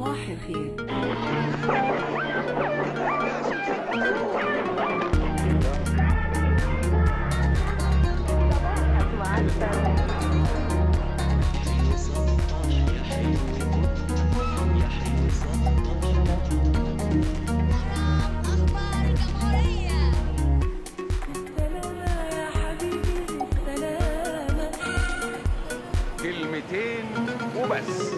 صباح الخير أخبار الجمهورية سلامة يا حبيبي سلامة كلمتين وبس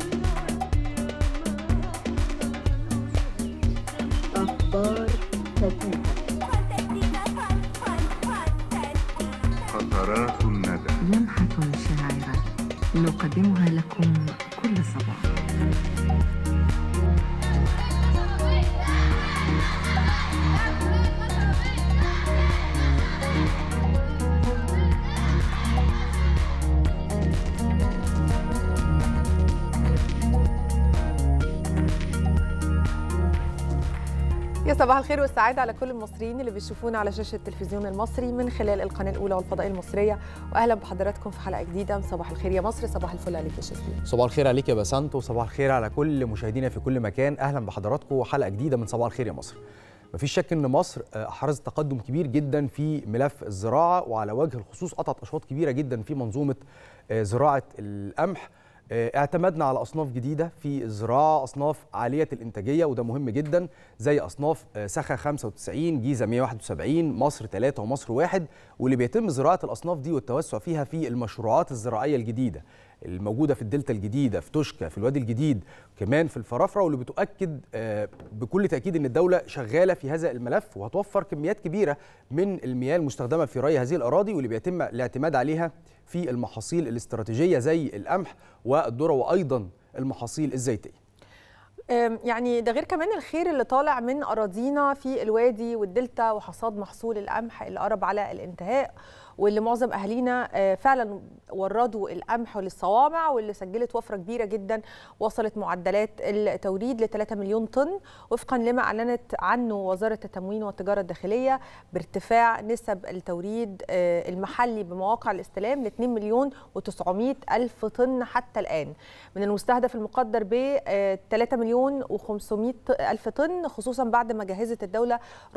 قطرات الندى لمحة شاعرة نقدمها لكم كل صباح يا صباح الخير والسعادة على كل المصريين اللي بيشوفونا على شاشة التلفزيون المصري من خلال القناة الأولى والفضائية المصرية وأهلا بحضراتكم في حلقة جديدة من صباح الخير يا مصر صباح الفل عليك يا شاذلي صباح الخير عليك يا بسنت وصباح الخير على كل مشاهدينا في كل مكان اهلا بحضراتكم وحلقه جديده من صباح الخير يا مصر مفيش شك ان مصر آه، احرزت تقدم كبير جدا في ملف الزراعه وعلى وجه الخصوص قطعت اشواط كبيره جدا في منظومه آه، زراعه القمح آه، اعتمدنا على اصناف جديده في الزراعه اصناف عاليه الانتاجيه وده مهم جدا زي اصناف آه، سخا 95 جيزه 171 مصر 3 ومصر 1 واللي بيتم زراعه الاصناف دي والتوسع فيها في المشروعات الزراعيه الجديده الموجوده في الدلتا الجديده في توشكا في الوادي الجديد كمان في الفرافره واللي بتؤكد آه، بكل تاكيد ان الدوله شغاله في هذا الملف وهتوفر كميات كبيره من المياه المستخدمه في ري هذه الاراضي واللي بيتم الاعتماد عليها في المحاصيل الاستراتيجيه زي القمح والذره وايضا المحاصيل الزيتيه أم، يعني ده غير كمان الخير اللي طالع من أراضينا في الوادي والدلتا وحصاد محصول القمح اللي قرب على الانتهاء واللي معظم أهالينا آه، فعلا وردوا القمح للصوامع واللي سجلت وفرة كبيرة جدا وصلت معدلات التوريد ل 3 مليون طن وفقا لما أعلنت عنه وزارة التموين والتجارة الداخلية بارتفاع نسب التوريد آه، المحلي بمواقع الاستلام ل 2 مليون و900 ألف طن حتى الآن من المستهدف المقدر ب 3 مليون و500 ألف طن خصوصا بعد ما جهزت الدولة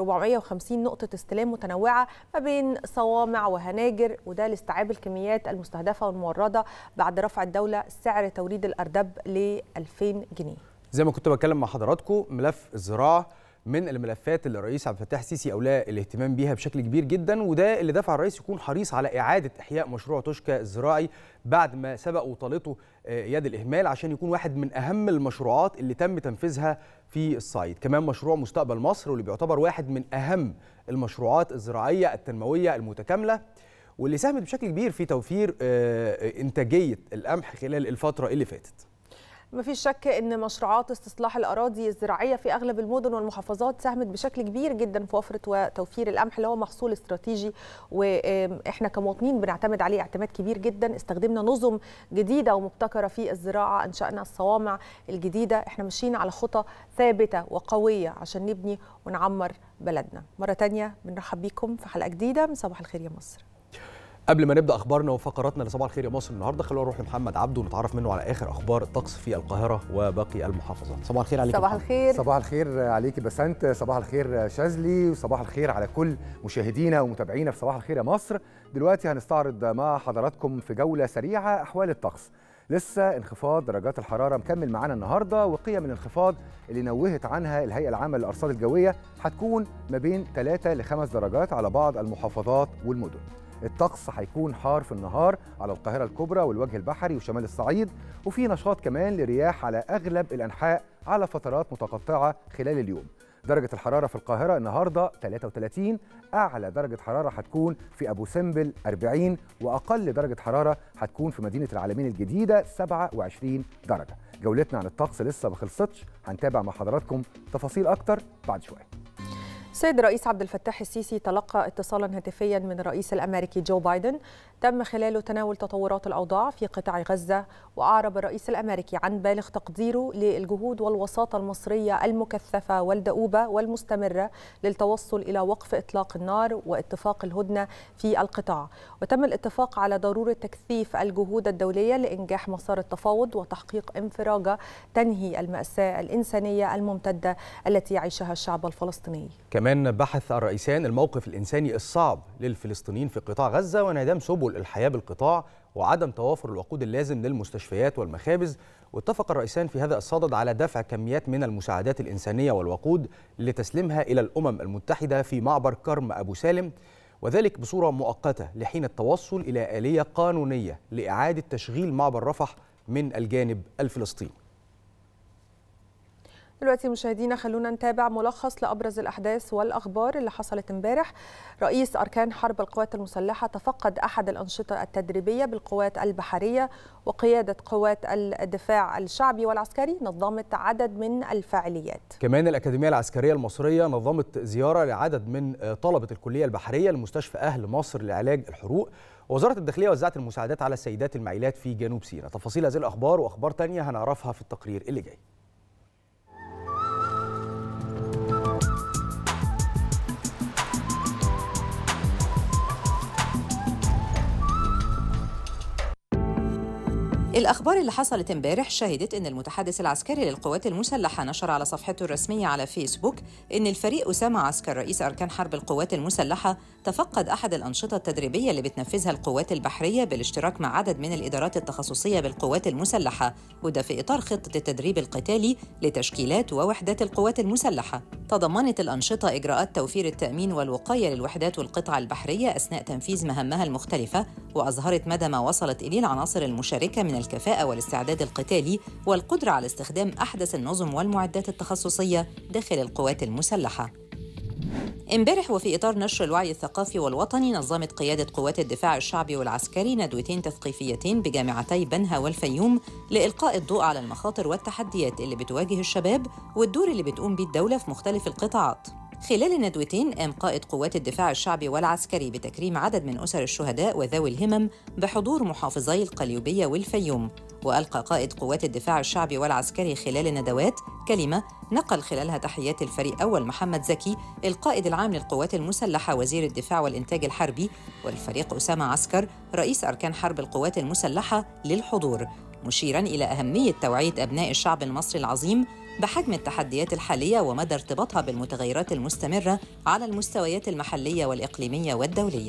450 نقطة استلام متنوعة ما بين صوامع وهناجر وده لاستيعاب الكميات المستهدفة والموردة بعد رفع الدولة سعر توريد الأردب ل 2000 جنيه زي ما كنت بتكلم مع حضراتكم ملف الزراعه من الملفات اللي الرئيس عبد الفتاح السيسي اولى الاهتمام بيها بشكل كبير جدا وده اللي دفع الرئيس يكون حريص على اعاده احياء مشروع توشكا الزراعي بعد ما سبق وطالته آه، يد الاهمال عشان يكون واحد من اهم المشروعات اللي تم تنفيذها في الصعيد كمان مشروع مستقبل مصر واللي بيعتبر واحد من اهم المشروعات الزراعيه التنمويه المتكامله واللي ساهمت بشكل كبير في توفير آه، انتاجيه القمح خلال الفتره اللي فاتت ما فيش شك ان مشروعات استصلاح الاراضي الزراعيه في اغلب المدن والمحافظات ساهمت بشكل كبير جدا في وفره وتوفير القمح اللي هو محصول استراتيجي واحنا كمواطنين بنعتمد عليه اعتماد كبير جدا استخدمنا نظم جديده ومبتكره في الزراعه انشانا الصوامع الجديده احنا ماشيين على خطى ثابته وقويه عشان نبني ونعمر بلدنا مره تانية بنرحب بيكم في حلقه جديده من صباح الخير يا مصر قبل ما نبدا اخبارنا وفقراتنا لصباح الخير يا مصر النهارده خلونا نروح لمحمد عبده ونتعرف منه على اخر اخبار الطقس في القاهره وباقي المحافظات صباح الخير عليك يا صباح محمد. الخير صباح الخير عليك بسنت صباح الخير شاذلي وصباح الخير على كل مشاهدينا ومتابعينا في صباح الخير يا مصر دلوقتي هنستعرض مع حضراتكم في جولة سريعة أحوال الطقس لسه انخفاض درجات الحرارة مكمل معانا النهاردة وقيم الانخفاض اللي نوهت عنها الهيئة العامة للأرصاد الجوية هتكون ما بين 3 ل 5 درجات على بعض المحافظات والمدن الطقس هيكون حار في النهار على القاهرة الكبرى والوجه البحري وشمال الصعيد وفي نشاط كمان لرياح على أغلب الأنحاء على فترات متقطعة خلال اليوم درجة الحرارة في القاهرة النهاردة 33 أعلى درجة حرارة هتكون في أبو سمبل 40 وأقل درجة حرارة هتكون في مدينة العالمين الجديدة 27 درجة جولتنا عن الطقس لسه ما خلصتش هنتابع مع حضراتكم تفاصيل أكتر بعد شوية السيد الرئيس عبد الفتاح السيسي تلقى اتصالا هاتفيا من الرئيس الامريكي جو بايدن تم خلاله تناول تطورات الأوضاع في قطاع غزة وأعرب الرئيس الأمريكي عن بالغ تقديره للجهود والوساطة المصرية المكثفة والدؤوبة والمستمرة للتوصل إلى وقف إطلاق النار واتفاق الهدنة في القطاع وتم الاتفاق على ضرورة تكثيف الجهود الدولية لإنجاح مسار التفاوض وتحقيق انفراجة تنهي المأساة الإنسانية الممتدة التي يعيشها الشعب الفلسطيني كمان بحث الرئيسان الموقف الإنساني الصعب للفلسطينيين في قطاع غزة وانعدام سبل الحياة بالقطاع وعدم توافر الوقود اللازم للمستشفيات والمخابز واتفق الرئيسان في هذا الصدد على دفع كميات من المساعدات الإنسانية والوقود لتسليمها إلى الأمم المتحدة في معبر كرم أبو سالم وذلك بصورة مؤقتة لحين التوصل إلى آلية قانونية لإعادة تشغيل معبر رفح من الجانب الفلسطيني دلوقتي مشاهدينا خلونا نتابع ملخص لابرز الاحداث والاخبار اللي حصلت امبارح رئيس اركان حرب القوات المسلحه تفقد احد الانشطه التدريبيه بالقوات البحريه وقياده قوات الدفاع الشعبي والعسكري نظمت عدد من الفعاليات كمان الأكاديمية العسكرية المصرية نظمت زيارة لعدد من طلبة الكلية البحرية لمستشفى أهل مصر لعلاج الحروق وزارة الداخلية وزعت المساعدات على السيدات المعيلات في جنوب سيناء تفاصيل هذه الأخبار وأخبار تانية هنعرفها في التقرير اللي جاي الأخبار اللي حصلت امبارح شهدت أن المتحدث العسكري للقوات المسلحة نشر على صفحته الرسمية على فيسبوك أن الفريق أسامة عسكر رئيس أركان حرب القوات المسلحة تفقد أحد الأنشطة التدريبية اللي بتنفذها القوات البحرية بالاشتراك مع عدد من الإدارات التخصصية بالقوات المسلحة وده في إطار خطة التدريب القتالي لتشكيلات ووحدات القوات المسلحة تضمنت الأنشطة إجراءات توفير التأمين والوقاية للوحدات والقطع البحرية أثناء تنفيذ مهامها المختلفة وأظهرت مدى ما وصلت إليه العناصر المشاركة من الكفاءة والاستعداد القتالي والقدرة على استخدام أحدث النظم والمعدات التخصصية داخل القوات المسلحة امبارح وفي اطار نشر الوعي الثقافي والوطني نظمت قياده قوات الدفاع الشعبي والعسكري ندوتين تثقيفيتين بجامعتي بنها والفيوم لالقاء الضوء على المخاطر والتحديات اللي بتواجه الشباب والدور اللي بتقوم بيه الدوله في مختلف القطاعات خلال الندوتين قام قائد قوات الدفاع الشعبي والعسكري بتكريم عدد من أسر الشهداء وذوي الهمم بحضور محافظي القليوبية والفيوم وألقى قائد قوات الدفاع الشعبي والعسكري خلال الندوات كلمة نقل خلالها تحيات الفريق أول محمد زكي القائد العام للقوات المسلحة وزير الدفاع والإنتاج الحربي والفريق أسامة عسكر رئيس أركان حرب القوات المسلحة للحضور مشيرا إلى أهمية توعية أبناء الشعب المصري العظيم بحجم التحديات الحالية ومدى ارتباطها بالمتغيرات المستمرة على المستويات المحلية والإقليمية والدولية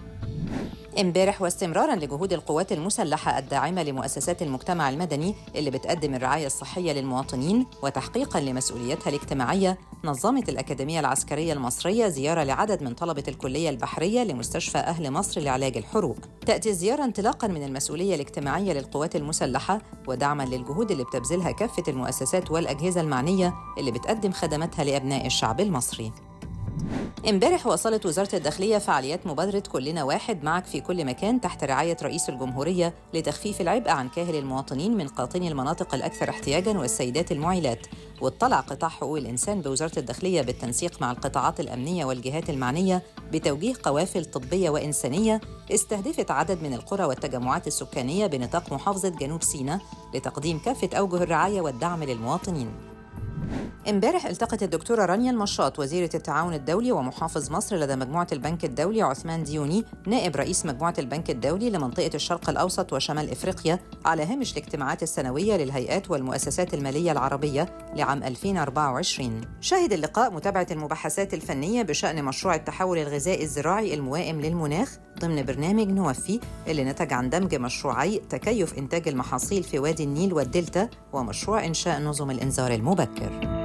امبارح واستمرارا لجهود القوات المسلحه الداعمه لمؤسسات المجتمع المدني اللي بتقدم الرعايه الصحيه للمواطنين وتحقيقا لمسؤولياتها الاجتماعيه نظمت الاكاديميه العسكريه المصريه زياره لعدد من طلبه الكليه البحريه لمستشفى اهل مصر لعلاج الحروق. تاتي الزياره انطلاقا من المسؤوليه الاجتماعيه للقوات المسلحه ودعما للجهود اللي بتبذلها كافه المؤسسات والاجهزه المعنيه اللي بتقدم خدماتها لابناء الشعب المصري. امبارح واصلت وزارة الداخلية فعاليات مبادرة كلنا واحد معك في كل مكان تحت رعاية رئيس الجمهورية لتخفيف العبء عن كاهل المواطنين من قاطني المناطق الأكثر احتياجاً والسيدات المعيلات واطلع قطاع حقوق الإنسان بوزارة الداخلية بالتنسيق مع القطاعات الأمنية والجهات المعنية بتوجيه قوافل طبية وإنسانية استهدفت عدد من القرى والتجمعات السكانية بنطاق محافظة جنوب سيناء لتقديم كافة أوجه الرعاية والدعم للمواطنين امبارح التقت الدكتورة رانيا المشاط وزيرة التعاون الدولي ومحافظ مصر لدى مجموعة البنك الدولي عثمان ديوني نائب رئيس مجموعة البنك الدولي لمنطقة الشرق الأوسط وشمال إفريقيا على هامش الاجتماعات السنوية للهيئات والمؤسسات المالية العربية لعام 2024 شهد اللقاء متابعة المباحثات الفنية بشأن مشروع التحول الغذائي الزراعي الموائم للمناخ ضمن برنامج نوفي اللي نتج عن دمج مشروعي تكيف إنتاج المحاصيل في وادي النيل والدلتا ومشروع إنشاء نظم الإنذار المبكر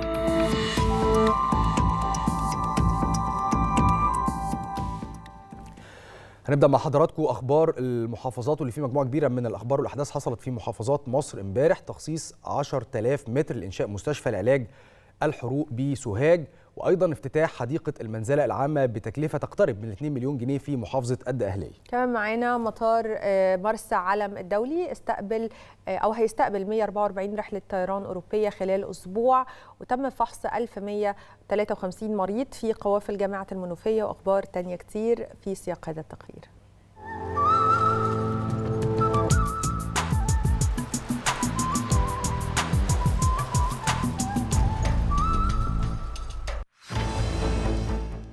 هنبدا مع حضراتكم اخبار المحافظات واللي في مجموعه كبيره من الاخبار والاحداث حصلت في محافظات مصر امبارح تخصيص 10000 متر لانشاء مستشفى العلاج الحروق بسوهاج وايضا افتتاح حديقه المنزله العامه بتكلفه تقترب من 2 مليون جنيه في محافظه الدقهليه كمان معانا مطار آه، مرسى علم الدولي استقبل آه، او هيستقبل 144 رحله طيران اوروبيه خلال اسبوع وتم فحص 1153 مريض في قوافل جامعه المنوفيه واخبار تانية كتير في سياق هذا التقرير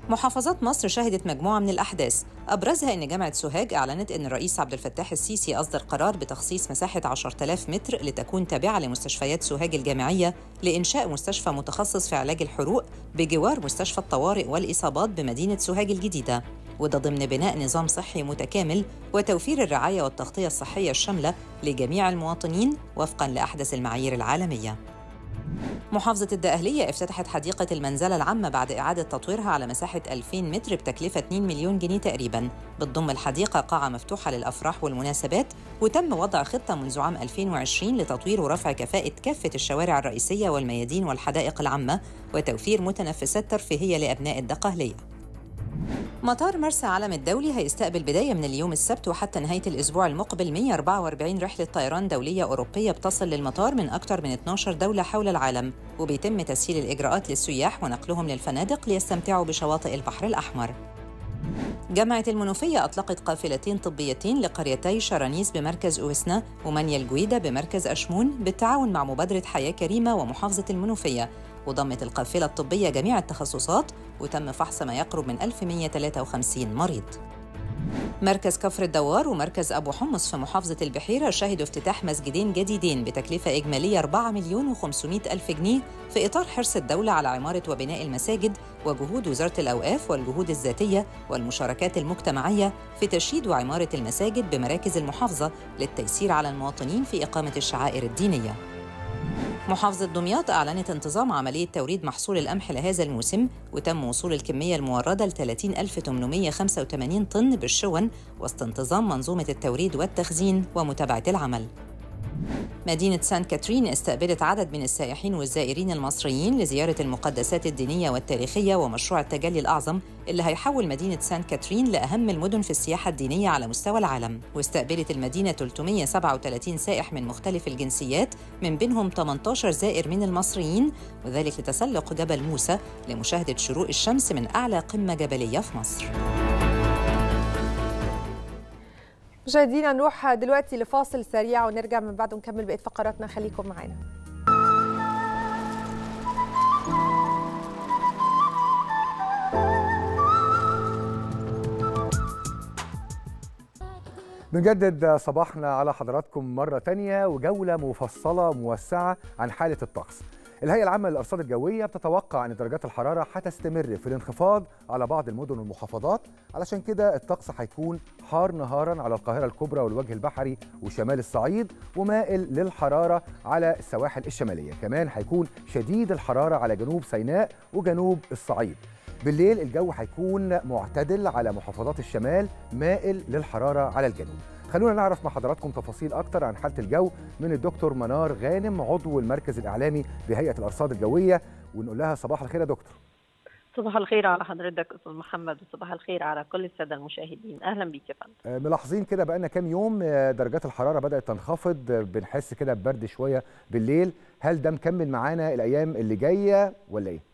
محافظات مصر شهدت مجموعة من الأحداث أبرزها أن جامعة سوهاج أعلنت أن الرئيس عبد الفتاح السيسي أصدر قرار بتخصيص مساحة 10000 متر لتكون تابعة لمستشفيات سوهاج الجامعية لإنشاء مستشفى متخصص في علاج الحروق بجوار مستشفى الطوارئ والإصابات بمدينة سوهاج الجديدة وده ضمن بناء نظام صحي متكامل وتوفير الرعاية والتغطية الصحية الشاملة لجميع المواطنين وفقاً لأحدث المعايير العالمية محافظة الدقهلية افتتحت حديقة المنزلة العامة بعد إعادة تطويرها على مساحة 2000 متر بتكلفة 2 مليون جنيه تقريباً بتضم الحديقة قاعة مفتوحة للأفراح والمناسبات وتم وضع خطة منذ عام 2020 لتطوير ورفع كفاءة كافة الشوارع الرئيسية والميادين والحدائق العامة وتوفير متنفسات ترفيهية لأبناء الدقهلية مطار مرسى علم الدولي هيستقبل بداية من اليوم السبت وحتى نهاية الأسبوع المقبل 144 رحلة طيران دولية أوروبية بتصل للمطار من أكثر من 12 دولة حول العالم وبيتم تسهيل الإجراءات للسياح ونقلهم للفنادق ليستمتعوا بشواطئ البحر الأحمر جامعة المنوفية أطلقت قافلتين طبيتين لقريتي شرانيس بمركز أوسنا ومانيا الجويدة بمركز أشمون بالتعاون مع مبادرة حياة كريمة ومحافظة المنوفية وضمت القافلة الطبية جميع التخصصات وتم فحص ما يقرب من 1153 مريض مركز كفر الدوار ومركز أبو حمص في محافظة البحيرة شهدوا افتتاح مسجدين جديدين بتكلفة إجمالية 4 مليون و500 ألف جنيه في إطار حرص الدولة على عمارة وبناء المساجد وجهود وزارة الأوقاف والجهود الذاتية والمشاركات المجتمعية في تشييد وعمارة المساجد بمراكز المحافظة للتيسير على المواطنين في إقامة الشعائر الدينية محافظة دمياط أعلنت انتظام عملية توريد محصول القمح لهذا الموسم وتم وصول الكمية الموردة ل 30885 طن بالشون وسط انتظام منظومة التوريد والتخزين ومتابعة العمل مدينة سان كاترين استقبلت عدد من السائحين والزائرين المصريين لزيارة المقدسات الدينية والتاريخية ومشروع التجلي الأعظم اللي هيحول مدينة سان كاترين لأهم المدن في السياحة الدينية على مستوى العالم واستقبلت المدينة 337 سائح من مختلف الجنسيات من بينهم 18 زائر من المصريين وذلك لتسلق جبل موسى لمشاهدة شروق الشمس من أعلى قمة جبلية في مصر مشاهدينا نروح دلوقتي لفاصل سريع ونرجع من بعده نكمل بقيه فقراتنا خليكم معانا بنجدد صباحنا على حضراتكم مرة تانية وجولة مفصلة موسعة عن حالة الطقس الهيئة العامة للأرصاد الجوية بتتوقع أن درجات الحرارة هتستمر في الانخفاض على بعض المدن والمحافظات علشان كده الطقس هيكون حار نهارا على القاهرة الكبرى والوجه البحري وشمال الصعيد ومائل للحرارة على السواحل الشمالية كمان هيكون شديد الحرارة على جنوب سيناء وجنوب الصعيد بالليل الجو هيكون معتدل على محافظات الشمال مائل للحرارة على الجنوب خلونا نعرف مع حضراتكم تفاصيل أكتر عن حالة الجو من الدكتور منار غانم عضو المركز الإعلامي بهيئة الأرصاد الجوية ونقول لها صباح الخير يا دكتور صباح الخير على حضرتك استاذ محمد وصباح الخير على كل الساده المشاهدين اهلا بيك يا فندم آه، ملاحظين كده بقالنا كام يوم آه، درجات الحرارة بدأت تنخفض آه، بنحس كده ببرد شوية بالليل هل ده مكمل معانا الأيام اللي جاية ولا إيه؟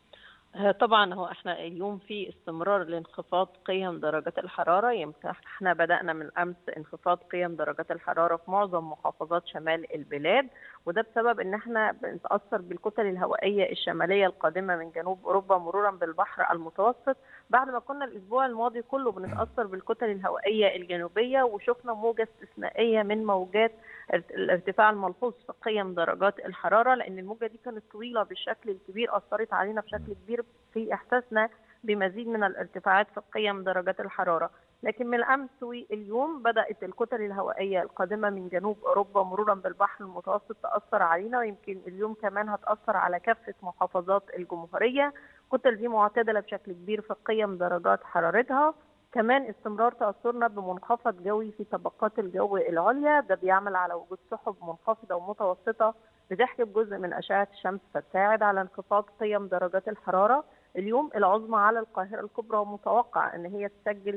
آه، طبعا هو احنا اليوم في استمرار لانخفاض قيم درجات الحراره يمكن احنا بدانا من امس انخفاض قيم درجات الحراره في معظم محافظات شمال البلاد وده بسبب ان احنا بنتاثر بالكتل الهوائيه الشماليه القادمه من جنوب اوروبا مرورا بالبحر المتوسط بعد ما كنا الاسبوع الماضي كله بنتاثر بالكتل الهوائيه الجنوبيه وشفنا موجه استثنائيه من موجات ارت- الارتفاع الملحوظ في قيم درجات الحراره لان الموجه دي كانت طويله بالشكل الكبير اثرت علينا بشكل كبير في احساسنا بمزيد من الارتفاعات في قيم درجات الحراره لكن من الامس واليوم بدات الكتل الهوائيه القادمه من جنوب اوروبا مرورا بالبحر المتوسط تاثر علينا ويمكن اليوم كمان هتاثر على كافه محافظات الجمهوريه الكتل دي معتدله بشكل كبير في قيم درجات حرارتها كمان استمرار تاثرنا بمنخفض جوي في طبقات الجو العليا ده بيعمل على وجود سحب منخفضه ومتوسطه بتحجب جزء من اشعه الشمس فتساعد على انخفاض قيم درجات الحراره اليوم العظمى على القاهره الكبرى ومتوقع ان هي تسجل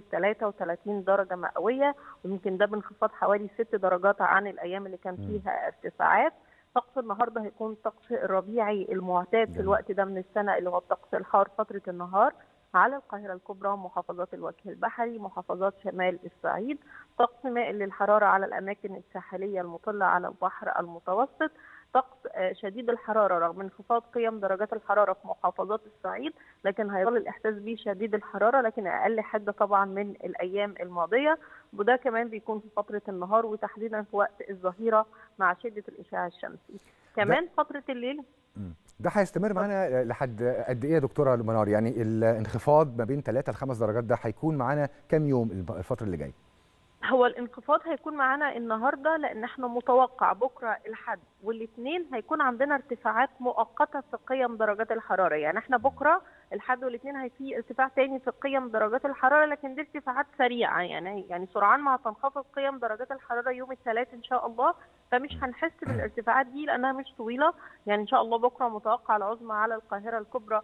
33 درجه مئويه ويمكن ده بانخفاض حوالي 6 درجات عن الايام اللي كان فيها ارتفاعات طقس النهارده هيكون طقس الربيعي المعتاد في جميل. الوقت ده من السنه اللي هو الطقس الحار فتره النهار على القاهرة الكبرى محافظات الوجه البحري محافظات شمال الصعيد طقس مائل للحرارة على الأماكن الساحلية المطلة على البحر المتوسط طقس آه، شديد الحرارة رغم انخفاض قيم درجات الحرارة في محافظات الصعيد لكن هيظل الإحساس به شديد الحرارة لكن أقل حدة طبعا من الأيام الماضية وده كمان بيكون في فترة النهار وتحديدا في وقت الظهيرة مع شدة الإشعاع الشمسي كمان فترة الليل ده هيستمر معانا لحد قد ايه يا دكتوره منار يعني الانخفاض ما بين 3 ل 5 درجات ده هيكون معانا كام يوم الب- الفتره اللي جايه هو الانخفاض هيكون معانا النهارده لان احنا متوقع بكره الحد والاثنين هيكون عندنا ارتفاعات مؤقته في قيم درجات الحراره يعني احنا بكره الحد والاثنين هي في ارتفاع تاني في قيم درجات الحراره لكن دي ارتفاعات سريعه يعني يعني سرعان ما هتنخفض قيم درجات الحراره يوم الثلاث ان شاء الله فمش هنحس بالارتفاعات دي لانها مش طويله يعني ان شاء الله بكره متوقع العظمى على القاهره الكبرى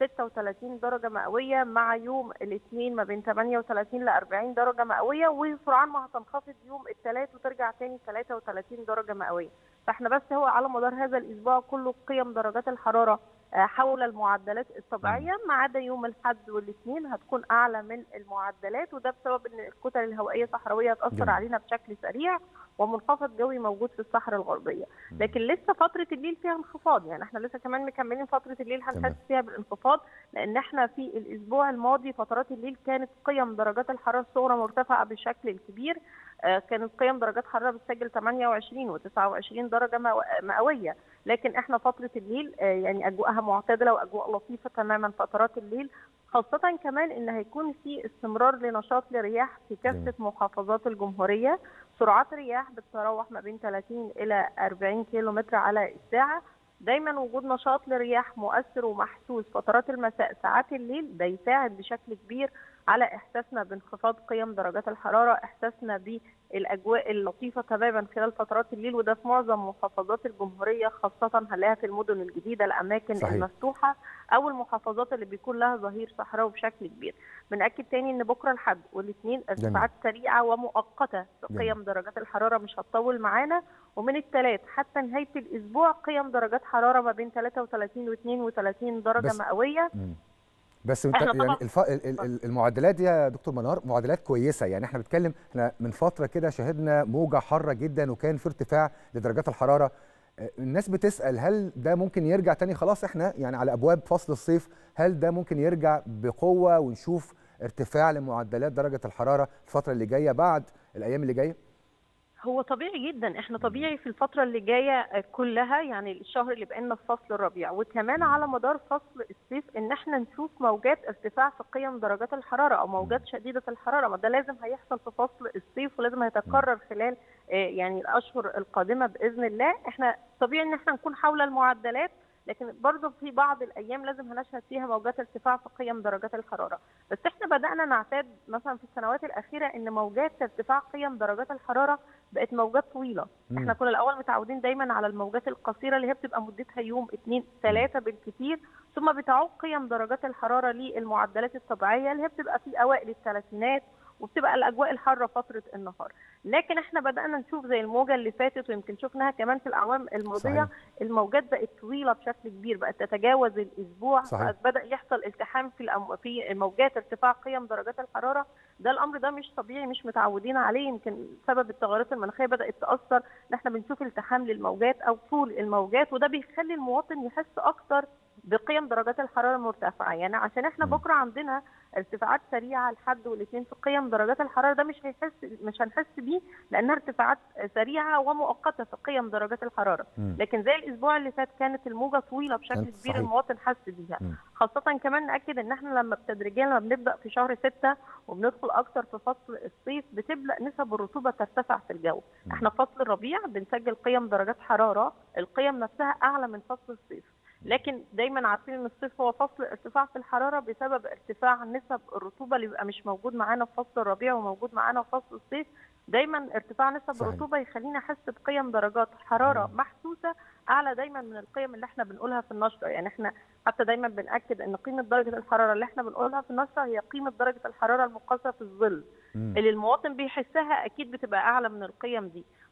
36 درجة مئوية مع يوم الاثنين ما بين 38 ل 40 درجة مئوية وسرعان ما هتنخفض يوم الثلاث وترجع تاني 33 درجة مئوية فاحنا بس هو على مدار هذا الأسبوع كله قيم درجات الحرارة آه، حول المعدلات الطبيعية ما عدا يوم الأحد والاثنين هتكون أعلى من المعدلات وده بسبب إن الكتل الهوائية الصحراوية هتأثر جميل. علينا بشكل سريع ومنخفض جوي موجود في الصحراء الغربية لكن لسه فترة الليل فيها انخفاض يعني احنا لسه كمان مكملين فترة الليل تمام. هنحس فيها بالانخفاض لان احنا في الاسبوع الماضي فترات الليل كانت قيم درجات الحراره الصغرى مرتفعه بشكل كبير آه، كانت قيم درجات حراره بتسجل 28 و29 درجه مئو- مئويه لكن احنا فتره الليل آه، يعني اجواءها معتدله واجواء لطيفه تماما فترات الليل خاصة كمان ان هيكون في استمرار لنشاط لرياح في كافة جميل. محافظات الجمهورية سرعات رياح بتتراوح ما بين 30 الى 40 كيلو متر على الساعة دايما وجود نشاط لرياح مؤثر ومحسوس فترات المساء ساعات الليل ده يساعد بشكل كبير على احساسنا بانخفاض قيم درجات الحراره احساسنا بالاجواء اللطيفه تماما خلال فترات الليل وده في معظم محافظات الجمهوريه خاصه هنلاقيها في المدن الجديده الاماكن صحيح. المفتوحه او المحافظات اللي بيكون لها ظهير صحراوي بشكل كبير بنأكد تاني ان بكره الحد والاثنين ارتفاعات سريعه ومؤقته في جميل. قيم درجات الحراره مش هتطول معانا ومن الثلاث حتى نهايه الاسبوع قيم درجات حراره ما بين 33 و 32 درجه بس- مئويه مم. بس انت إحنا يعني طبعاً- الف... ال- ال- ال- المعدلات دي يا دكتور منار معدلات كويسه يعني احنا بنتكلم احنا من فتره كده شهدنا موجه حاره جدا وكان في ارتفاع لدرجات الحراره آه، الناس بتسال هل ده ممكن يرجع تاني خلاص احنا يعني على ابواب فصل الصيف هل ده ممكن يرجع بقوه ونشوف ارتفاع لمعدلات درجه الحراره الفتره اللي جايه بعد الايام اللي جايه هو طبيعي جدا احنا طبيعي في الفترة اللي جاية كلها يعني الشهر اللي بقينا في فصل الربيع وكمان على مدار فصل الصيف ان احنا نشوف موجات ارتفاع في قيم درجات الحرارة او موجات شديدة الحرارة ما ده لازم هيحصل في فصل الصيف ولازم هيتكرر خلال آه، يعني الاشهر القادمة باذن الله احنا طبيعي ان احنا نكون حول المعدلات لكن برضه في بعض الايام لازم هنشهد فيها موجات ارتفاع في قيم درجات الحراره بس احنا بدانا نعتاد مثلا في السنوات الاخيره ان موجات ارتفاع قيم درجات الحراره بقت موجات طويله مم. احنا كنا الاول متعودين دايما على الموجات القصيره اللي هي بتبقى مدتها يوم اتنين ثلاثه بالكثير ثم بتعود قيم درجات الحراره للمعدلات الطبيعيه اللي هي بتبقى في اوائل الثلاثينات وبتبقى الاجواء الحاره فتره النهار لكن احنا بدانا نشوف زي الموجه اللي فاتت ويمكن شفناها كمان في الاعوام الماضيه صحيح. الموجات بقت طويله بشكل كبير بقت تتجاوز الاسبوع صحيح. بدا يحصل التحام في الأم... في موجات ارتفاع قيم درجات الحراره ده الامر ده مش طبيعي مش متعودين عليه يمكن سبب التغيرات المناخيه بدات تاثر ان احنا بنشوف التحام للموجات او طول الموجات وده بيخلي المواطن يحس اكتر بقيم درجات الحراره المرتفعه يعني عشان احنا مم. بكره عندنا ارتفاعات سريعه الحد والاثنين في قيم درجات الحراره ده مش هيحس مش هنحس بيه لانها ارتفاعات سريعه ومؤقته في قيم درجات الحراره مم. لكن زي الاسبوع اللي فات كانت الموجه طويله بشكل كانت كبير صحيح. المواطن حس بيها مم. خاصه كمان ناكد ان احنا لما تدريجيا لما بنبدا في شهر ستة وبندخل اكتر في فصل الصيف بتبدا نسب الرطوبه ترتفع في الجو احنا في فصل الربيع بنسجل قيم درجات حراره القيم نفسها اعلى من فصل الصيف لكن دايما عارفين ان الصيف هو فصل ارتفاع في الحراره بسبب ارتفاع نسب الرطوبه اللي بيبقى مش موجود معانا في فصل الربيع وموجود معانا في فصل الصيف دايما ارتفاع نسب صحيح. الرطوبه يخلينا احس بقيم درجات حراره محسوسه اعلى دايما من القيم اللي احنا بنقولها في النشره يعني احنا حتى دايما بناكد ان قيمه درجه الحراره اللي احنا بنقولها في النشره هي قيمه درجه الحراره المقاسه في الظل مم. اللي المواطن بيحسها اكيد بتبقى اعلى من القيم دي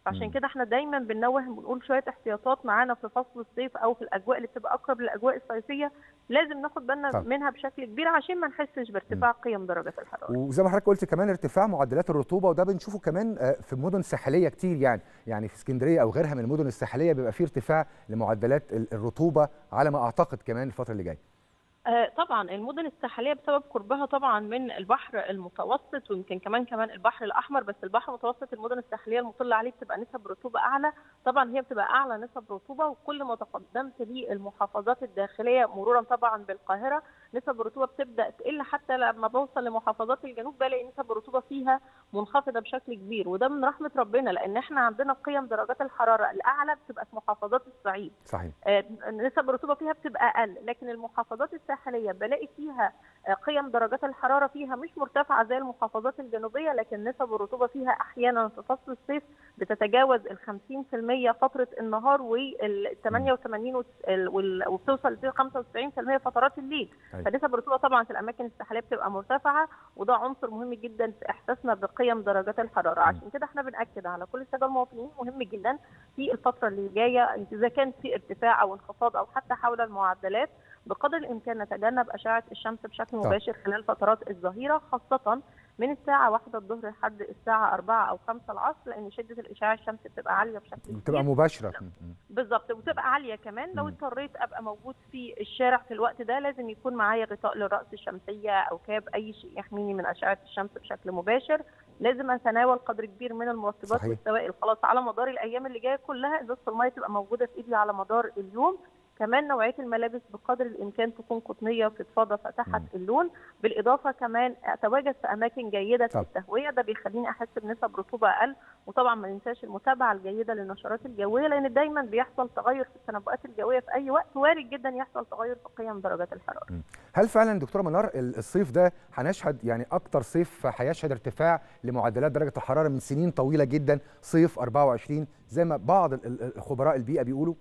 فعشان مم. كده احنا دايما بننوه بنقول شويه احتياطات معانا في فصل الصيف او في الاجواء اللي بتبقى اقرب للاجواء الصيفيه لازم ناخد بالنا طبعا. منها بشكل كبير عشان ما نحسش بارتفاع قيم درجات الحراره وزي ما حضرتك قلت كمان ارتفاع معدلات الرطوبه وده بنشوفه كمان آه، في مدن ساحليه كتير يعني يعني في اسكندريه او غيرها من المدن الساحليه بيبقى فيه ارتفاع لمعدلات ال- الرطوبه على ما اعتقد كمان الفتره اللي جايه آه، طبعا المدن الساحليه بسبب قربها طبعا من البحر المتوسط ويمكن كمان كمان البحر الاحمر بس البحر المتوسط المدن الساحليه المطله عليه بتبقى نسب رطوبه اعلى طبعا هي بتبقى اعلى نسب رطوبه وكل ما تقدمت للمحافظات الداخليه مرورا طبعا بالقاهره نسب الرطوبه بتبدا تقل حتى لما بوصل لمحافظات الجنوب بلاقي نسب الرطوبه فيها منخفضه بشكل كبير وده من رحمه ربنا لان احنا عندنا قيم درجات الحراره الاعلى بتبقى في محافظات الصعيد صحيح آه، نسب الرطوبه فيها بتبقى اقل لكن المحافظات الساحليه بلاقي فيها آه، قيم درجات الحراره فيها مش مرتفعه زي المحافظات الجنوبيه لكن نسب الرطوبه فيها احيانا في فصل الصيف بتتجاوز ال 50% فتره النهار وال 88 وت- ال- وال- وبتوصل ل 95% فترات الليل أيوة. فنسب الرطوبه طبعا في الاماكن الساحليه بتبقى مرتفعه وده عنصر مهم جدا في احساسنا بقيم درجات الحراره عشان كده احنا بناكد على كل الساده المواطنين مهم جدا في الفتره اللي جايه اذا كان في ارتفاع او انخفاض او حتى حول المعدلات بقدر الامكان نتجنب اشعه الشمس بشكل طبعا. مباشر خلال فترات الظهيره خاصه من الساعه 1 الظهر لحد الساعه 4 او 5 العصر لان شده الاشعاع الشمس بتبقى عاليه بشكل بتبقى كبير. مباشره م- م. بالظبط وتبقى عاليه كمان لو مم. اضطريت ابقى موجود في الشارع في الوقت ده لازم يكون معايا غطاء للراس الشمسيه او كاب اي شيء يحميني من اشعه الشمس بشكل مباشر لازم اتناول قدر كبير من المرطبات صحيح. والسوائل خلاص على مدار الايام اللي جايه كلها ازازه الميه تبقى موجوده في ايدي على مدار اليوم كمان نوعيه الملابس بقدر الامكان تكون قطنيه فضفاضه فاتحه مم. اللون بالاضافه كمان اتواجد في اماكن جيده في طب. التهويه ده بيخليني احس بنسب رطوبه اقل وطبعا ما ننساش المتابعه الجيده للنشرات الجويه لان دايما بيحصل تغير في التنبؤات الجويه في اي وقت وارد جدا يحصل تغير في قيم درجات الحراره هل فعلا دكتوره منار ال- الصيف ده هنشهد يعني اكتر صيف هيشهد ارتفاع لمعدلات درجه الحراره من سنين طويله جدا صيف 24 زي ما بعض ال- ال- الخبراء البيئه بيقولوا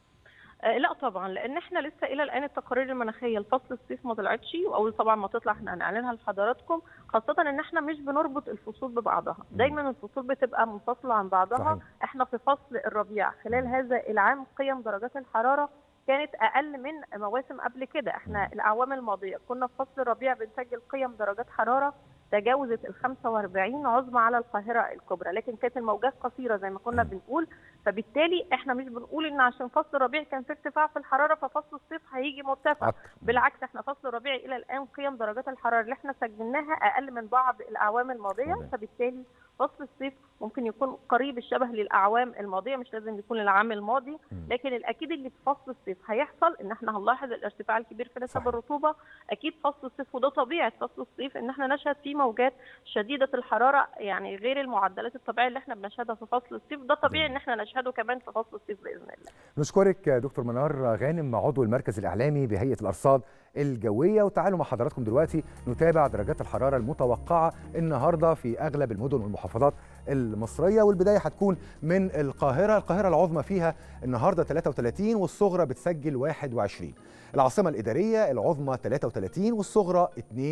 آه، لا طبعا لان احنا لسه الى الان التقارير المناخيه لفصل الصيف ما طلعتش واول طبعا ما تطلع احنا هنعلنها لحضراتكم خاصه ان احنا مش بنربط الفصول ببعضها دايما الفصول بتبقى منفصله عن بعضها صحيح. احنا في فصل الربيع خلال هذا العام قيم درجات الحراره كانت اقل من مواسم قبل كده احنا الاعوام الماضيه كنا في فصل الربيع بنسجل قيم درجات حراره تجاوزت ال 45 عظمى على القاهره الكبرى لكن كانت الموجات قصيره زي ما كنا بنقول فبالتالي احنا مش بنقول ان عشان فصل الربيع كان في ارتفاع في الحراره ففصل الصيف هيجي مرتفع أكتر. بالعكس احنا فصل الربيع الى الان قيم درجات الحراره اللي احنا سجلناها اقل من بعض الاعوام الماضيه طبعا. فبالتالي فصل الصيف ممكن يكون قريب الشبه للاعوام الماضيه مش لازم يكون العام الماضي لكن الاكيد اللي في فصل الصيف هيحصل ان احنا هنلاحظ الارتفاع الكبير في نسب صحيح. الرطوبه اكيد فصل الصيف وده طبيعه فصل الصيف ان احنا نشهد فيه موجات شديده الحراره يعني غير المعدلات الطبيعيه اللي احنا بنشهدها في فصل الصيف ده طبيعي ان احنا نشهده كمان في فصل الصيف باذن الله نشكرك دكتور منار غانم عضو المركز الاعلامي بهيئه الارصاد الجويه وتعالوا مع حضراتكم دلوقتي نتابع درجات الحراره المتوقعه النهارده في اغلب المدن والمحافظات المصريه والبدايه هتكون من القاهره القاهره العظمى فيها النهارده 33 والصغرى بتسجل 21 العاصمه الاداريه العظمى 33 والصغرى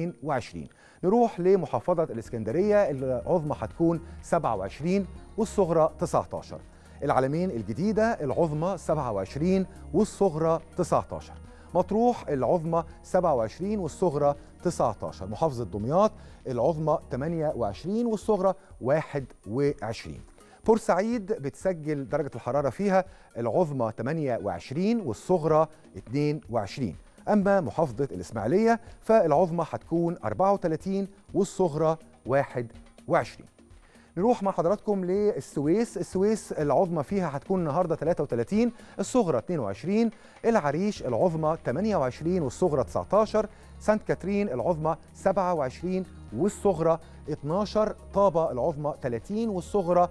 22 نروح لمحافظه الاسكندريه العظمى هتكون 27 والصغرى 19 العلمين الجديدة العظمى 27 والصغرى 19 مطروح العظمى 27 والصغرى 19 محافظة دمياط العظمى 28 والصغرى 21 بورسعيد بتسجل درجة الحرارة فيها العظمى 28 والصغرى 22 أما محافظة الإسماعيلية فالعظمى هتكون 34 والصغرى 21 نروح مع حضراتكم للسويس السويس العظمى فيها هتكون النهارده 33 الصغرى 22 العريش العظمى 28 والصغرى 19 سانت كاترين العظمى 27 والصغرى 12 طابة العظمى 30 والصغرى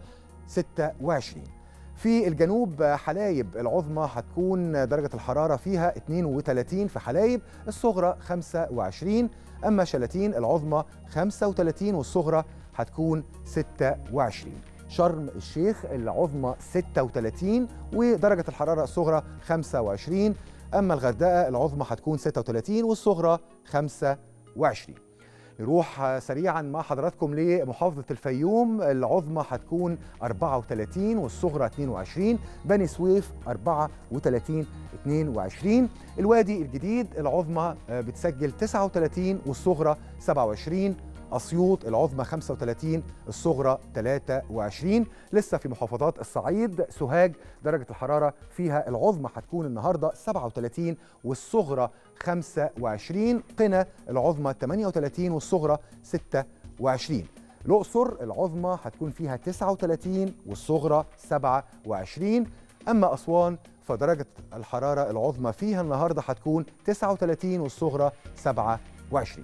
26 في الجنوب حلايب العظمى هتكون درجة الحرارة فيها 32 في حلايب الصغرى 25 أما شلاتين العظمى 35 والصغرى هتكون 26 شرم الشيخ العظمى 36 ودرجة الحرارة الصغرى 25 أما الغردقة العظمى هتكون 36 والصغرى 25 نروح آه، سريعا مع حضراتكم لمحافظة الفيوم العظمى هتكون 34 والصغرى 22 بني سويف 34 22 الوادي الجديد العظمى آه، بتسجل 39 والصغرى 27 أسيوط العظمى 35 الصغرى 23 لسه في محافظات الصعيد سوهاج درجة الحرارة فيها العظمى هتكون النهاردة 37 والصغرى 25 قنا العظمى 38 والصغرى 26 الأقصر العظمى هتكون فيها 39 والصغرى 27 أما أسوان فدرجة الحرارة العظمى فيها النهاردة هتكون 39 والصغرى 27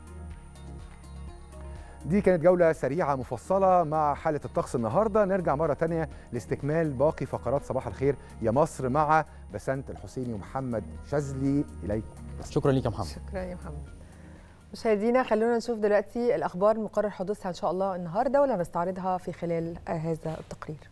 دي كانت جولة سريعة مفصلة مع حالة الطقس النهاردة نرجع مرة تانية لاستكمال باقي فقرات صباح الخير يا مصر مع بسنت الحسيني ومحمد شاذلي إليكم شكرا ليك يا محمد شكرا يا محمد مشاهدينا خلونا نشوف دلوقتي الاخبار المقرر حدوثها ان شاء الله النهارده واللي هنستعرضها في خلال آه، هذا التقرير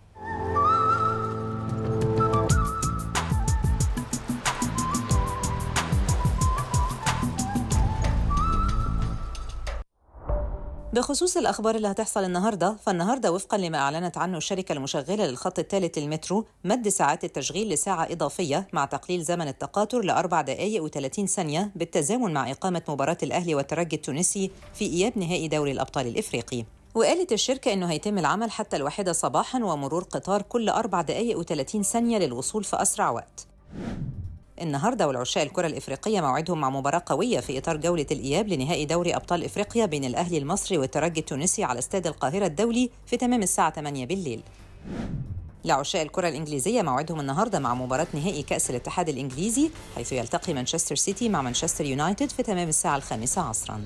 بخصوص الأخبار اللي هتحصل النهاردة فالنهاردة وفقا لما أعلنت عنه الشركة المشغلة للخط الثالث للمترو مد ساعات التشغيل لساعة إضافية مع تقليل زمن التقاطر لأربع دقائق و30 ثانية بالتزامن مع إقامة مباراة الأهلي والترجي التونسي في إياب نهائي دوري الأبطال الإفريقي وقالت الشركة أنه هيتم العمل حتى الواحدة صباحا ومرور قطار كل أربع دقائق و30 ثانية للوصول في أسرع وقت النهارده والعشاء الكرة الإفريقية موعدهم مع مباراة قوية في إطار جولة الإياب لنهائي دوري أبطال إفريقيا بين الأهلي المصري والترجي التونسي على استاد القاهرة الدولي في تمام الساعة 8 بالليل. لعشاء الكرة الإنجليزية موعدهم النهارده مع مباراة نهائي كأس الاتحاد الإنجليزي حيث يلتقي مانشستر سيتي مع مانشستر يونايتد في تمام الساعة الخامسة عصراً.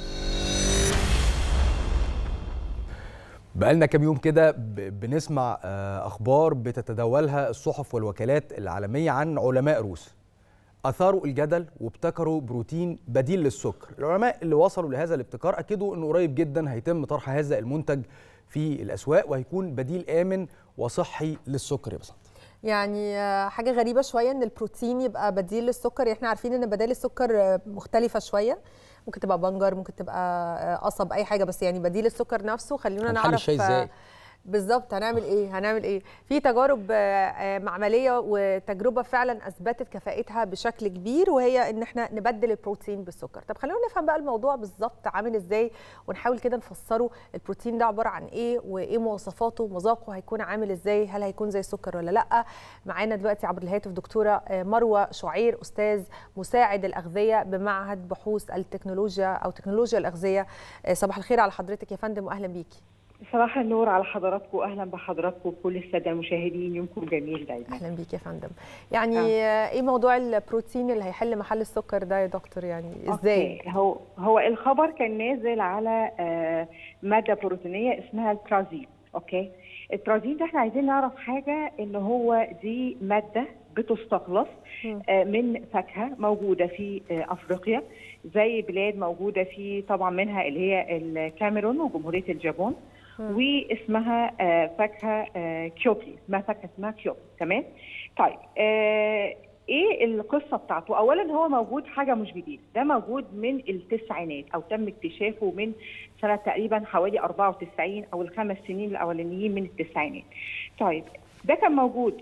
بقالنا كام يوم كده ب- بنسمع آه، اخبار بتتداولها الصحف والوكالات العالميه عن علماء روس اثاروا الجدل وابتكروا بروتين بديل للسكر العلماء اللي وصلوا لهذا الابتكار اكدوا انه قريب جدا هيتم طرح هذا المنتج في الاسواق وهيكون بديل امن وصحي للسكر يا بسنت يعني آه، حاجه غريبه شويه ان البروتين يبقى بديل للسكر احنا عارفين ان بدائل السكر آه، مختلفه شويه ممكن تبقى بنجر ممكن تبقى آه، قصب اي حاجه بس يعني بديل السكر نفسه خلونا هنحل نعرف الشاي آه، إزاي؟ بالظبط هنعمل ايه هنعمل ايه في تجارب آه، آه، معمليه وتجربه فعلا اثبتت كفاءتها بشكل كبير وهي ان احنا نبدل البروتين بالسكر طب خلونا نفهم بقى الموضوع بالظبط عامل ازاي ونحاول كده نفسره البروتين ده عباره عن ايه وايه مواصفاته مذاقه هيكون عامل ازاي هل هيكون زي السكر ولا لا معانا دلوقتي عبر الهاتف دكتوره آه، مروه شعير استاذ مساعد الاغذيه بمعهد بحوث التكنولوجيا او تكنولوجيا الاغذيه آه، صباح الخير على حضرتك يا فندم واهلا بيكي صباح النور على حضراتكم اهلا بحضراتكم وكل الساده المشاهدين يومكم جميل دايما اهلا بيك يا فندم يعني آه. ايه موضوع البروتين اللي هيحل محل السكر ده يا دكتور يعني ازاي أوكي. هو هو الخبر كان نازل على آه، ماده بروتينيه اسمها الترازين اوكي الترازين ده احنا عايزين نعرف حاجه ان هو دي ماده بتستخلص مم. آه، من فاكهه موجوده في آه، افريقيا زي بلاد موجوده في طبعا منها اللي هي الكاميرون وجمهوريه الجابون مم. واسمها آه، فاكهه آه، كيوبي اسمها فاكهه اسمها كيوبي تمام طيب آه، ايه القصه بتاعته اولا هو موجود حاجه مش جديد ده موجود من التسعينات او تم اكتشافه من سنه تقريبا حوالي 94 او الخمس سنين الاولانيين من التسعينات طيب ده كان موجود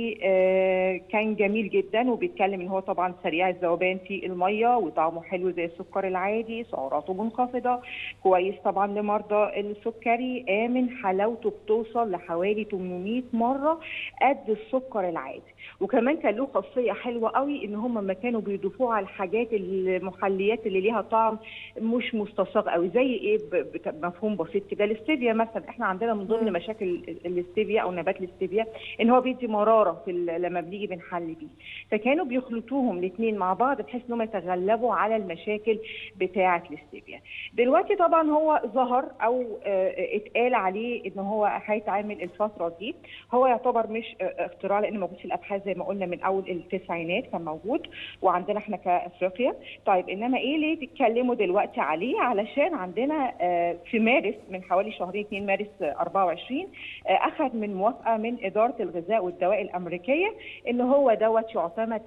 وكان جميل جدا وبيتكلم ان هو طبعا سريع الذوبان في الميه وطعمه حلو زي السكر العادي سعراته منخفضه كويس طبعا لمرضى السكري امن حلاوته بتوصل لحوالي 800 مره قد السكر العادي وكمان كان له خاصيه حلوه قوي ان هم لما كانوا بيضيفوه على الحاجات المحليات اللي ليها طعم مش مستصاغ قوي زي ايه ب- بت- مفهوم بسيط كده الاستيفيا مثلا احنا عندنا من ضمن مم. مشاكل ال- الاستيفيا او نبات الاستيفيا ان هو بيدي مراره في ال- لما بنيجي بنحل بيه فكانوا بيخلطوهم الاثنين مع بعض بحيث ان هم يتغلبوا على المشاكل بتاعه الاستيفيا دلوقتي طبعا هو ظهر او آه، اتقال عليه ان هو هيتعمل الفتره دي هو يعتبر مش آه، اختراع لان موجود في الابحاث زي ما قلنا من اول التسعينات كان موجود وعندنا احنا كافريقيا طيب انما ايه ليه بيتكلموا دلوقتي عليه علشان عندنا آه، في مارس من حوالي شهرين 2 مارس آه، 24 آه، اخذ من موافقه من اداره اداره الغذاء والدواء الامريكيه ان هو دوت يعتمد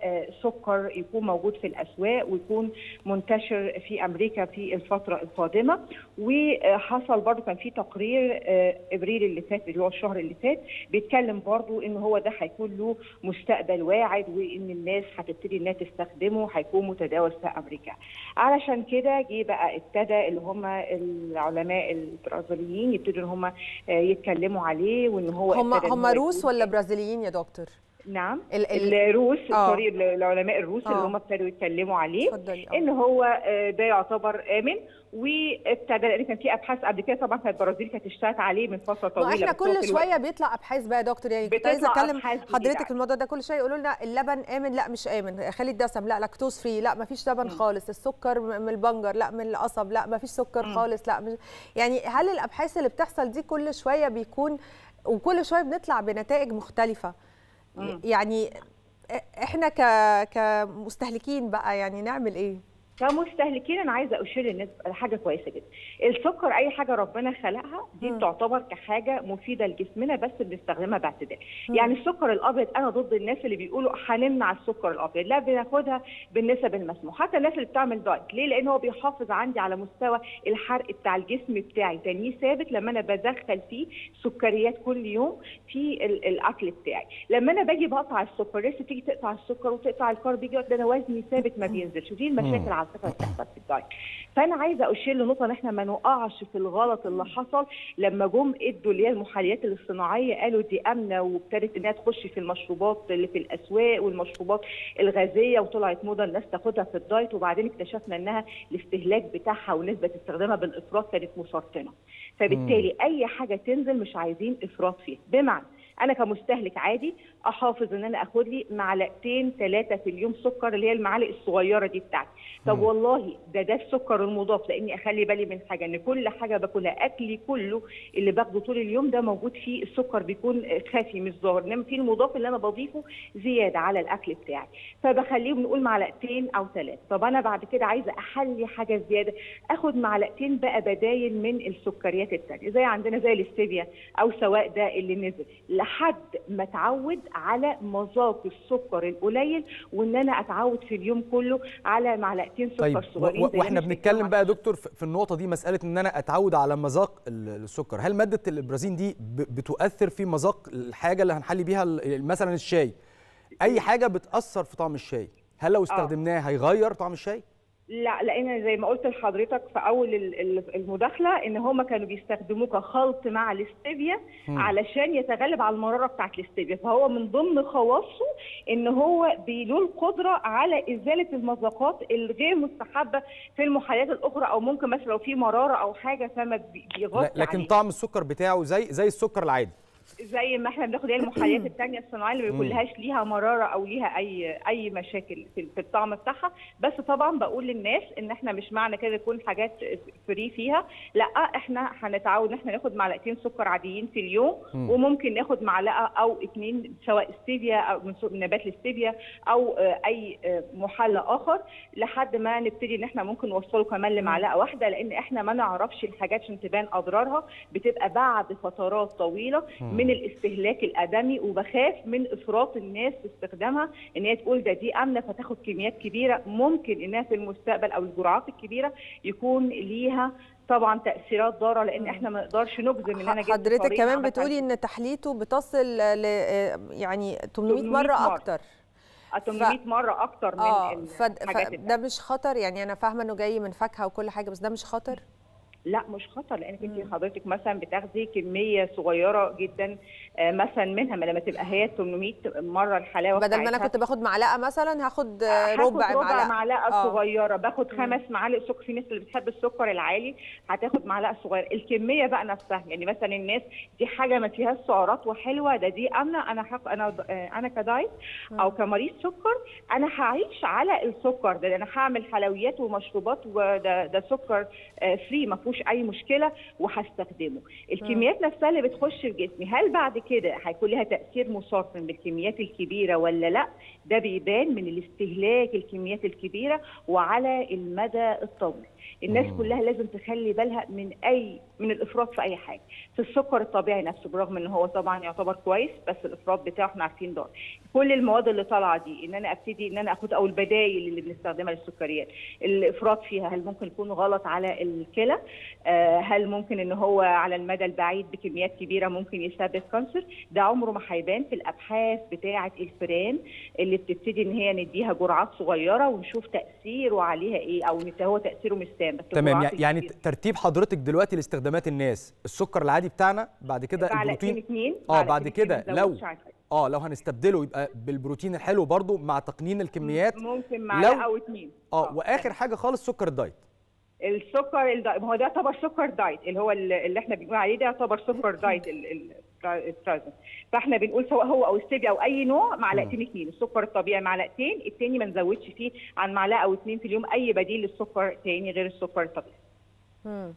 كسكر يكون موجود في الاسواق ويكون منتشر في امريكا في الفتره القادمه وحصل برضو كان في تقرير آه، ابريل اللي فات اللي هو الشهر اللي فات بيتكلم برضو ان هو ده هيكون له مستقبل واعد وان الناس هتبتدي انها تستخدمه هيكون متداول في امريكا علشان كده جه بقى ابتدى اللي هم العلماء البرازيليين يبتدوا ان هم آه، يتكلموا عليه وان هو هم ابتدى إن هم هو روس يكون- ولا برازيليين يا دكتور نعم ال- ال- الروس آه. سوري العلماء الروس اللي آه. هم ابتدوا يتكلموا عليه اتفضلي آه. ان هو آه، ده يعتبر امن وابتدى لان كان في ابحاث قبل كده طبعا كانت البرازيل كانت اشتغلت عليه من فتره ما طويله احنا بس هو كل في الوقت- شويه بيطلع ابحاث بقى يا دكتور يعني كنت عايزه بتطلع اتكلم أبحاث جديدة. حضرتك في الموضوع ده كل شويه يقولوا لنا اللبن امن لا مش امن خالي الدسم لا لاكتوز فري لا ما فيش لبن خالص السكر م- من البنجر لا من القصب لا ما فيش سكر خالص لا مش يعني هل الابحاث اللي بتحصل دي كل شويه بيكون وكل شويه بنطلع بنتائج مختلفه يعني احنا ك كمستهلكين بقى يعني نعمل ايه كمستهلكين انا عايزه اشير للناس حاجه كويسه جدا السكر اي حاجه ربنا خلقها دي مم. تعتبر كحاجه مفيده لجسمنا بس بنستخدمها باعتدال يعني السكر الابيض انا ضد الناس اللي بيقولوا هنمنع السكر الابيض لا بناخدها بالنسب المسموح حتى الناس اللي بتعمل دايت ليه لان هو بيحافظ عندي على مستوى الحرق بتاع الجسم بتاعي تانيه ثابت لما انا بدخل فيه سكريات كل يوم في ال- الاكل بتاعي لما انا باجي بقطع السكر لسه تيجي تقطع السكر وتقطع الكارب يجي ده انا وزني ثابت ما بينزلش ودي المشاكل على فكره بتحصل في الدايت فانا عايزه اشير لنقطه ان احنا ما نقعش في الغلط اللي حصل لما جم ادوا اللي هي المحليات الاصطناعيه قالوا دي امنه وابتدت انها تخش في المشروبات اللي في الاسواق والمشروبات الغازيه وطلعت موضه الناس تاخدها في الدايت وبعدين اكتشفنا انها الاستهلاك بتاعها ونسبه استخدامها بالافراط كانت مسرطنه فبالتالي اي حاجه تنزل مش عايزين افراط فيها بمعنى انا كمستهلك عادي احافظ ان انا اخد لي معلقتين ثلاثه في اليوم سكر اللي هي المعالق الصغيره دي بتاعتي طب والله ده ده السكر المضاف لاني اخلي بالي من حاجه ان كل حاجه باكلها اكلي كله اللي باخده طول اليوم ده موجود فيه السكر بيكون خفي مش ظاهر انما في المضاف اللي انا بضيفه زياده على الاكل بتاعي فبخليه بنقول معلقتين او ثلاثه طب انا بعد كده عايزه احلي حاجه زياده اخد معلقتين بقى بدايل من السكريات الثانيه زي عندنا زي الاستيفيا او سواء ده اللي نزل لحد ما اتعود على مذاق السكر القليل وان انا اتعود في اليوم كله على معلقتين سكر طيب صغيرين و- زي واحنا مش بنتكلم بقى يا دكتور في في النقطه دي مساله ان انا اتعود على مذاق ال- السكر هل ماده البرازين دي ب- بتؤثر في مذاق الحاجه اللي هنحلي بيها ال- مثلا الشاي اي حاجه بتاثر في طعم الشاي هل لو استخدمناه هيغير طعم الشاي لا لان زي ما قلت لحضرتك في اول ال- ال- المداخله ان هم كانوا بيستخدموه كخلط مع الاستيفيا علشان يتغلب على المراره بتاعت الاستيفيا فهو من ضمن خواصه ان هو بي- له القدره على ازاله المذاقات الغير مستحبه في المحليات الاخرى او ممكن مثلا لو في مراره او حاجه فما بي- بيغطي لا- لكن عليه. طعم السكر بتاعه زي زي السكر العادي زي ما احنا بناخد هي المحليات الثانيه الصناعيه اللي ما بيكونلهاش ليها مراره او ليها اي اي مشاكل في في الطعم بتاعها بس طبعا بقول للناس ان احنا مش معنى كده يكون حاجات فري فيها لا احنا هنتعود ان احنا ناخد معلقتين سكر عاديين في اليوم وممكن ناخد معلقه او اتنين سواء ستيفيا او من سو- من نبات الاستيفيا او آه، اي آه، محلى اخر لحد ما نبتدي ان احنا ممكن نوصله كمان لمعلقه واحده لان احنا ما نعرفش الحاجات عشان تبان اضرارها بتبقى بعد فترات طويله من الاستهلاك الادمي وبخاف من افراط الناس في استخدامها ان هي تقول ده دي امنه فتاخد كميات كبيره ممكن انها في المستقبل او الجرعات الكبيره يكون ليها طبعا تاثيرات ضاره لان احنا ما نقدرش نجزم ان انا جبت حضرتك طريقة كمان مثلاً بتقولي ان تحليته بتصل ل يعني 800 800 مره مرة. اكتر 800 مره اكتر من اه الحاجات فد... التانية. ده مش خطر يعني انا فاهمه انه جاي من فاكهه وكل حاجه بس ده مش خطر لا مش خطر لانك انت حضرتك مثلا بتاخدي كميه صغيره جدا آه، مثلا منها ما لما تبقى هي 800 مره الحلاوه بدل ما انا بتاعتها. كنت باخد معلقه مثلا هاخد آه، هاخد ربع ربع معلقه معلقه آه. صغيره باخد خمس معالق سكر في ناس اللي بتحب السكر العالي هتاخد معلقه صغيره الكميه بقى نفسها يعني مثلا الناس دي حاجه ما فيهاش سعرات وحلوه ده دي امنه انا حق انا آه، انا كدايت او كمريض سكر انا هعيش على السكر ده انا هعمل حلويات ومشروبات وده ده سكر آه، فري ما فيهوش فيهوش اي مشكله وهستخدمه الكميات نفسها اللي بتخش في جسمي هل بعد كده هيكون لها تاثير مسرطن بالكميات الكبيره ولا لا ده بيبان من الاستهلاك الكميات الكبيره وعلى المدى الطويل الناس مم. كلها لازم تخلي بالها من اي من الافراط في اي حاجه في السكر الطبيعي نفسه برغم ان هو طبعا يعتبر كويس بس الافراط بتاعه احنا عارفين ضار كل المواد اللي طالعه دي ان انا ابتدي ان انا اخد او البدايل اللي بنستخدمها للسكريات الافراط فيها هل ممكن يكون غلط على الكلى آه، هل ممكن ان هو على المدى البعيد بكميات كبيره ممكن يسبب كانسر ده عمره ما هيبان في الابحاث بتاعه الفئران اللي بتبتدي ان هي نديها جرعات صغيره ونشوف تاثيره عليها ايه او إن هو تاثيره مش سام بس تمام الجرعات يعني الكبيرة. ترتيب حضرتك دلوقتي لاستخدامات الناس السكر العادي بتاعنا بعد كده معلقتين البروتين اتنين اه معلقتين بعد اتنين، كده ما لو نزودش عن كده. اه لو هنستبدله يبقى بالبروتين الحلو برضو مع تقنين الكميات ممكن معلقه لو- او اتنين اه واخر حاجه خالص سكر الدايت السكر الدايت ما هو ده يعتبر سكر دايت اللي هو اللي اللي احنا بنقول عليه ده يعتبر سكر دايت ال- ال- الترازن فاحنا بنقول سواء هو او الستيفيا او اي نوع معلقتين اتنين السكر الطبيعي معلقتين التاني ما نزودش فيه عن معلقه او اتنين في اليوم اي بديل للسكر تاني غير السكر الطبيعي مم.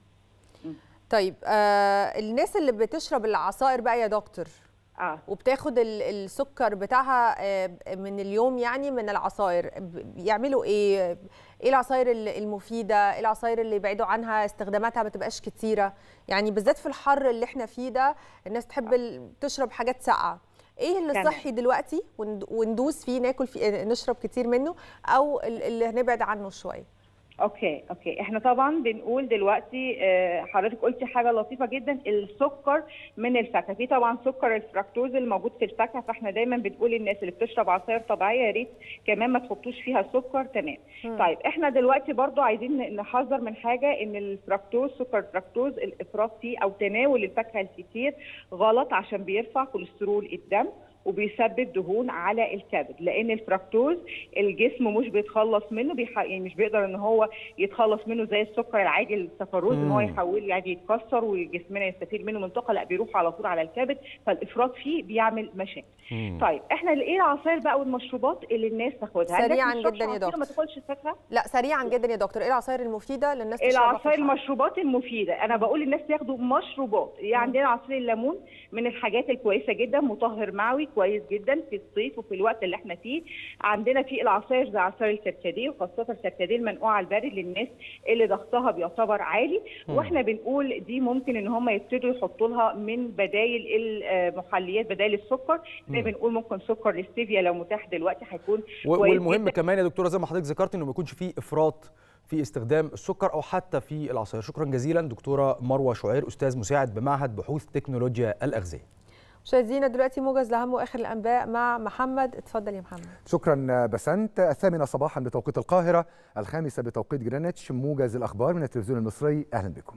طيب آه الناس اللي بتشرب العصائر بقى يا دكتور اه وبتاخد ال- السكر بتاعها آه، من اليوم يعني من العصائر ب- بيعملوا ايه ايه العصائر ال- المفيده ايه العصائر اللي يبعدوا عنها استخداماتها ما تبقاش كتيره يعني بالذات في الحر اللي احنا فيه ده الناس تحب ال- تشرب حاجات ساقعه ايه اللي تمام. صحي دلوقتي وند- وندوس فيه ناكل فيه نشرب كتير منه او ال- اللي هنبعد عنه شويه اوكي اوكي احنا طبعا بنقول دلوقتي آه، حضرتك قلتي حاجه لطيفه جدا السكر من الفاكهه في طبعا سكر الفركتوز الموجود في الفاكهه فاحنا دايما بنقول للناس اللي بتشرب عصاير طبيعيه يا ريت كمان ما تحطوش فيها سكر تمام مم. طيب احنا دلوقتي برضو عايزين نحذر من حاجه ان الفركتوز سكر الفركتوز الافراط فيه او تناول الفاكهه الكتير غلط عشان بيرفع كوليسترول الدم وبيسبب دهون على الكبد لان الفركتوز الجسم مش بيتخلص منه بيح... يعني مش بيقدر ان هو يتخلص منه زي السكر العادي السكروز ان هو مم. يحول يعني يتكسر وجسمنا يستفيد منه منطقه لا بيروح على طول على الكبد فالافراط فيه بيعمل مشاكل مم. طيب احنا ايه العصاير بقى والمشروبات اللي الناس تاخدها الناس سريعاً ما تشربش جداً يا عصير دكتور. ما تاكلش فاكهه لا سريعا جدا يا دكتور ايه العصائر المفيده للناس تشربها في العصائر الحر؟ المشروبات المفيده انا بقول للناس ياخدوا مشروبات يعني عندنا عصير الليمون من الحاجات الكويسه جدا مطهر معوي كويس جدا في الصيف وفي الوقت اللي احنا فيه عندنا في العصاير زي عصير الكركديه وخاصه الكركديه المنقوع على البارد للناس اللي ضغطها بيعتبر عالي واحنا بنقول دي ممكن ان هم يبتدوا يحطوا لها من بدايل المحليات بدايل السكر زي مم. بنقول ممكن سكر الاستيفيا لو متاح دلوقتي هيكون و- كويس والمهم جداً. كمان يا دكتوره زي ما حضرتك ذكرت انه ما يكونش فيه افراط في استخدام السكر او حتى في العصاير شكرا جزيلا دكتوره مروه شعير استاذ مساعد بمعهد بحوث تكنولوجيا الاغذيه مشاهدينا دلوقتي موجز لاهم واخر الانباء مع محمد اتفضل يا محمد شكرا بسنت الثامنة صباحا بتوقيت القاهرة الخامسة بتوقيت جرينتش موجز الأخبار من التلفزيون المصري أهلا بكم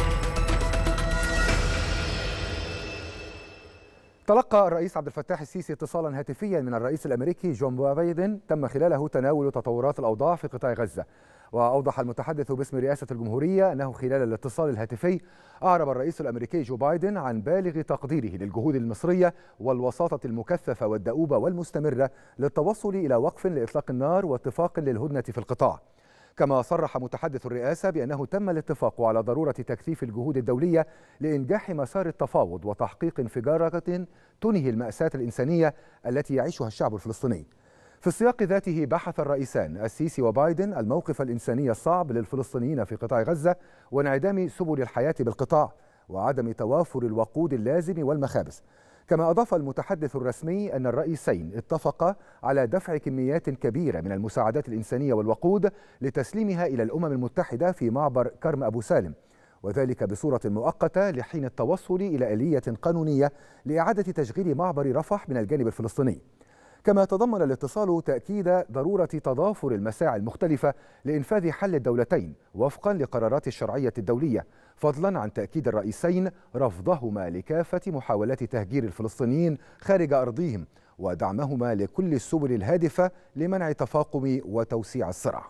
تلقى الرئيس عبد الفتاح السيسي اتصالا هاتفيا من الرئيس الامريكي جون بايدن تم خلاله تناول تطورات الاوضاع في قطاع غزه واوضح المتحدث باسم رئاسه الجمهوريه انه خلال الاتصال الهاتفي اعرب الرئيس الامريكي جو بايدن عن بالغ تقديره للجهود المصريه والوساطه المكثفه والدؤوبه والمستمره للتوصل الى وقف لاطلاق النار واتفاق للهدنه في القطاع كما صرح متحدث الرئاسة بأنه تم الاتفاق على ضرورة تكثيف الجهود الدولية لإنجاح مسار التفاوض وتحقيق انفجارة تنهي المأساة الإنسانية التي يعيشها الشعب الفلسطيني في السياق ذاته بحث الرئيسان السيسي وبايدن الموقف الإنساني الصعب للفلسطينيين في قطاع غزة وانعدام سبل الحياة بالقطاع وعدم توافر الوقود اللازم والمخابز كما أضاف المتحدث الرسمي أن الرئيسين اتفقا على دفع كميات كبيرة من المساعدات الإنسانية والوقود لتسليمها إلى الأمم المتحدة في معبر كرم أبو سالم وذلك بصورة مؤقتة لحين التوصل إلى آلية قانونية لإعادة تشغيل معبر رفح من الجانب الفلسطيني كما تضمن الاتصال تأكيد ضرورة تضافر المساعي المختلفة لإنفاذ حل الدولتين وفقا لقرارات الشرعية الدولية فضلا عن تأكيد الرئيسين رفضهما لكافة محاولات تهجير الفلسطينيين خارج أرضهم ودعمهما لكل السبل الهادفة لمنع تفاقم وتوسيع الصراع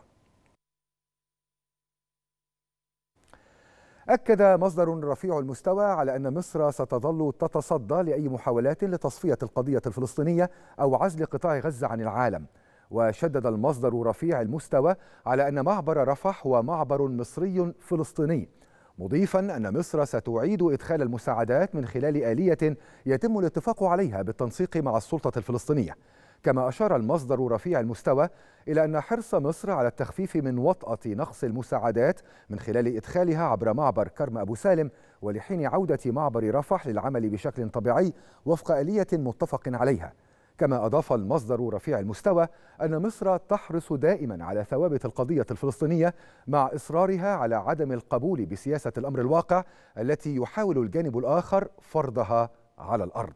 أكد مصدر رفيع المستوى على أن مصر ستظل تتصدى لأي محاولات لتصفية القضية الفلسطينية أو عزل قطاع غزة عن العالم وشدد المصدر رفيع المستوى على أن معبر رفح هو معبر مصري فلسطيني مضيفا أن مصر ستعيد إدخال المساعدات من خلال آلية يتم الاتفاق عليها بالتنسيق مع السلطة الفلسطينية كما أشار المصدر رفيع المستوى إلى أن حرص مصر على التخفيف من وطأة نقص المساعدات من خلال إدخالها عبر معبر كرم أبو سالم ولحين عودة معبر رفح للعمل بشكل طبيعي وفق آلية متفق عليها كما أضاف المصدر رفيع المستوى أن مصر تحرص دائما على ثوابت القضية الفلسطينية مع إصرارها على عدم القبول بسياسة الأمر الواقع التي يحاول الجانب الآخر فرضها على الأرض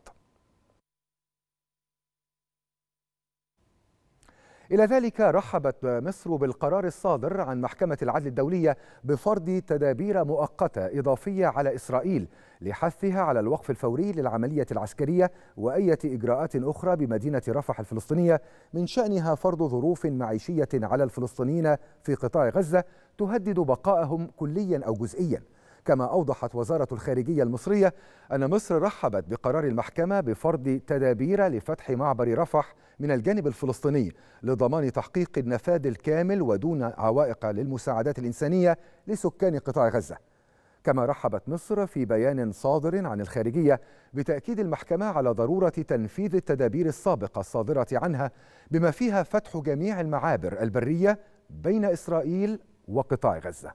إلى ذلك رحبت مصر بالقرار الصادر عن محكمة العدل الدولية بفرض تدابير مؤقتة إضافية على إسرائيل لحثها على الوقف الفوري للعملية العسكرية وأية إجراءات أخرى بمدينة رفح الفلسطينية من شأنها فرض ظروف معيشية على الفلسطينيين في قطاع غزة تهدد بقائهم كليا أو جزئيا كما أوضحت وزارة الخارجية المصرية أن مصر رحبت بقرار المحكمة بفرض تدابير لفتح معبر رفح من الجانب الفلسطيني لضمان تحقيق النفاذ الكامل ودون عوائق للمساعدات الإنسانية لسكان قطاع غزة كما رحبت مصر في بيان صادر عن الخارجية بتأكيد المحكمة على ضرورة تنفيذ التدابير السابقة الصادرة عنها بما فيها فتح جميع المعابر البرية بين إسرائيل وقطاع غزة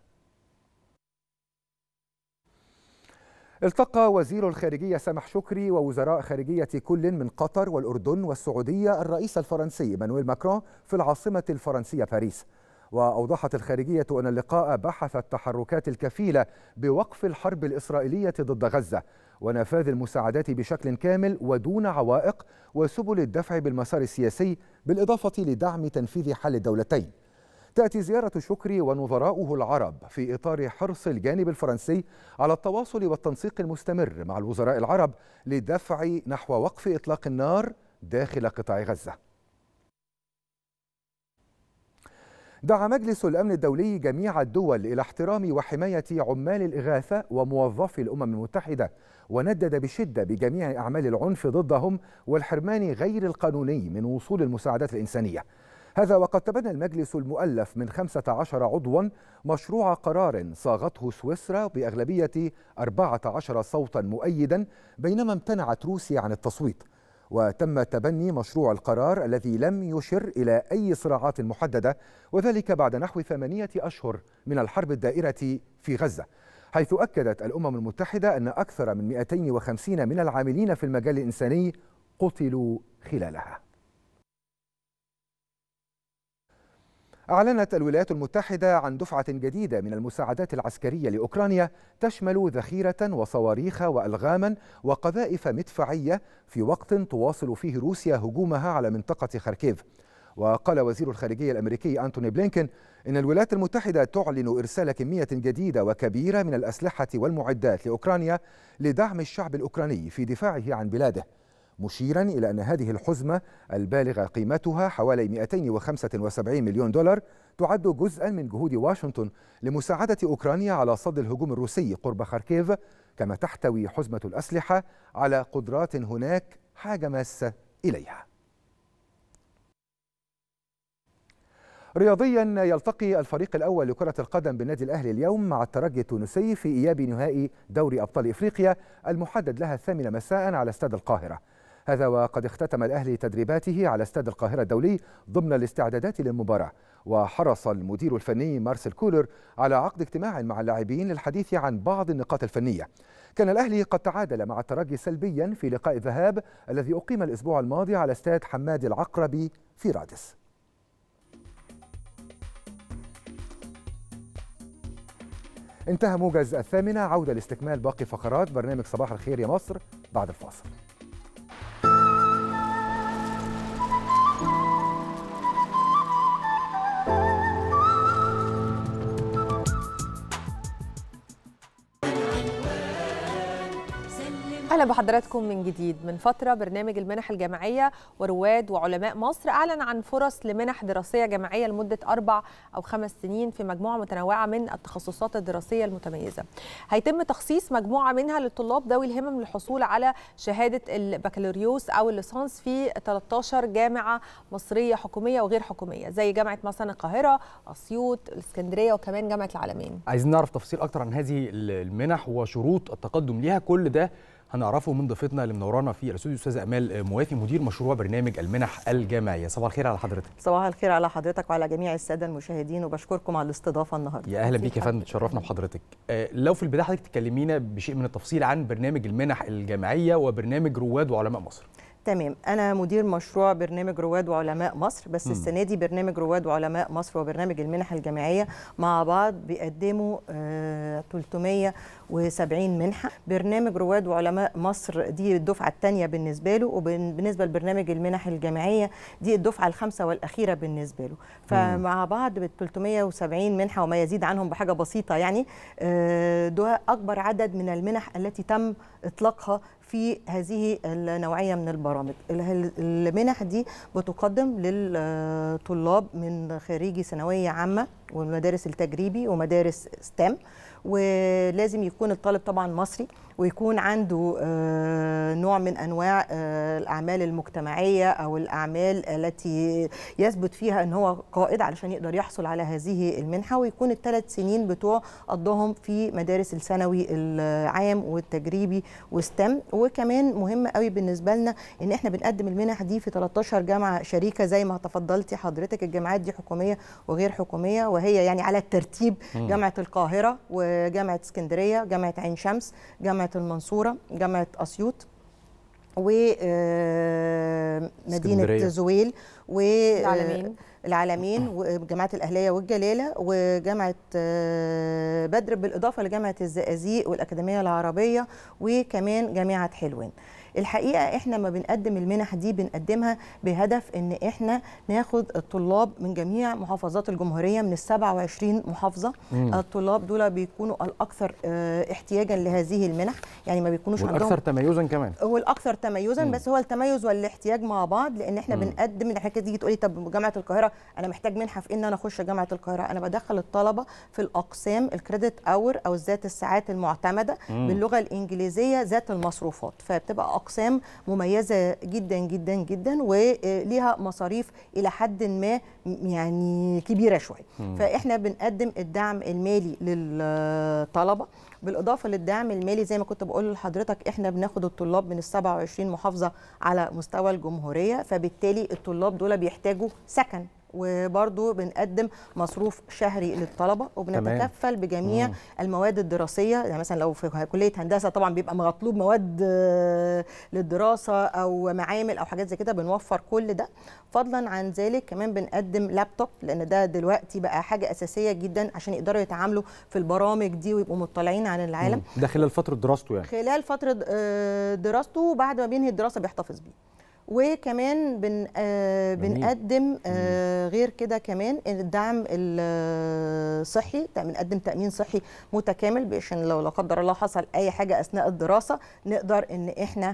التقى وزير الخارجية سامح شكري ووزراء خارجية كل من قطر والأردن والسعودية الرئيس الفرنسي إيمانويل ماكرون في العاصمة الفرنسية باريس وأوضحت الخارجية أن اللقاء بحث التحركات الكفيلة بوقف الحرب الإسرائيلية ضد غزة ونفاذ المساعدات بشكل كامل ودون عوائق وسبل الدفع بالمسار السياسي بالإضافة لدعم تنفيذ حل الدولتين تأتي زيارة شكري ونظراؤه العرب في إطار حرص الجانب الفرنسي على التواصل والتنسيق المستمر مع الوزراء العرب لدفع نحو وقف إطلاق النار داخل قطاع غزة دعا مجلس الأمن الدولي جميع الدول إلى احترام وحماية عمال الإغاثة وموظفي الأمم المتحدة وندد بشدة بجميع أعمال العنف ضدهم والحرمان غير القانوني من وصول المساعدات الإنسانية هذا وقد تبنى المجلس المؤلف من 15 عضوا مشروع قرار صاغته سويسرا بأغلبية 14 صوتا مؤيدا بينما امتنعت روسيا عن التصويت وتم تبني مشروع القرار الذي لم يشر إلى أي صراعات محددة وذلك بعد نحو ثمانية أشهر من الحرب الدائرة في غزة حيث أكدت الأمم المتحدة أن أكثر من 250 من العاملين في المجال الإنساني قتلوا خلالها أعلنت الولايات المتحدة عن دفعة جديدة من المساعدات العسكرية لأوكرانيا تشمل ذخيرة وصواريخ وألغاما وقذائف مدفعية في وقت تواصل فيه روسيا هجومها على منطقة خاركيف وقال وزير الخارجية الأمريكي أنتوني بلينكين إن الولايات المتحدة تعلن إرسال كمية جديدة وكبيرة من الأسلحة والمعدات لأوكرانيا لدعم الشعب الأوكراني في دفاعه عن بلاده مشيرا إلى أن هذه الحزمة البالغة قيمتها حوالي 275 مليون دولار تعد جزءا من جهود واشنطن لمساعدة أوكرانيا على صد الهجوم الروسي قرب خاركيف كما تحتوي حزمة الأسلحة على قدرات هناك حاجة ماسة إليها رياضيا يلتقي الفريق الأول لكرة القدم بالنادي الأهلي اليوم مع الترجي التونسي في إياب نهائي دوري أبطال إفريقيا المحدد لها الثامنة مساء على استاد القاهرة هذا وقد اختتم الأهلي تدريباته على استاد القاهرة الدولي ضمن الاستعدادات للمباراة وحرص المدير الفني مارسيل كولر على عقد اجتماع مع اللاعبين للحديث عن بعض النقاط الفنية كان الأهلي قد تعادل مع الترجي سلبيا في لقاء الذهاب الذي أقيم الأسبوع الماضي على استاد حماد العقربي في رادس انتهى موجز الثامنة عودة لاستكمال باقي فقرات برنامج صباح الخير يا مصر بعد الفاصل اهلا بحضراتكم من جديد من فتره برنامج المنح الجامعيه ورواد وعلماء مصر اعلن عن فرص لمنح دراسيه جامعيه لمده اربع او خمس سنين في مجموعه متنوعه من التخصصات الدراسيه المتميزه. هيتم تخصيص مجموعه منها للطلاب ذوي الهمم للحصول على شهاده البكالوريوس او الليسانس في 13 جامعه مصريه حكوميه وغير حكوميه زي جامعه مثلا القاهره، اسيوط، الاسكندريه وكمان جامعه العالمين. عايزين نعرف تفاصيل اكتر عن هذه المنح وشروط التقدم ليها كل ده هنعرفه من ضيفتنا اللي منورانا في الاستوديو استاذه امال موافي مدير مشروع برنامج المنح الجامعيه صباح الخير على حضرتك صباح الخير على حضرتك وعلى جميع الساده المشاهدين وبشكركم على الاستضافه النهارده يا اهلا بيك يا فندم تشرفنا بحضرتك آه، لو في البدايه حضرتك تكلمينا بشيء من التفصيل عن برنامج المنح الجامعيه وبرنامج رواد وعلماء مصر تمام انا مدير مشروع برنامج رواد وعلماء مصر بس مم. السنه دي برنامج رواد وعلماء مصر وبرنامج المنح الجامعيه مع بعض بيقدموا آه 370 منحه برنامج رواد وعلماء مصر دي الدفعه الثانيه بالنسبه له وبالنسبه لبرنامج المنح الجامعيه دي الدفعه الخامسه والاخيره بالنسبه له فمع بعض بال 370 منحه وما يزيد عنهم بحاجه بسيطه يعني آه، ده اكبر عدد من المنح التي تم اطلاقها في هذه النوعيه من البرامج ال- المنح دي بتقدم للطلاب من خريجي ثانويه عامه والمدارس التجريبي ومدارس ستام ولازم يكون الطالب طبعا مصري ويكون عنده آه، نوع من انواع آه، الاعمال المجتمعيه او الاعمال التي يثبت فيها ان هو قائد علشان يقدر يحصل على هذه المنحه ويكون الثلاث سنين بتوع قضاهم في مدارس الثانوي العام والتجريبي وستم وكمان مهم قوي بالنسبه لنا ان احنا بنقدم المنح دي في 13 جامعه شريكه زي ما تفضلتي حضرتك الجامعات دي حكوميه وغير حكوميه وهي يعني على الترتيب مم. جامعه القاهره وجامعه اسكندريه جامعه عين شمس جامعه المنصوره جامعه اسيوط ومدينه اسكندرية. زويل و العالمين. العالمين وجامعه الاهليه والجلاله وجامعه آه، بدر بالاضافه لجامعه الزقازيق والاكاديميه العربيه وكمان جامعه حلوان الحقيقه احنا ما بنقدم المنح دي بنقدمها بهدف ان احنا ناخد الطلاب من جميع محافظات الجمهوريه من ال 27 محافظه مم. الطلاب دول بيكونوا الاكثر آه، احتياجا لهذه المنح يعني ما بيكونوش عندهم والاكثر تميزا كمان هو الاكثر تميزا مم. بس هو التميز والاحتياج مع بعض لان احنا مم. بنقدم الحكايه تيجي تقولي طب جامعه القاهره انا محتاج منحه في ان انا اخش جامعه القاهره انا بدخل الطلبه في الاقسام الكريدت اور او ذات الساعات المعتمده مم. باللغه الانجليزيه ذات المصروفات فبتبقى اقسام مميزه جدا جدا جدا وليها مصاريف الى حد ما يعني كبيره شويه مم. فاحنا بنقدم الدعم المالي للطلبه بالاضافه للدعم المالي زي ما كنت بقول لحضرتك احنا بناخد الطلاب من ال 27 محافظه على مستوى الجمهوريه فبالتالي الطلاب دول بيحتاجوا سكن وبرضه بنقدم مصروف شهري للطلبه وبنتكفل بجميع مم. المواد الدراسيه يعني مثلا لو في كليه هندسه طبعا بيبقى مطلوب مواد آه، للدراسه او معامل او حاجات زي كده بنوفر كل ده فضلا عن ذلك كمان بنقدم لابتوب لان ده دلوقتي بقى حاجه اساسيه جدا عشان يقدروا يتعاملوا في البرامج دي ويبقوا مطلعين عن العالم مم. ده خلال فتره دراسته يعني خلال فتره آه، دراسته وبعد ما بينهي الدراسه بيحتفظ بيه وكمان بن آه جميل. بنقدم آه غير كده كمان الدعم الصحي بنقدم تامين صحي متكامل عشان لو لا قدر الله حصل اي حاجه اثناء الدراسه نقدر ان احنا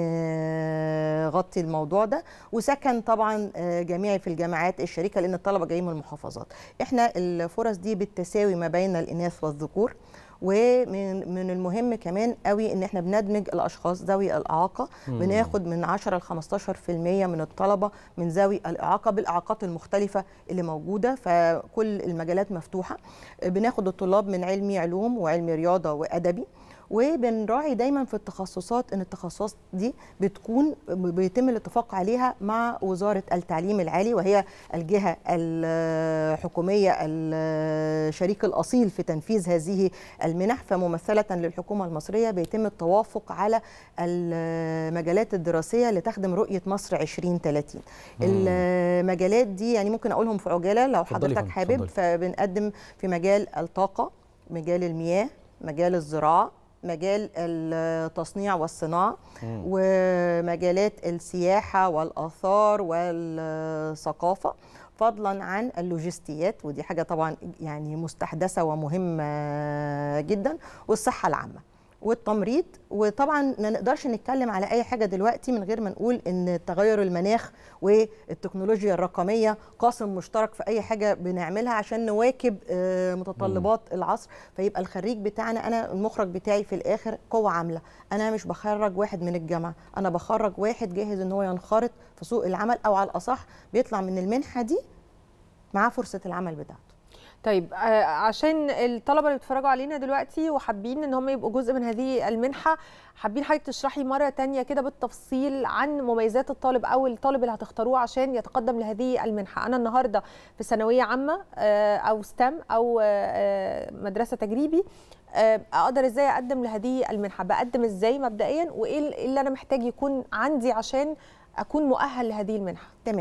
نغطي الموضوع ده وسكن طبعا آه، جامعي في الجامعات الشريكه لان الطلبه جايين من المحافظات احنا الفرص دي بالتساوي ما بين الاناث والذكور ومن من المهم كمان قوي ان احنا بندمج الاشخاص ذوي الاعاقه مم. بناخد من 10 ل 15% من الطلبه من ذوي الاعاقه بالاعاقات المختلفه اللي موجوده فكل المجالات مفتوحه بناخد الطلاب من علمي علوم وعلمي رياضه وادبي وبنراعي دايما في التخصصات ان التخصصات دي بتكون بيتم الاتفاق عليها مع وزاره التعليم العالي وهي الجهه الحكوميه الشريك الاصيل في تنفيذ هذه المنح فممثله للحكومه المصريه بيتم التوافق على المجالات الدراسيه لتخدم رؤيه مصر 2030 المجالات دي يعني ممكن اقولهم في عجاله لو اتفضلي حضرتك فندم، حابب اتفضلي. فبنقدم في مجال الطاقه مجال المياه مجال الزراعه مجال التصنيع والصناعه مم. ومجالات السياحه والاثار والثقافه فضلا عن اللوجستيات ودي حاجه طبعا يعني مستحدثه ومهمه جدا والصحه العامه والتمريض وطبعا ما نقدرش نتكلم على اي حاجه دلوقتي من غير ما نقول ان تغير المناخ والتكنولوجيا الرقميه قاسم مشترك في اي حاجه بنعملها عشان نواكب آه، متطلبات العصر فيبقى الخريج بتاعنا انا المخرج بتاعي في الاخر قوه عامله انا مش بخرج واحد من الجامعه انا بخرج واحد جاهز ان هو ينخرط في سوق العمل او على الاصح بيطلع من المنحه دي معاه فرصه العمل بتاعته طيب آه، عشان الطلبه اللي بيتفرجوا علينا دلوقتي وحابين ان هم يبقوا جزء من هذه المنحه حابين حضرتك تشرحي مره تانية كده بالتفصيل عن مميزات الطالب او الطالب اللي هتختاروه عشان يتقدم لهذه المنحه انا النهارده في ثانويه عامه آه، او ستام او آه، مدرسه تجريبي آه، اقدر ازاي اقدم لهذه المنحه بقدم ازاي مبدئيا وايه اللي انا محتاج يكون عندي عشان اكون مؤهل لهذه المنحه تمام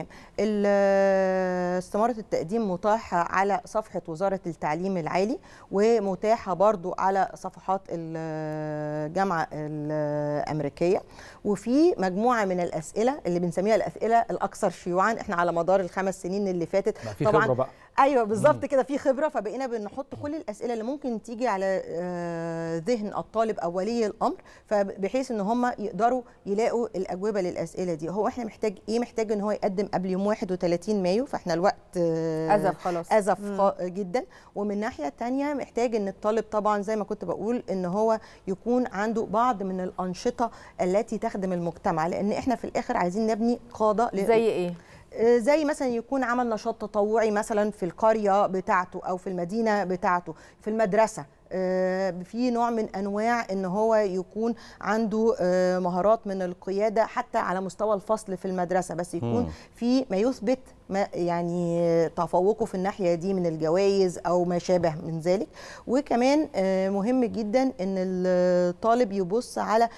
ال- استمارة التقديم متاحة على صفحة وزارة التعليم العالي ومتاحة برضو على صفحات الجامعة الأمريكية وفي مجموعة من الأسئلة اللي بنسميها الأسئلة الأكثر شيوعا احنا على مدار الخمس سنين اللي فاتت بقى في خبره بقى ايوه بالظبط كده في خبره فبقينا بنحط كل الاسئله اللي ممكن تيجي على آه، ذهن الطالب او ولي الامر فبحيث ان هم يقدروا يلاقوا الاجوبه للاسئله دي هو احنا محتاج ايه محتاج ان هو يقدم قبل يوم 31 مايو فاحنا الوقت آه، أزف خلاص. ازف مم. خا- جدا ومن ناحيه تانية محتاج ان الطالب طبعا زي ما كنت بقول ان هو يكون عنده بعض من الانشطه التي تخدم المجتمع لان احنا في الاخر عايزين نبني قاده ل- زي ايه آه، زي مثلا يكون عمل نشاط تطوعي مثلا في القريه بتاعته او في المدينه بتاعته في المدرسه آه، في نوع من انواع ان هو يكون عنده آه، مهارات من القياده حتى على مستوى الفصل في المدرسه بس يكون مم. في ما يثبت ما يعني تفوقه في الناحيه دي من الجوائز او ما شابه من ذلك وكمان آه، مهم جدا ان الطالب يبص على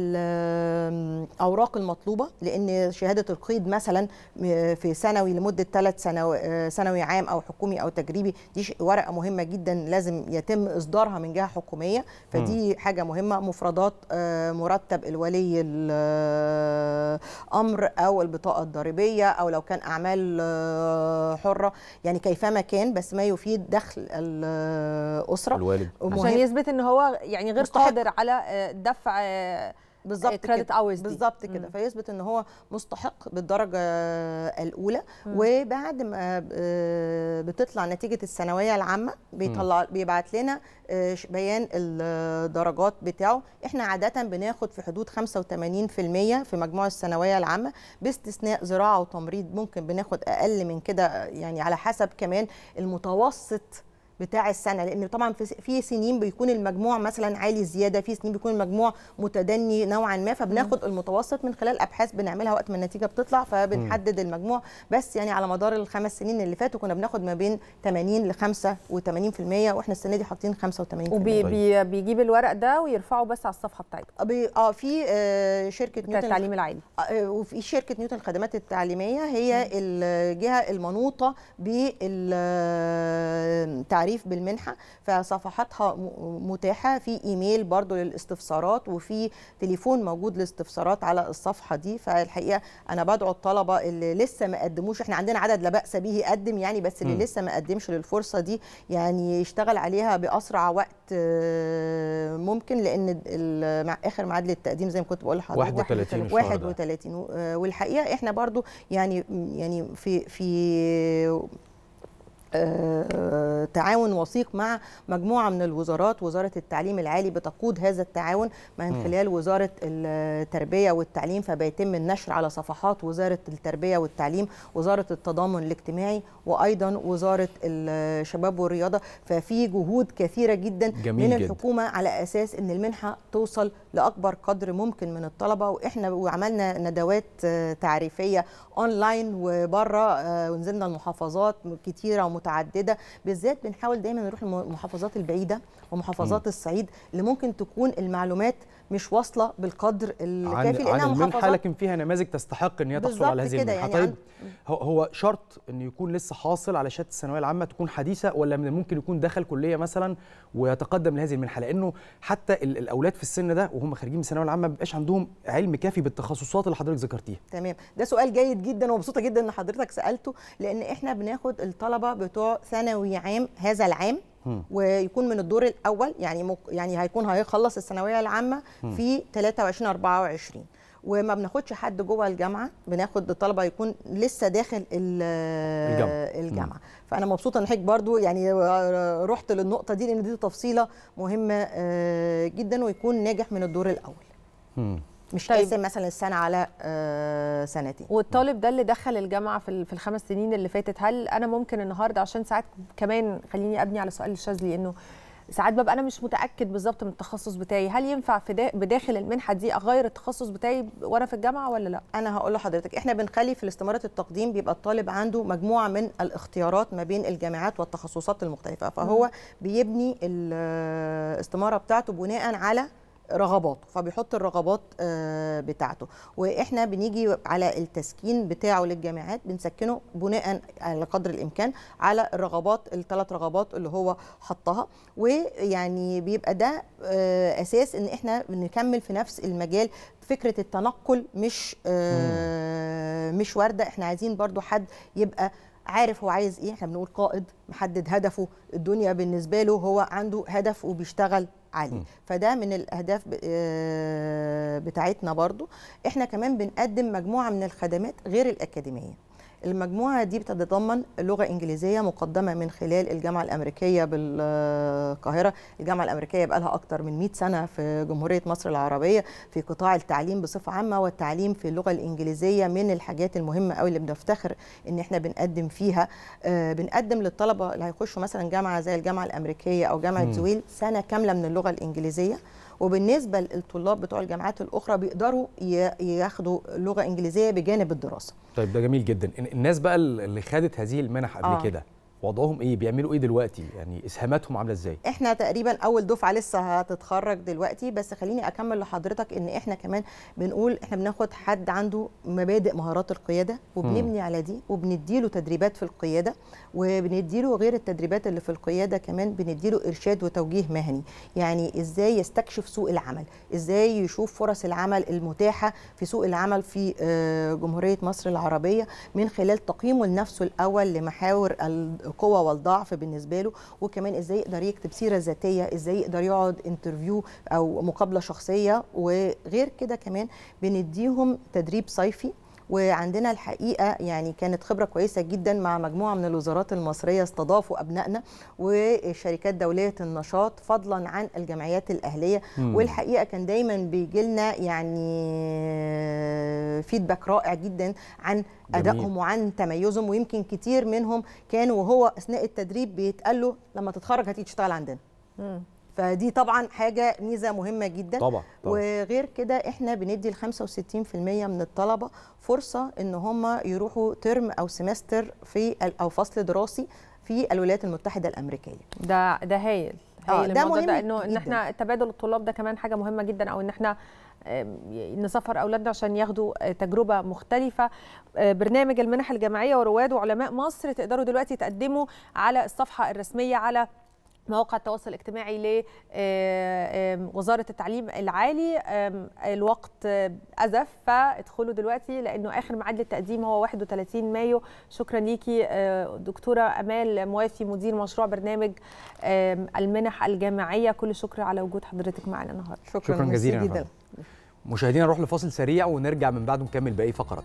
الاوراق المطلوبه لان شهاده القيد مثلا م- في ثانوي لمده ثلاث ثانوي عام او حكومي او تجريبي دي ش- ورقه مهمه جدا لازم يتم اصدارها من جهه حكوميه فدي حاجه مهمه مفردات آه، مرتب الولي الامر او البطاقه الضريبيه او لو كان اعمال آه، حره يعني كيفما كان بس ما يفيد دخل الاسره الوالد عشان مهم- يثبت ان هو يعني غير مستحق. قادر على آه، دفع آه، بالظبط كريدت كده اورز دي بالظبط كده مم. فيثبت ان هو مستحق بالدرجه الاولى مم. وبعد ما آه، بتطلع نتيجه الثانويه العامه بيطلع بيبعت لنا آه، ش- بيان الدرجات بتاعه احنا عاده بناخد في حدود 85% في مجموع الثانويه العامه باستثناء زراعه وتمريض ممكن بناخد اقل من كده يعني على حسب كمان المتوسط بتاع السنه لان طبعا في في سنين بيكون المجموع مثلا عالي زياده في سنين بيكون المجموع متدني نوعا ما فبناخد المتوسط من خلال ابحاث بنعملها وقت ما النتيجه بتطلع فبنحدد المجموع بس يعني على مدار الخمس سنين اللي فاتوا كنا بناخد ما بين 80 ل 85% واحنا السنه دي حاطين 85% وبي بي بيجيب الورق ده ويرفعه بس على الصفحه بتاعته بي- اه في آه، شركه بتاع نيوتن التعليم العالي آه، وفي شركه نيوتن الخدمات التعليميه هي الجهه المنوطه بالتعريف بالمنحه فصفحاتها م- متاحه في ايميل برضو للاستفسارات وفي تليفون موجود للاستفسارات على الصفحه دي فالحقيقه انا بدعو الطلبه اللي لسه ما قدموش احنا عندنا عدد لا باس به يقدم يعني بس اللي مم. لسه ما قدمش للفرصه دي يعني يشتغل عليها باسرع وقت آه، ممكن لان ال- مع اخر ميعاد للتقديم زي ما كنت بقول لحضرتك 31 الشهر ده. 31 و- آه، والحقيقه احنا برضو يعني يعني في في آه، تعاون وثيق مع مجموعه من الوزارات وزاره التعليم العالي بتقود هذا التعاون من مم. خلال وزاره التربيه والتعليم فبيتم النشر على صفحات وزاره التربيه والتعليم وزاره التضامن الاجتماعي وايضا وزاره الشباب والرياضه ففي جهود كثيره جدا جميل من جدا. الحكومه على اساس ان المنحه توصل لاكبر قدر ممكن من الطلبه واحنا وعملنا ندوات آه، تعريفيه اونلاين وبره آه، ونزلنا المحافظات كتيره ومتعدده بالذات بنحاول دايما نروح المحافظات البعيده ومحافظات الصعيد اللي ممكن تكون المعلومات مش واصله بالقدر الكافي عن, لانها عن المنحه محافظات لكن فيها نماذج تستحق ان هي تحصل بالظبط على هذه كده، المنحه يعني طيب هو- هو شرط ان يكون لسه حاصل على شهاده الثانويه العامه تكون حديثه ولا من الممكن يكون دخل كليه مثلا ويتقدم لهذه المنحه لانه حتى ال- الاولاد في السن ده وهم خارجين من الثانويه العامه ما بيبقاش عندهم علم كافي بالتخصصات اللي حضرتك ذكرتيها تمام ده سؤال جيد جدا ومبسوطه جدا ان حضرتك سالته لان احنا بناخد الطلبه بتوع ثانوي عام هذا العام مم. ويكون من الدور الاول يعني مك يعني هيكون هيخلص الثانويه العامه مم. في 23 24 وما بناخدش حد جوه الجامعه بناخد الطلبه يكون لسه داخل ال- الجامعة. الجامعه فانا مبسوطه ان حضرتك برضو يعني رحت للنقطه دي لان دي تفصيله مهمه آه، جدا ويكون ناجح من الدور الاول مم. مش طيب. قاسم مثلا السنه على آه، سنتين والطالب ده اللي دخل الجامعه في ال- في الخمس سنين اللي فاتت هل انا ممكن النهارده عشان ساعات كمان خليني ابني على سؤال الشاذلي انه ساعات ببقى انا مش متاكد بالظبط من التخصص بتاعي هل ينفع في دا- بداخل المنحه دي اغير التخصص بتاعي وانا في الجامعه ولا لا انا هقول لحضرتك احنا بنخلي في الاستماره التقديم بيبقى الطالب عنده مجموعه من الاختيارات ما بين الجامعات والتخصصات المختلفه فهو بيبني الاستماره بتاعته بناء على رغباته فبيحط الرغبات آه، بتاعته واحنا بنيجي على التسكين بتاعه للجامعات بنسكنه بناء على قدر الامكان على الرغبات الثلاث رغبات اللي هو حطها ويعني بيبقى ده آه، اساس ان احنا بنكمل في نفس المجال فكره التنقل مش آه، مش وارده احنا عايزين برضو حد يبقى عارف هو عايز ايه احنا بنقول قائد محدد هدفه الدنيا بالنسبه له هو عنده هدف وبيشتغل عليه م. فده من الاهداف ب- آه، بتاعتنا برضو احنا كمان بنقدم مجموعه من الخدمات غير الاكاديميه المجموعه دي بتتضمن لغه انجليزيه مقدمه من خلال الجامعه الامريكيه بالقاهره الجامعه الامريكيه بقى لها اكتر من 100 سنه في جمهوريه مصر العربيه في قطاع التعليم بصفه عامه والتعليم في اللغه الانجليزيه من الحاجات المهمه قوي اللي بنفتخر ان احنا بنقدم فيها آه، بنقدم للطلبه اللي هيخشوا مثلا جامعه زي الجامعه الامريكيه او جامعه مم. زويل سنه كامله من اللغه الانجليزيه وبالنسبه للطلاب بتوع الجامعات الاخرى بيقدروا ي- ياخدوا لغه انجليزيه بجانب الدراسه طيب ده جميل جدا ال- الناس بقى اللي خدت هذه المنح قبل آه. كده وضعهم ايه بيعملوا ايه دلوقتي يعني اسهاماتهم عامله ازاي احنا تقريبا اول دفعه لسه هتتخرج دلوقتي بس خليني اكمل لحضرتك ان احنا كمان بنقول احنا بناخد حد عنده مبادئ مهارات القياده وبنبني على دي وبنديله تدريبات في القياده وبنديله غير التدريبات اللي في القياده كمان بنديله ارشاد وتوجيه مهني يعني ازاي يستكشف سوق العمل ازاي يشوف فرص العمل المتاحه في سوق العمل في آه، جمهوريه مصر العربيه من خلال تقييمه لنفسه الاول لمحاور القوه والضعف بالنسبه له وكمان ازاي يقدر يكتب سيره ذاتيه ازاي يقدر يقعد انترفيو او مقابله شخصيه وغير كده كمان بنديهم تدريب صيفي وعندنا الحقيقه يعني كانت خبره كويسه جدا مع مجموعه من الوزارات المصريه استضافوا ابنائنا وشركات دوليه النشاط فضلا عن الجمعيات الاهليه مم. والحقيقه كان دايما بيجي لنا يعني فيدباك رائع جدا عن ادائهم وعن تميزهم ويمكن كتير منهم كانوا وهو اثناء التدريب بيتقال له لما تتخرج هتيجي تشتغل عندنا فدي طبعا حاجه ميزه مهمه جدا طبعا طبعا وغير كده احنا بندي ل 65% من الطلبه فرصه ان هم يروحوا ترم او سمستر في ال- او فصل دراسي في الولايات المتحده الامريكيه ده ده هايل آه، هايل ده الموضوع مهم ده انه ان جداً. احنا تبادل الطلاب ده كمان حاجه مهمه جدا او ان احنا آم، نسفر اولادنا عشان ياخدوا آه، تجربه مختلفه آه، برنامج المنح الجامعيه ورواد وعلماء مصر تقدروا دلوقتي تقدموا على الصفحه الرسميه على مواقع التواصل الاجتماعي لوزارة التعليم العالي آم، الوقت آه، أزف فادخلوا دلوقتي لأنه آخر ميعاد للتقديم هو 31 مايو شكرا ليكي آه، دكتورة أمال موافي مدير مشروع برنامج آم، المنح الجامعية كل شكر على وجود حضرتك معنا النهاردة شكرا ميرسي جزيلا يا جدا فندم. مشاهدينا نروح لفاصل سريع ونرجع من بعده نكمل باقي فقرات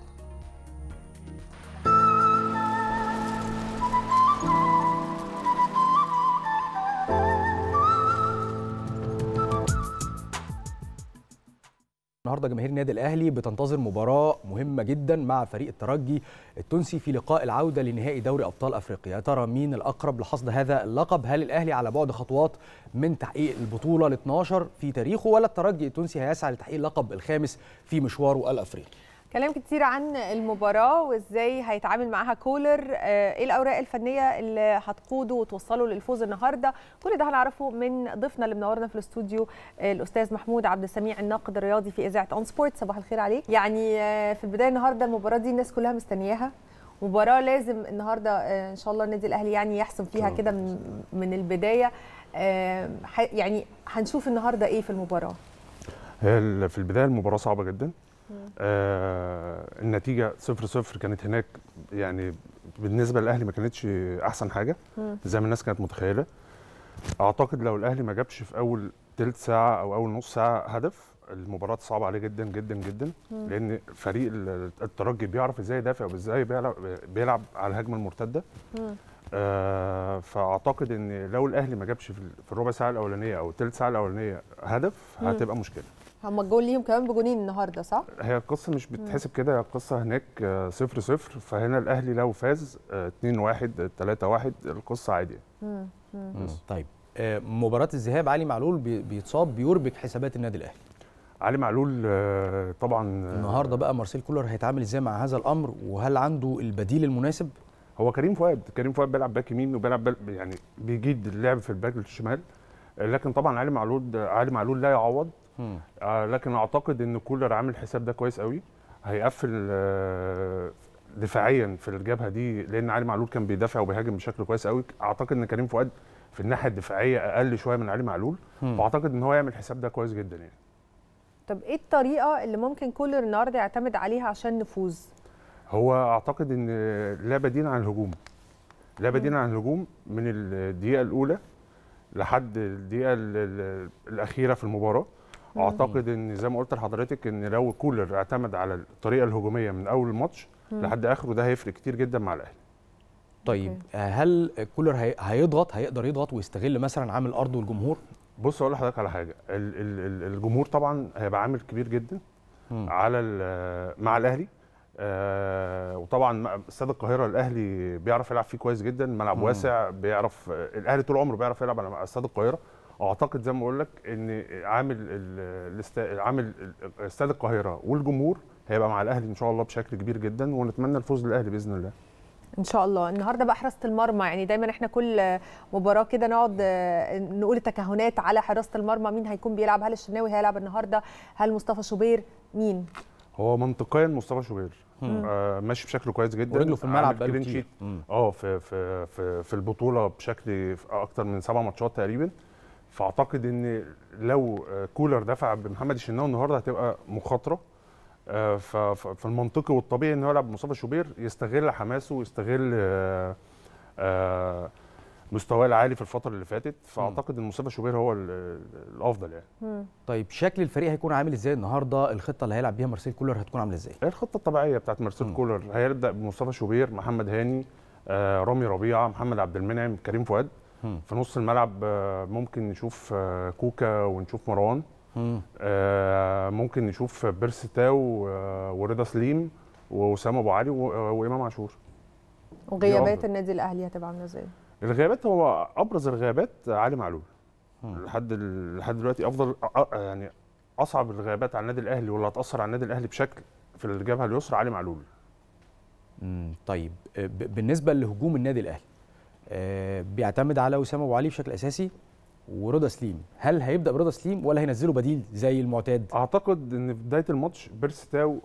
النهارده جماهير النادي الاهلي بتنتظر مباراه مهمه جدا مع فريق الترجي التونسي في لقاء العوده لنهائي دوري ابطال افريقيا يا ترى مين الاقرب لحصد هذا اللقب هل الاهلي على بعد خطوات من تحقيق البطوله ال 12 في تاريخه ولا الترجي التونسي هيسعى لتحقيق اللقب الخامس في مشواره الافريقي كلام كتير عن المباراة وازاي هيتعامل معاها كولر آه، ايه الاوراق الفنية اللي هتقوده وتوصله للفوز النهاردة كل ده هنعرفه من ضيفنا اللي منورنا في الاستوديو آه، الاستاذ محمود عبد السميع الناقد الرياضي في اذاعة اون سبورت صباح الخير عليك يعني آه، في البداية النهاردة المباراة دي الناس كلها مستنياها مباراة لازم النهارده آه، ان شاء الله النادي الاهلي يعني يحسم فيها كده من, من البداية آه، ح- يعني هنشوف النهارده ايه في المباراة هي ال- في البدايه المباراه صعبه جدا آه النتيجه 0 0 كانت هناك يعني بالنسبه للاهلي ما كانتش احسن حاجه مم. زي ما الناس كانت متخيله اعتقد لو الاهلي ما جابش في اول تلت ساعه او اول نص ساعه هدف المباراه صعبه عليه جدا جدا جدا مم. لان فريق ال- الترجي بيعرف ازاي يدافع وازاي بيلعب بيلعب على الهجمه المرتده مم. آه فاعتقد ان لو الاهلي ما جابش في ال- في الربع ساعه الاولانيه او الثلث ساعه الاولانيه هدف مم. هتبقى مشكله هم الجول ليهم كمان بجونين النهارده صح؟ هي القصه مش بتتحسب كده هي القصه هناك آه، صفر صفر فهنا الاهلي لو فاز 2 1 3 1 القصه عادي مم. مم. مم. طيب آه، مباراه الذهاب علي معلول بي- بيتصاب بيربك حسابات النادي الاهلي علي معلول آه، طبعا آه، النهارده بقى مارسيل كولر هيتعامل ازاي مع هذا الامر وهل عنده البديل المناسب هو كريم فؤاد كريم فؤاد بيلعب باك يمين وبيلعب بال- يعني بيجيد اللعب في الباك الشمال آه، لكن طبعا علي معلول علي معلول لا يعوض مم. آه، لكن اعتقد ان كولر عامل الحساب ده كويس قوي هيقفل آه، دفاعيا في الجبهه دي لان علي معلول كان بيدافع وبيهاجم بشكل كويس قوي اعتقد ان كريم فؤاد في الناحيه الدفاعيه اقل شويه من علي معلول مم. فاعتقد ان هو يعمل الحساب ده كويس جدا يعني طب ايه الطريقه اللي ممكن كولر النهارده يعتمد عليها عشان نفوز؟ هو اعتقد ان لا بديل عن الهجوم لا بديل عن الهجوم من الدقيقه الاولى لحد الدقيقه ال- ال- الاخيره في المباراه مم. اعتقد ان زي ما قلت لحضرتك ان لو كولر اعتمد على الطريقه الهجوميه من اول الماتش مم. لحد اخره ده هيفرق كتير جدا مع الاهلي طيب أوكي. آه، هل كولر هي- هيضغط هيقدر يضغط ويستغل مثلا عامل الارض والجمهور بص اقول لحضرتك على حاجه ال- ال- ال- الجمهور طبعا هيبقى عامل كبير جدا مم. على ال- مع الاهلي آه وطبعا مع- استاد القاهره الاهلي بيعرف يلعب فيه كويس جدا ملعب مم. واسع بيعرف آه، الاهلي طول عمره بيعرف يلعب على استاد القاهره اعتقد زي ما بقول لك ان عامل ال- الاست- عامل ال- استاد القاهره والجمهور هيبقى مع الاهلي ان شاء الله بشكل كبير جدا ونتمنى الفوز للاهلي باذن الله ان شاء الله النهارده بقى حراسه المرمى يعني دايما احنا كل مباراه كده نقعد آه، نقول التكهنات على حراسه المرمى مين هيكون بيلعب هل الشناوي هيلعب النهارده هل مصطفى شوبير مين هو منطقيا مصطفى شوبير مم. آه ماشي بشكل كويس جدا ورجله في الملعب عامل بقاله كلين كتير شيت. مم. اه في في في في البطوله بشكل في اكتر من سبع ماتشات تقريبا فاعتقد ان لو آه، كولر دفع بمحمد الشناوي النهارده هتبقى مخاطره آه، ف- ف- فالمنطقي والطبيعي ان هو يلعب بمصطفى شوبير يستغل حماسه ويستغل آه، آه، مستواه العالي في الفتره اللي فاتت فاعتقد ان مصطفى شوبير هو ال- ال- الافضل يعني مم. طيب شكل الفريق هيكون عامل ازاي النهارده الخطه اللي هيلعب بيها مارسيل كولر هتكون عامله ازاي هي الخطه الطبيعيه بتاعت مارسيل مم. كولر هيبدا بمصطفى شوبير محمد هاني آه، رامي ربيعه محمد عبد المنعم كريم فؤاد مم. في نص الملعب آه، ممكن نشوف آه، كوكا ونشوف مروان مم. آه، ممكن نشوف بيرسي تاو آه، ورضا سليم واسامه ابو علي و- آه، وامام عاشور وغيابات أفضل. النادي الاهلي هتبقى عامله ازاي الغيابات هو ابرز الغيابات علي معلول مم. لحد ال- لحد دلوقتي افضل أ- أ- يعني اصعب الغيابات على النادي الاهلي واللي هتاثر على النادي الاهلي بشكل في الجبهه اليسرى علي معلول مم. طيب آه، ب- بالنسبه لهجوم النادي الاهلي آه، بيعتمد على وسام ابو علي بشكل اساسي ورضا سليم هل هيبدا برضا سليم ولا هينزله بديل زي المعتاد اعتقد ان في بدايه الماتش بيرسي تاو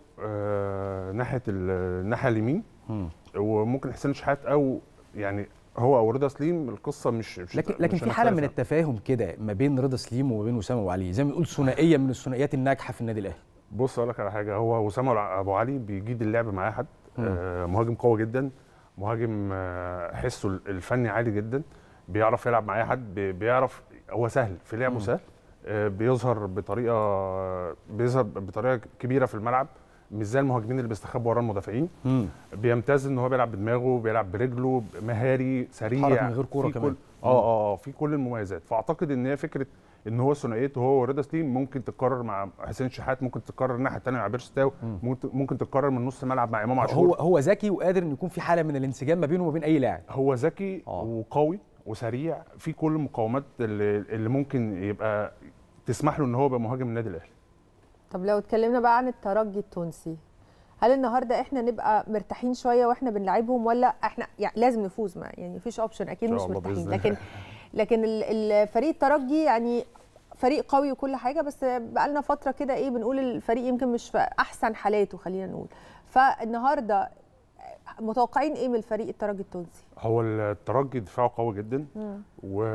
آه ناحيه ال- الناحيه اليمين مم. وممكن حسين شحات او يعني هو او رضا سليم القصه مش, مش لكن لكن مش في حاله من هنختلف التفاهم كده ما بين رضا سليم وما بين وسام ابو علي زي ما نقول ثنائيه من الثنائيات الناجحه في النادي الاهلي بص اقول لك على حاجه هو وسام ابو علي بيجيد اللعب مع احد مم. آه مهاجم قوي جدا مهاجم آه حسه الفني عالي جدا بيعرف يلعب مع اي حد بي- بيعرف هو سهل في لعبه مم. سهل آه بيظهر بطريقه بيظهر بطريقه كبيره في الملعب مش زي المهاجمين اللي بيستخبوا ورا المدافعين مم. بيمتاز ان هو بيلعب بدماغه بيلعب برجله مهاري سريع حرك من غير كورة في كمان. كل اه اه اه في كل المميزات فاعتقد ان هي فكره ان هو ثنائيته هو ورضا سليم ممكن تتكرر مع حسين شحات ممكن تتكرر الناحيه الثانيه مع بيرس تاو مم. ممكن ممكن تتكرر من نص الملعب مع امام عاشور هو هو ذكي وقادر ان يكون في حاله من الانسجام ما بينه وما بين اي لاعب هو ذكي آه. وقوي وسريع في كل المقومات اللي, اللي ممكن يبقى تسمح له ان هو يبقى مهاجم النادي الاهلي طب لو اتكلمنا بقى عن الترجي التونسي هل النهارده احنا نبقى مرتاحين شويه واحنا بنلعبهم ولا احنا يعني لازم نفوز ما يعني مفيش اوبشن اكيد إن مش شاء الله مرتاحين بإذن لكن الله. لكن ال- الفريق الترجي يعني فريق قوي وكل حاجه بس بقى لنا فتره كده ايه بنقول الفريق يمكن مش في احسن حالاته خلينا نقول فالنهارده متوقعين ايه من الفريق الترجي التونسي هو الترجي دفاعه قوي جدا مم. و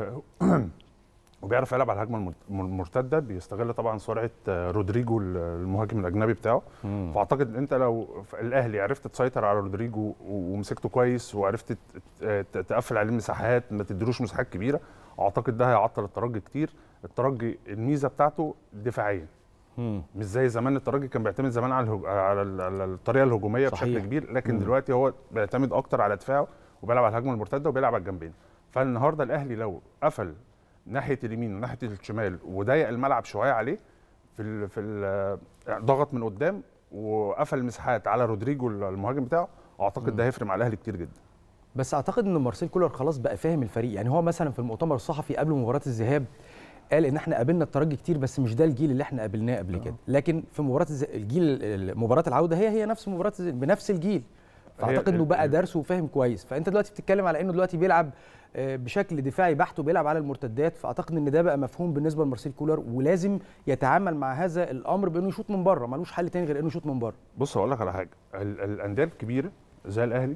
وبيعرف يلعب على الهجمه المرت- المرتده بيستغل طبعا سرعه آه، رودريجو المهاجم الاجنبي بتاعه مم. فاعتقد ان انت لو في الاهلي عرفت تسيطر على رودريجو و- ومسكته كويس وعرفت ت- ت- تقفل عليه مساحات ما تديلوش مساحات كبيره اعتقد ده هيعطل الترجي كتير الترجي الميزه بتاعته دفاعيا مم. مش زي زمان الترجي كان بيعتمد زمان على الهج... على ال- على الطريقه الهجوميه صحيح. بشكل كبير لكن مم. دلوقتي هو بيعتمد اكتر على دفاعه وبيلعب على الهجمه المرتده وبيلعب على الجنبين فالنهارده الاهلي لو قفل ناحيه اليمين وناحيه الشمال وضيق الملعب شويه عليه في ال... في ال... ضغط من قدام وقفل مساحات على رودريجو المهاجم بتاعه اعتقد ده هيفرق مع الاهلي كتير جدا بس اعتقد ان مارسيل كولر خلاص بقى فاهم الفريق يعني هو مثلا في المؤتمر الصحفي قبل مباراه الذهاب قال ان احنا قابلنا الترجي كتير بس مش ده الجيل اللي احنا قابلناه قبل كده لكن في مباراه الز- الجيل مباراه العوده هي هي نفس مباراه الز- بنفس الجيل فاعتقد انه بقى دارسه وفاهم كويس فانت دلوقتي بتتكلم على انه دلوقتي بيلعب آه، بشكل دفاعي بحت وبيلعب على المرتدات فاعتقد ان ده بقى مفهوم بالنسبه لمارسيل كولر ولازم يتعامل مع هذا الامر بانه يشوط من بره ملوش حل تاني غير انه يشوط من بره بص هقول لك على حاجه ال- الانديه الكبيره زي الاهلي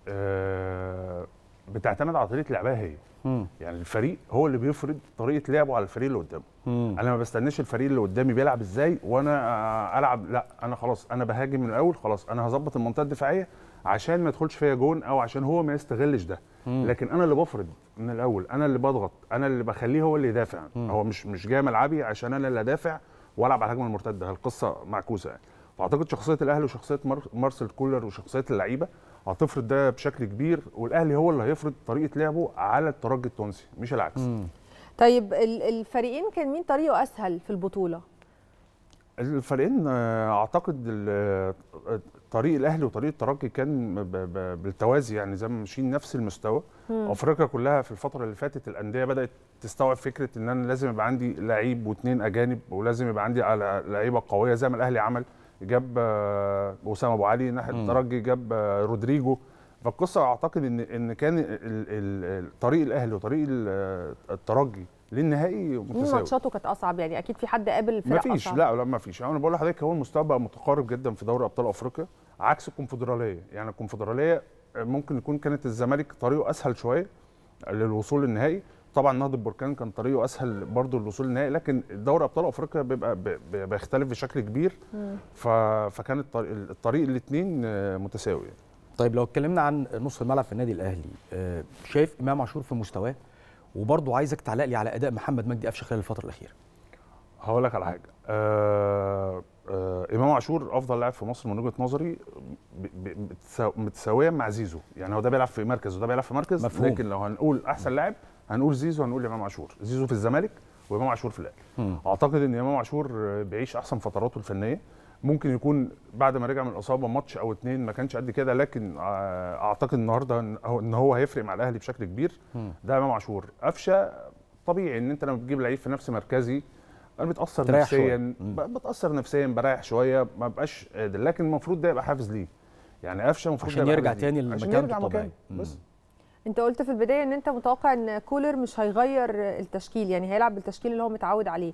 آه، بتعتمد على طريقه لعبها هي مم. يعني الفريق هو اللي بيفرض طريقه لعبه على الفريق اللي قدامه مم. انا ما بستناش الفريق اللي قدامي بيلعب ازاي وانا آه، العب لا انا خلاص انا بهاجم من الاول خلاص انا هظبط المنطقه الدفاعيه عشان ما يدخلش فيا جون او عشان هو ما يستغلش ده مم. لكن انا اللي بفرض من الاول انا اللي بضغط انا اللي بخليه هو اللي يدافع مم. هو مش مش جاي ملعبي عشان انا اللي ادافع والعب على الهجمه المرتده القصه معكوسه يعني فاعتقد شخصيه الاهلي وشخصيه مار- مارسيل كولر وشخصيه اللعيبه هتفرض ده بشكل كبير والاهلي هو اللي هيفرض طريقه لعبه على الترجي التونسي مش العكس مم. طيب ال- الفريقين كان مين طريقه اسهل في البطوله الفريقين آه، اعتقد ال- آه، طريق الاهلي وطريق الترجي كان ب- ب- بالتوازي يعني زي ما ماشيين نفس المستوى مم. افريقيا كلها في الفتره اللي فاتت الانديه بدات تستوعب فكره ان انا لازم يبقى عندي لعيب واثنين اجانب ولازم يبقى عندي على لعيبه قويه زي ما الاهلي عمل جاب آه، وسام ابو علي ناحيه مم. الترجي جاب آه، رودريجو فالقصه اعتقد ان ان كان ال- ال- ال- طريق الاهلي وطريق ال- الترجي للنهائي مين متساوي ماتشاته كانت اصعب يعني اكيد في حد قابل الفرق ما فيش أصعب. لا لا ما فيش انا بقول لحضرتك هو المستوى بقى متقارب جدا في دوري ابطال افريقيا عكس الكونفدراليه يعني الكونفدراليه ممكن يكون كانت الزمالك طريقه اسهل شويه للوصول للنهائي طبعا نهضه بركان كان طريقه اسهل برضه للوصول للنهائي لكن دوري ابطال افريقيا بيبقى ب- ب- بيختلف بشكل كبير مم. ف... فكان الطريق, الطريق الاثنين متساوي يعني. طيب لو اتكلمنا عن نص الملعب في النادي الاهلي آه، شايف امام عاشور في مستواه وبرضه عايزك تعلق لي على اداء محمد مجدي قفشه خلال الفتره الاخيره هقول لك على حاجه آه آه امام عاشور افضل لاعب في مصر من وجهه نظري ب- ب- متساو- متساويا مع زيزو يعني هو ده بيلعب في مركز وده بيلعب في مركز مفهوم. لكن لو هنقول احسن لاعب هنقول زيزو هنقول امام عاشور زيزو في الزمالك وامام عاشور في الاهلي مم. اعتقد ان امام عاشور آه، بيعيش احسن فتراته الفنيه ممكن يكون بعد ما رجع من الاصابه ماتش او اتنين ما كانش قد كده لكن آه، اعتقد النهارده إن هو- ان هو هيفرق مع الاهلي بشكل كبير مم. ده امام عاشور قفشه طبيعي ان انت لما بتجيب لعيب في نفس مركزي انا بتاثر تريح نفسيا شوية. مم. ب- بتاثر نفسيا بريح شويه ما بقاش قادر لكن المفروض ده يبقى حافز ليه يعني قفشه المفروض عشان ده يبقى يرجع حافز ليه. تاني عشان لمكانته يرجع الطبيعي. مكانه بس مم. انت قلت في البدايه ان انت متوقع ان كولر مش هيغير التشكيل يعني هيلعب بالتشكيل اللي هو متعود عليه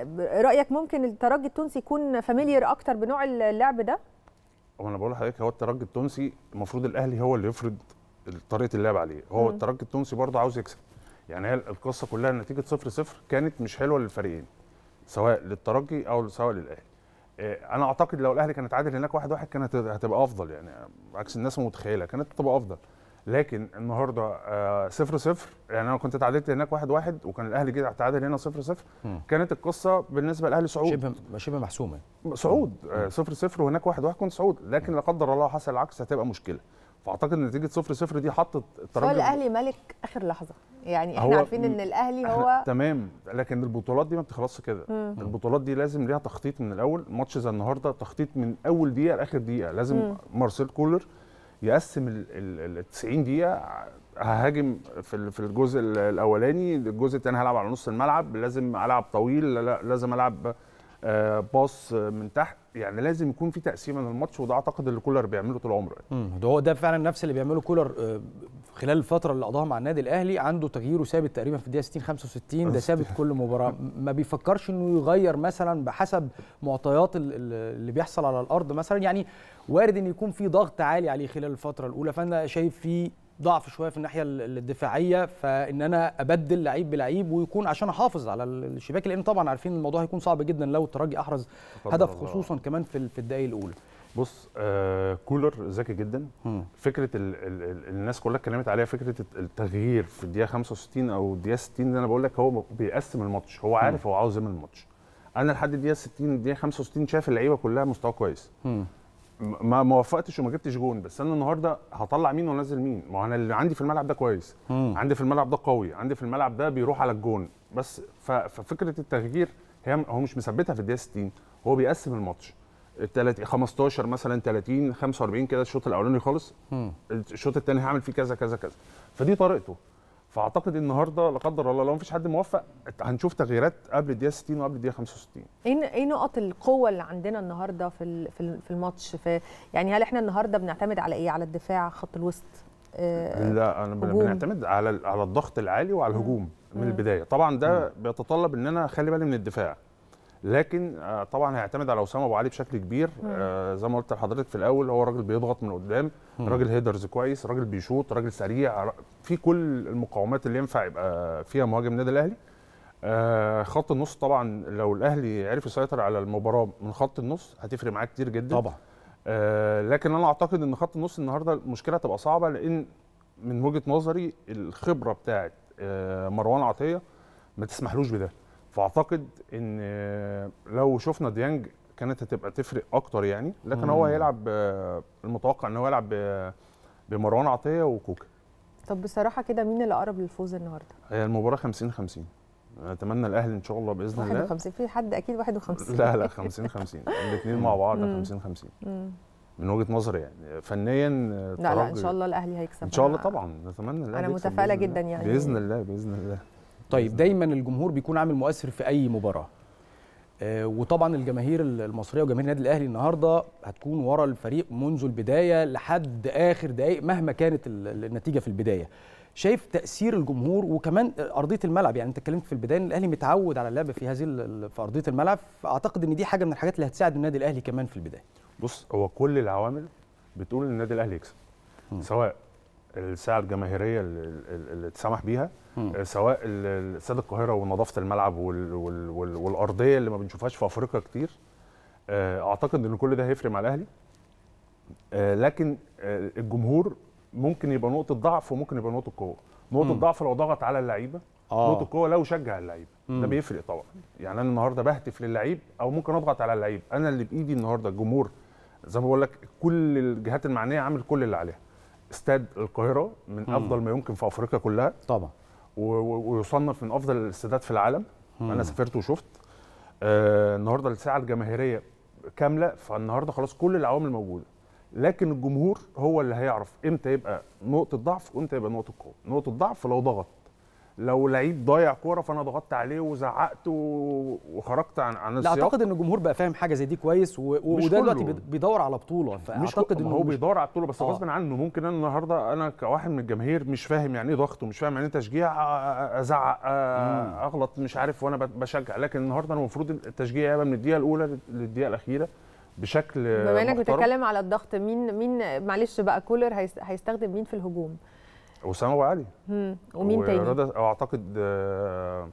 رايك ممكن الترجي التونسي يكون فاميليير اكتر بنوع اللعب ده هو انا بقول لحضرتك هو الترجي التونسي المفروض الاهلي هو اللي يفرض طريقه اللعب عليه هو مم. الترجي التونسي برضه عاوز يكسب يعني هي القصه كلها نتيجه 0 0 كانت مش حلوه للفريقين سواء للترجي او سواء للاهلي آه، انا اعتقد لو الاهلي كان اتعادل هناك واحد واحد كانت هتبقى افضل يعني عكس الناس ما متخيله كانت هتبقى افضل لكن النهارده آه، صفر صفر يعني انا كنت اتعادلت هناك واحد واحد وكان الاهلي جه اتعادل هنا صفر صفر مم. كانت القصه بالنسبه للاهلي صعود شبه شبه محسومه صعود آه، صفر صفر وهناك واحد واحد كنت صعود لكن لا قدر الله حصل العكس هتبقى مشكله فاعتقد ان نتيجه صفر صفر دي حطت هو الترجي الاهلي ملك اخر لحظه يعني احنا هو عارفين ان الاهلي إحنا هو تمام لكن البطولات دي ما بتخلصش كده مم. البطولات دي لازم ليها تخطيط من الاول ماتش زي النهارده تخطيط من اول دقيقه لاخر دقيقه لازم مم. مارسيل كولر يقسم ال- ال ال 90 دقيقه ههاجم في ال- في الجزء ال- الاولاني الجزء الثاني هلعب على نص الملعب لازم العب طويل لا- لا لازم العب آه، باص من تحت يعني لازم يكون في تقسيمه للماتش وده اعتقد اللي كولر بيعمله طول عمره مم. ده هو ده فعلا نفس اللي بيعمله كولر آه، خلال الفتره اللي قضاها مع النادي الاهلي عنده تغييره ثابت تقريبا في الدقيقه 60 65 ده ثابت كل مباراه ما بيفكرش انه يغير مثلا بحسب معطيات ال- ال- اللي بيحصل على الارض مثلا يعني وارد ان يكون في ضغط عالي عليه خلال الفتره الاولى فانا شايف في ضعف شويه في الناحيه ال- الدفاعيه فان انا ابدل لعيب بلعيب ويكون عشان احافظ على ال- الشباك لان طبعا عارفين الموضوع هيكون صعب جدا لو الترجي احرز قدر هدف الله. خصوصا كمان في ال- في الدقائق الاولى بص آه كولر ذكي جدا مم. فكره ال ال ال الناس كلها اتكلمت عليها فكره التغيير في الدقيقه 65 او الدقيقه 60 اللي انا بقول لك هو بيقسم الماتش هو عارف هو عاوز ايه من الماتش انا لحد الدقيقه 60 الدقيقه 65 شايف اللعيبه كلها مستوى كويس مم. ما ما وفقتش وما جبتش جون بس انا النهارده هطلع مين وانزل مين ما هو انا اللي عندي في الملعب ده كويس مم. عندي في الملعب ده قوي عندي في الملعب ده بيروح على الجون بس ف- ففكره التغيير هي هو مش مثبتها في الدقيقه 60 هو بيقسم الماتش التلات- 15 مثلا 30 45 كده الشوط الاولاني خالص مم. الشوط الثاني هعمل فيه كذا كذا كذا فدي طريقته فاعتقد النهارده لا قدر الله لو مفيش حد موفق هنشوف تغييرات قبل الدقيقه 60 وقبل الدقيقه 65 ايه ايه نقط القوه اللي عندنا النهارده في ال- في ال- في الماتش في يعني هل احنا النهارده بنعتمد على ايه على الدفاع خط الوسط آه، لا انا بن- هجوم. بنعتمد على على الضغط العالي وعلى الهجوم من البدايه طبعا ده بيتطلب ان انا اخلي بالي من الدفاع لكن آه، طبعا هيعتمد على اسامه ابو علي بشكل كبير آه، زي ما قلت لحضرتك في الاول هو راجل بيضغط من قدام راجل هيدرز كويس راجل بيشوط راجل سريع ر- في كل المقومات اللي ينفع يبقى فيها مهاجم النادي الاهلي آه، خط النص طبعا لو الاهلي عرف يسيطر على المباراه من خط النص هتفرق معاه كتير جدا طبعا آه، لكن انا اعتقد ان خط النص النهارده المشكله هتبقى صعبه لان من وجهه نظري الخبره بتاعت آه، مروان عطيه ما تسمحلوش بده فاعتقد ان آه، لو شفنا ديانج كانت هتبقى تفرق اكتر يعني لكن هو هيلعب آه، المتوقع ان هو يلعب ب- بمروان عطيه وكوكا طب بصراحه كده مين اللي اقرب للفوز النهارده هي المباراه 50 50 اتمنى الاهلي ان شاء الله باذن الله 51 في حد اكيد 51 لا لا 50 50 الاثنين مع بعض 50 50 مم. من وجهه نظري يعني فنيا آه، لا لا ان ترجي- شاء الله الاهلي هيكسب ان شاء الله أنا- طبعا نتمنى الأهلي أنا يكسب متفائلة بإذن جدا الله. يعني. باذن الله باذن الله طيب دايما الجمهور بيكون عامل مؤثر في اي مباراه آه، وطبعا الجماهير المصريه وجماهير النادي الاهلي النهارده هتكون ورا الفريق منذ البدايه لحد اخر دقائق مهما كانت ال- النتيجه في البدايه شايف تاثير الجمهور وكمان ارضيه الملعب يعني انت اتكلمت في البدايه ان الاهلي متعود على اللعب في هذه ال- ال- في ارضيه الملعب فاعتقد ان دي حاجه من الحاجات اللي هتساعد النادي الاهلي كمان في البدايه بص هو كل العوامل بتقول ان النادي الاهلي يكسب سواء الساعه الجماهيريه اللي, اللي اللي اتسمح بيها مم. آه، سواء ال- استاد القاهره ونظافه الملعب وال وال وال والارضيه اللي ما بنشوفهاش في افريقيا كتير آه، اعتقد ان كل ده هيفرق مع الاهلي آه، لكن آه، الجمهور ممكن يبقى نقطه ضعف وممكن يبقى نقطه قوه نقطه مم. ضعف لو ضغط على اللعيبه آه. نقطه قوه لو شجع اللعيبه ده مم. بيفرق طبعا يعني انا النهارده بهتف للعيب او ممكن اضغط على اللعيب انا اللي بايدي النهارده الجمهور زي ما بقول لك كل الجهات المعنيه عامل كل اللي عليها استاد القاهره من مم. افضل ما يمكن في افريقيا كلها طبعا و- و- ويصنف من افضل الاستادات في العالم مم. انا سافرت وشفت آه النهارده الساعه الجماهيريه كامله فالنهارده خلاص كل العوامل موجوده لكن الجمهور هو اللي هيعرف امتى يبقى نقطه ضعف وامتى يبقى نقطه قوه نقطه ضعف لو ضغط لو لعيب ضايع كوره فانا ضغطت عليه وزعقت و- وخرجت عن عن لا السياق اعتقد ان الجمهور بقى فاهم حاجه زي دي كويس و- مش وده دلوقتي كله. بيد- بيدور على بطوله مش فاعتقد هو انه مش- بيدور على البطوله بس آه. غصب عنه ممكن انا النهارده انا كواحد من الجماهير مش فاهم يعني ايه ضغط ومش فاهم يعني ايه تشجيع آه، ازعق آه، اغلط مش عارف وانا ب- بشجع لكن النهارده انا المفروض التشجيع يبقى من الدقيقه الاولى للدقيقه الاخيره بشكل بما انك محترم. بتتكلم على الضغط مين مين معلش بقى كولر هيس- هيستخدم مين في الهجوم اسامه ابو علي مم. ومين تاني ورضا او اعتقد آه،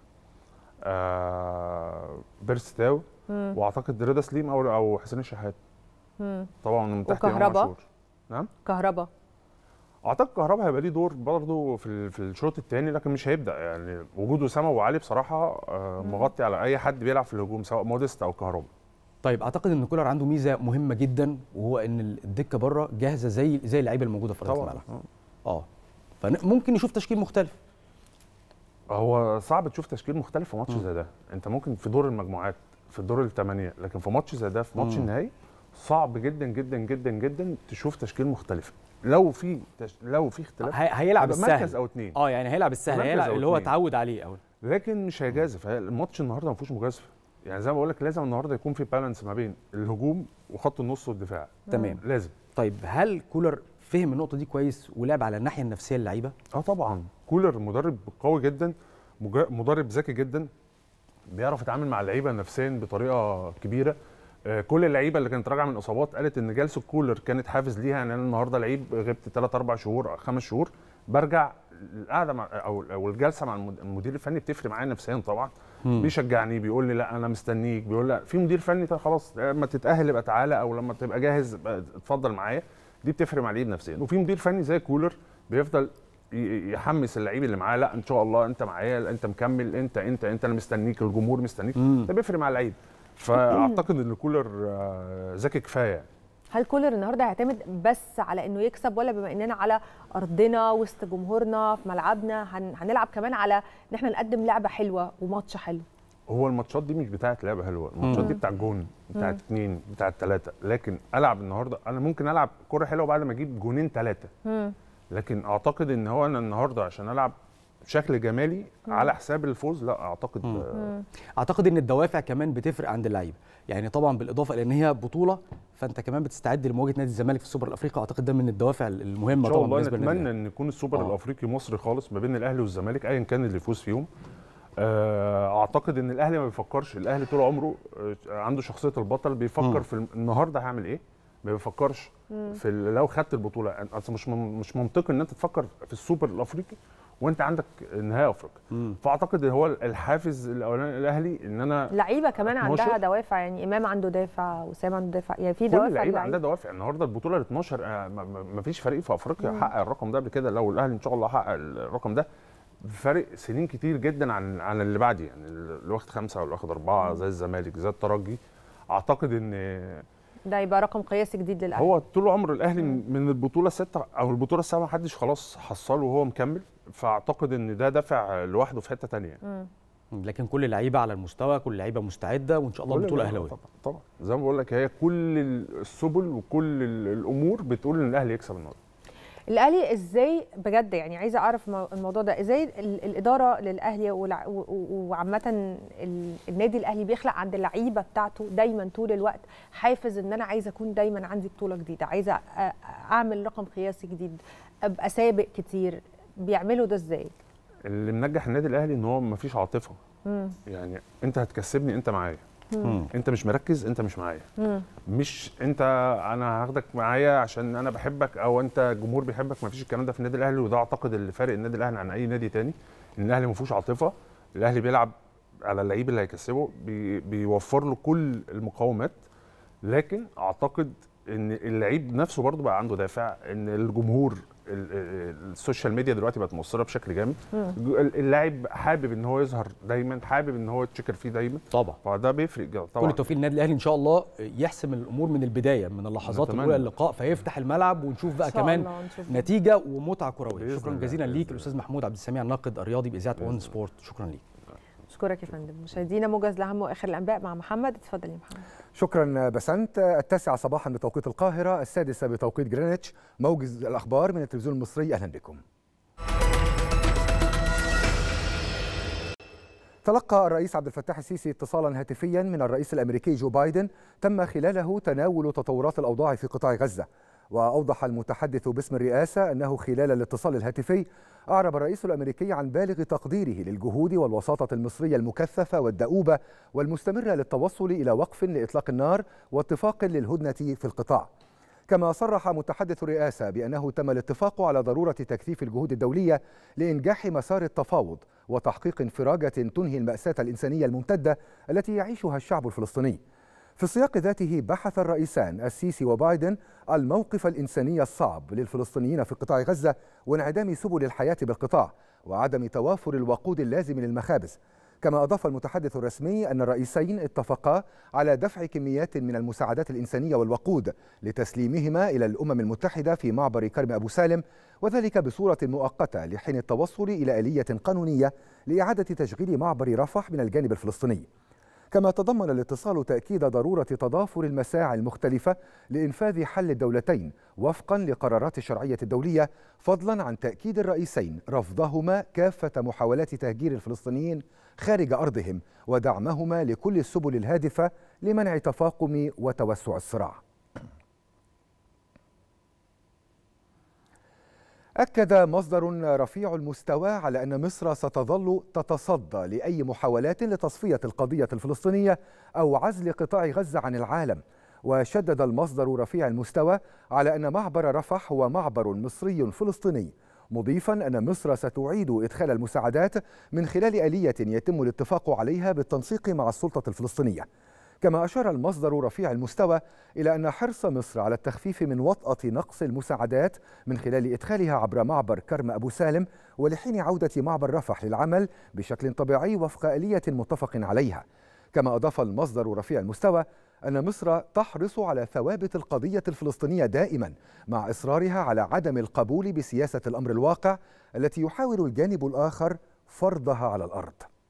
آه، بيرستاو مم. واعتقد رضا سليم او او حسين الشحات مم. طبعا من تحت إمام وكهربا؟ عاشور. نعم كهربا اعتقد كهربا هيبقى ليه دور برضه في ال- في الشوط الثاني لكن مش هيبدا يعني وجود اسامه ابو علي بصراحه آه، مغطي على اي حد بيلعب في الهجوم سواء موديست او كهربا طيب اعتقد ان كولر عنده ميزه مهمه جدا وهو ان الدكه بره جاهزه زي زي اللعيبه الموجوده في ارض طبعا الملعب آه. اه فممكن نشوف تشكيل مختلف هو صعب تشوف تشكيل مختلف في ماتش زي ده انت ممكن في دور المجموعات في الدور الثمانيه لكن في ماتش زي ده في ماتش مم. النهائي صعب جدا جدا جدا جدا تشوف تشكيل مختلف لو في تش... لو في اختلاف هي- هيلعب هيبقى مركز السهل او اثنين اه يعني هيلعب السهل مركز هيلعب أو اللي هو اتنين. اتعود عليه او لكن مش هيجازف هي- الماتش النهارده ما فيهوش مجازفه يعني زي ما بقول لك لازم النهارده يكون في بالانس ما بين الهجوم وخط النص والدفاع تمام لازم طيب هل كولر فهم النقطه دي كويس ولعب على الناحيه النفسيه للعيبه اه طبعا كولر مدرب قوي جدا مجا- مدرب ذكي جدا بيعرف يتعامل مع اللعيبه نفسيا بطريقه كبيره آه، كل اللعيبه اللي كانت راجعه من اصابات قالت ان جلسه كولر كانت حافز ليها يعني انا النهارده لعيب غبت 3 4 شهور 5 شهور برجع القعده مع او او الجلسه مع المد- المدير الفني بتفرق معايا نفسيا طبعا مم. بيشجعني بيقول لي لا انا مستنيك بيقول لا في مدير فني طب خلاص لما تتاهل يبقى تعالى او لما تبقى جاهز يبقى اتفضل معايا دي بتفرق مع اللعيب نفسيا وفي مدير فني زي كولر بيفضل ي- يحمس اللعيب اللي معاه لا ان شاء الله انت معايا انت مكمل انت انت انت انا مستنيك الجمهور مستنيك مم. ده بيفرق مع اللعيب فاعتقد ان كولر آه، ذكي كفايه هل كولر النهارده هيعتمد بس على انه يكسب ولا بما اننا على ارضنا وسط جمهورنا في ملعبنا هن... هنلعب كمان على ان احنا نقدم لعبه حلوه وماتش حلو هو الماتشات دي مش بتاعت لعبه حلوه الماتشات مم. دي بتاع جون بتاعت اتنين بتاعت تلاته لكن العب النهارده انا ممكن العب كوره حلوه بعد ما اجيب جونين تلاته لكن اعتقد ان هو انا النهارده عشان العب بشكل جمالي على حساب الفوز لا اعتقد مم. آه، اعتقد ان الدوافع كمان بتفرق عند اللعيبه يعني طبعا بالاضافه لان هي بطوله فانت كمان بتستعد لمواجهه نادي الزمالك في السوبر الافريقي اعتقد ده من الدوافع المهمه ان شاء طبعا الله بالنسبه للنادي نتمنى الأهلي. ان يكون السوبر آه. الافريقي مصري خالص ما بين الاهلي والزمالك ايا كان اللي يفوز فيهم آه، اعتقد ان الاهلي ما بيفكرش الاهلي طول عمره آه، عنده شخصيه البطل بيفكر مم. في الم- النهارده هعمل ايه ما بيفكرش في ال- لو خدت البطوله اصل مش من- مش منطقي ان انت تفكر في السوبر الافريقي وانت عندك نهائي افريقيا مم. فاعتقد هو الحافز الاولاني الاهلي ان انا لعيبه كمان 12. عندها دوافع يعني امام عنده دافع وسام عنده دافع يعني في كل دوافع اللعيبه للعيبة. عندها دوافع النهارده البطوله ال 12 آه، ما- ما ما فيش فريق في افريقيا حقق الرقم ده قبل كده لو الاهلي ان شاء الله حقق الرقم ده بفرق سنين كتير جدا عن عن اللي بعدي يعني اللي واخد خمسه واللي واخد اربعه زي الزمالك زي الترجي اعتقد ان ده يبقى رقم قياسي جديد للاهلي هو طول عمر الاهلي من البطوله السته او البطوله السابعه محدش خلاص حصله وهو مكمل فاعتقد ان ده دافع لوحده في حته تانية مم. لكن كل اللعيبه على المستوى كل اللعيبه مستعده وان شاء الله كل بطوله اللعيبة اهلاويه طبعا طبعا زي ما بقول لك هي كل السبل وكل الامور بتقول ان الاهلي يكسب النهارده الاهلي ازاي بجد يعني عايزه اعرف مو- الموضوع ده ازاي ال- الاداره للاهلي والع- و- و- وعامه ال- النادي الاهلي بيخلق عند اللعيبه بتاعته دايما طول الوقت حافز ان انا عايزه اكون دايما عندي بطوله جديده عايزه أ- اعمل رقم قياسي جديد ابقى سابق كتير بيعملوا ده ازاي اللي منجح النادي الاهلي ان هو مفيش عاطفه مم. يعني انت هتكسبني انت معايا مم. انت مش مركز انت مش معايا مم. مش انت انا هاخدك معايا عشان انا بحبك او انت جمهور بيحبك مفيش الكلام ده في النادي الاهلي وده اعتقد اللي فارق النادي الاهلي عن اي نادي تاني ان الاهلي ما فيهوش عاطفه الاهلي بيلعب على اللعيب اللي هيكسبه بي بيوفر له كل المقومات لكن اعتقد ان اللعيب نفسه برضه بقى عنده دافع ان الجمهور ال- ال- السوشيال ميديا دلوقتي بقت مؤثره بشكل جامد اللاعب حابب ان هو يظهر دايما حابب ان هو يتشكر فيه دايما طبعا فده بيفرق جدا طبعا كل التوفيق للنادي الاهلي ان شاء الله يحسم الامور من البدايه من اللحظات نتمنى. الاولى اللقاء فيفتح الملعب ونشوف بقى إن شاء كمان الله نشوف. نتيجه ومتعه كرويه بإذن شكرا الله، جزيلا بإذن ليك الله. الاستاذ محمود عبد السميع الناقد الرياضي باذاعه بإذن اون الله. سبورت شكرا ليك اشكرك يا فندم مشاهدينا موجز لاهم واخر الانباء مع محمد اتفضل يا محمد شكرا بسنت التاسعة صباحا بتوقيت القاهرة السادسة بتوقيت جرينتش موجز الأخبار من التلفزيون المصري أهلا بكم تلقى الرئيس عبد الفتاح السيسي اتصالا هاتفيا من الرئيس الامريكي جو بايدن تم خلاله تناول تطورات الاوضاع في قطاع غزه واوضح المتحدث باسم الرئاسه انه خلال الاتصال الهاتفي اعرب الرئيس الامريكي عن بالغ تقديره للجهود والوساطه المصريه المكثفه والدؤوبه والمستمره للتوصل الى وقف لاطلاق النار واتفاق للهدنه في القطاع كما صرح متحدث الرئاسة بأنه تم الاتفاق على ضرورة تكثيف الجهود الدولية لإنجاح مسار التفاوض وتحقيق انفراجة تنهي المأساة الإنسانية الممتدة التي يعيشها الشعب الفلسطيني. في السياق ذاته بحث الرئيسان السيسي وبايدن الموقف الإنساني الصعب للفلسطينيين في قطاع غزة وانعدام سبل الحياة بالقطاع وعدم توافر الوقود اللازم للمخابز كما أضاف المتحدث الرسمي أن الرئيسين اتفقا على دفع كميات من المساعدات الإنسانية والوقود لتسليمهما إلى الأمم المتحدة في معبر كرم أبو سالم وذلك بصورة مؤقتة لحين التوصل إلى آلية قانونية لإعادة تشغيل معبر رفح من الجانب الفلسطيني كما تضمن الاتصال تأكيد ضرورة تضافر المساعي المختلفة لإنفاذ حل الدولتين وفقا لقرارات الشرعية الدولية فضلا عن تأكيد الرئيسين رفضهما كافة محاولات تهجير الفلسطينيين خارج أرضهم ودعمهما لكل السبل الهادفة لمنع تفاقم وتوسع الصراع أكد مصدر رفيع المستوى على أن مصر ستظل تتصدى لأي محاولات لتصفية القضية الفلسطينية أو عزل قطاع غزة عن العالم وشدد المصدر رفيع المستوى على أن معبر رفح هو معبر مصري فلسطيني مضيفا أن مصر ستعيد إدخال المساعدات من خلال آلية يتم الاتفاق عليها بالتنسيق مع السلطة الفلسطينية كما أشار المصدر رفيع المستوى إلى أن حرص مصر على التخفيف من وطأة نقص المساعدات من خلال إدخالها عبر معبر كرم أبو سالم ولحين عودة معبر رفح للعمل بشكل طبيعي وفق آلية متفق عليها كما أضاف المصدر رفيع المستوى أن مصر تحرص على ثوابت القضية الفلسطينية دائما مع إصرارها على عدم القبول بسياسة الأمر الواقع التي يحاول الجانب الآخر فرضها على الأرض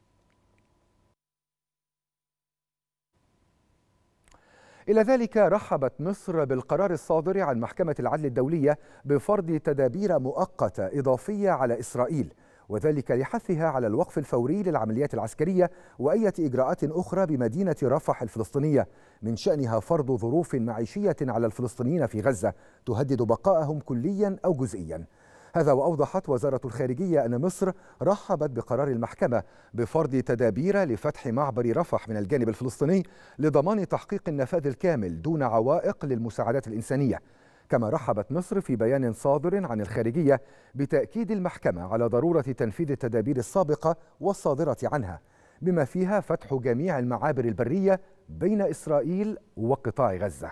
إلى ذلك رحبت مصر بالقرار الصادر عن محكمة العدل الدولية بفرض تدابير مؤقتة إضافية على إسرائيل وذلك لحثها على الوقف الفوري للعمليات العسكرية وأية إجراءات أخرى بمدينة رفح الفلسطينية من شأنها فرض ظروف معيشية على الفلسطينيين في غزة تهدد بقائهم كليا أو جزئيا هذا وأوضحت وزارة الخارجية أن مصر رحبت بقرار المحكمة بفرض تدابير لفتح معبر رفح من الجانب الفلسطيني لضمان تحقيق النفاذ الكامل دون عوائق للمساعدات الإنسانية كما رحبت مصر في بيان صادر عن الخارجية بتأكيد المحكمة على ضرورة تنفيذ التدابير السابقة والصادرة عنها بما فيها فتح جميع المعابر البرية بين إسرائيل وقطاع غزة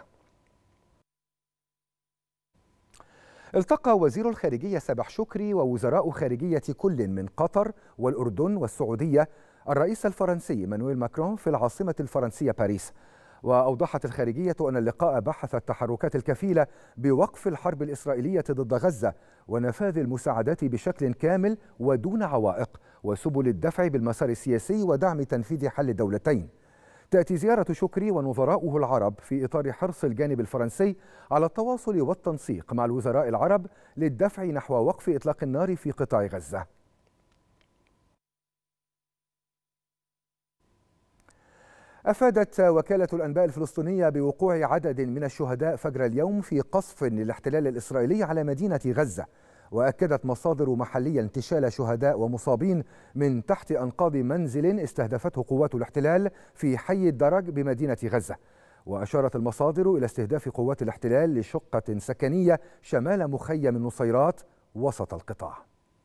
التقى وزير الخارجية سبح شكري ووزراء خارجية كل من قطر والأردن والسعودية الرئيس الفرنسي مانويل ماكرون في العاصمة الفرنسية باريس وأوضحت الخارجية أن اللقاء بحث التحركات الكفيلة بوقف الحرب الإسرائيلية ضد غزة ونفاذ المساعدات بشكل كامل ودون عوائق وسبل الدفع بالمسار السياسي ودعم تنفيذ حل الدولتين تأتي زيارة شكري ونظراؤه العرب في إطار حرص الجانب الفرنسي على التواصل والتنسيق مع الوزراء العرب للدفع نحو وقف إطلاق النار في قطاع غزة أفادت وكالة الأنباء الفلسطينية بوقوع عدد من الشهداء فجر اليوم في قصف للاحتلال الإسرائيلي على مدينة غزة وأكدت مصادر محلية انتشال شهداء ومصابين من تحت أنقاض منزل استهدفته قوات الاحتلال في حي الدرج بمدينة غزة وأشارت المصادر إلى استهداف قوات الاحتلال لشقة سكنية شمال مخيم النصيرات وسط القطاع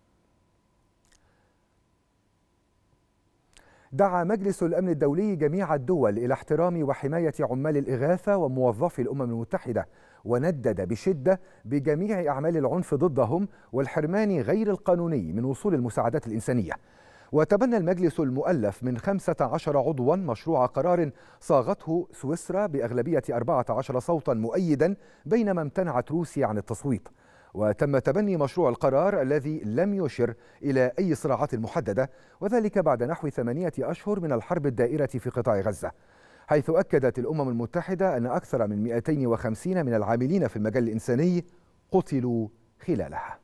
دعا مجلس الأمن الدولي جميع الدول إلى احترام وحماية عمال الإغاثة وموظفي الأمم المتحدة وندد بشدة بجميع أعمال العنف ضدهم والحرمان غير القانوني من وصول المساعدات الإنسانية وتبنى المجلس المؤلف من 15 عضوا مشروع قرار صاغته سويسرا بأغلبية 14 صوتا مؤيدا بينما امتنعت روسيا عن التصويت وتم تبني مشروع القرار الذي لم يشر إلى أي صراعات محددة وذلك بعد نحو ثمانية أشهر من الحرب الدائرة في قطاع غزة حيث أكدت الأمم المتحدة أن أكثر من 250 من العاملين في المجال الإنساني قتلوا خلالها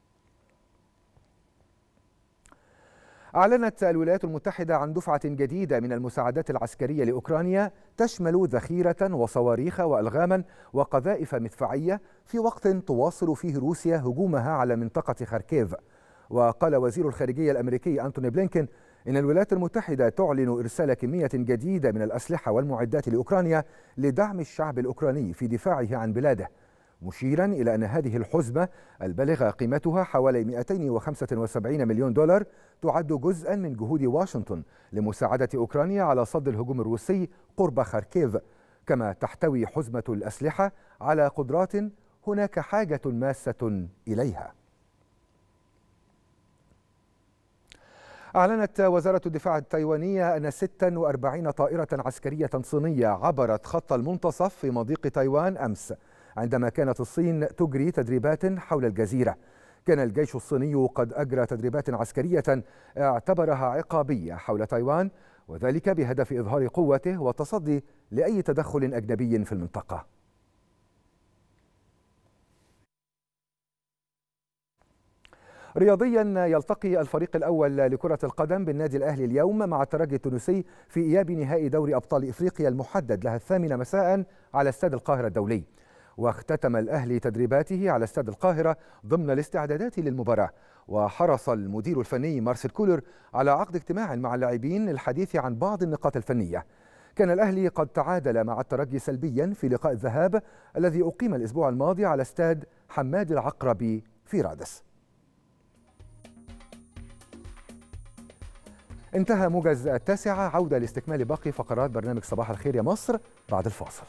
أعلنت الولايات المتحدة عن دفعة جديدة من المساعدات العسكرية لأوكرانيا تشمل ذخيرة وصواريخ وألغاما وقذائف مدفعية في وقت تواصل فيه روسيا هجومها على منطقة خاركيف وقال وزير الخارجية الأمريكي أنتوني بلينكين إن الولايات المتحدة تعلن إرسال كمية جديدة من الأسلحة والمعدات لأوكرانيا لدعم الشعب الأوكراني في دفاعه عن بلاده مشيرا إلى أن هذه الحزمة البالغة قيمتها حوالي 275 مليون دولار تعد جزءا من جهود واشنطن لمساعدة أوكرانيا على صد الهجوم الروسي قرب خاركيف كما تحتوي حزمة الأسلحة على قدرات هناك حاجة ماسة إليها أعلنت وزارة الدفاع التايوانية أن 46 طائرة عسكرية صينية عبرت خط المنتصف في مضيق تايوان أمس عندما كانت الصين تجري تدريبات حول الجزيرة كان الجيش الصيني قد أجرى تدريبات عسكرية اعتبرها عقابية حول تايوان وذلك بهدف إظهار قوته والتصدي لأي تدخل أجنبي في المنطقة رياضيا يلتقي الفريق الأول لكرة القدم بالنادي الأهلي اليوم مع الترجي التونسي في إياب نهائي دوري أبطال إفريقيا المحدد لها الثامنة مساء على استاد القاهرة الدولي واختتم الأهلي تدريباته على استاد القاهرة ضمن الاستعدادات للمباراة وحرص المدير الفني مارسيل كولر على عقد اجتماع مع اللاعبين للحديث عن بعض النقاط الفنية كان الأهلي قد تعادل مع الترجي سلبيا في لقاء الذهاب الذي أقيم الأسبوع الماضي على استاد حماد العقربي في رادس انتهى موجز التاسعة عودة لاستكمال باقي فقرات برنامج صباح الخير يا مصر بعد الفاصل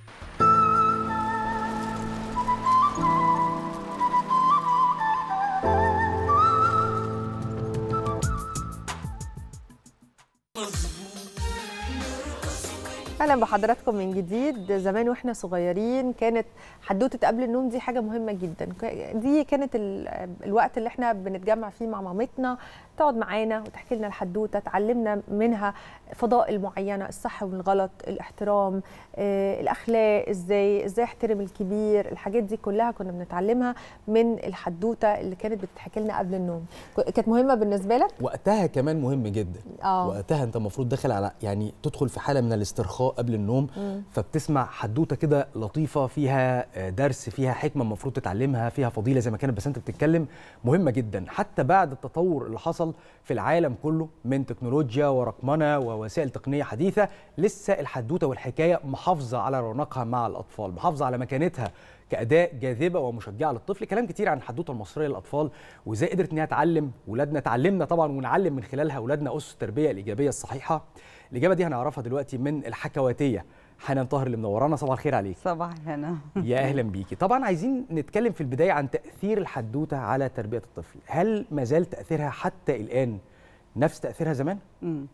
اهلا بحضراتكم من جديد زمان واحنا صغيرين كانت حدوته قبل النوم دي حاجه مهمه جدا دي كانت ال- الوقت اللي احنا بنتجمع فيه مع مامتنا تقعد معانا وتحكي لنا الحدوته تعلمنا منها فضائل معينه الصح والغلط الاحترام آه، الاخلاق ازاي ازاي احترم الكبير الحاجات دي كلها كنا بنتعلمها من الحدوته اللي كانت بتتحكي لنا قبل النوم ك- كانت مهمه بالنسبه لك وقتها كمان مهم جدا اه وقتها انت المفروض داخل على يعني تدخل في حاله من الاسترخاء قبل النوم مم. فبتسمع حدوته كده لطيفه فيها آه، درس فيها حكمه المفروض تتعلمها فيها فضيله زي ما كانت بس انت بتتكلم مهمه جدا حتى بعد التطور اللي حصل في العالم كله من تكنولوجيا ورقمنه ووسائل تقنيه حديثه لسه الحدوته والحكايه محافظه على رونقها مع الاطفال محافظه على مكانتها كاداه جاذبه ومشجعه للطفل كلام كتير عن الحدوته المصريه للاطفال وازاي قدرت انها تعلم ولادنا تعلمنا طبعا ونعلم من خلالها اولادنا اسس التربيه الايجابيه الصحيحه الاجابه دي هنعرفها دلوقتي من الحكواتيه حنان طاهر اللي منورانا صباح الخير عليك صباح الهنا يا اهلا بيكي طبعا عايزين نتكلم في البدايه عن تاثير الحدوته على تربيه الطفل هل ما زال تاثيرها حتى الان نفس تاثيرها زمان مم.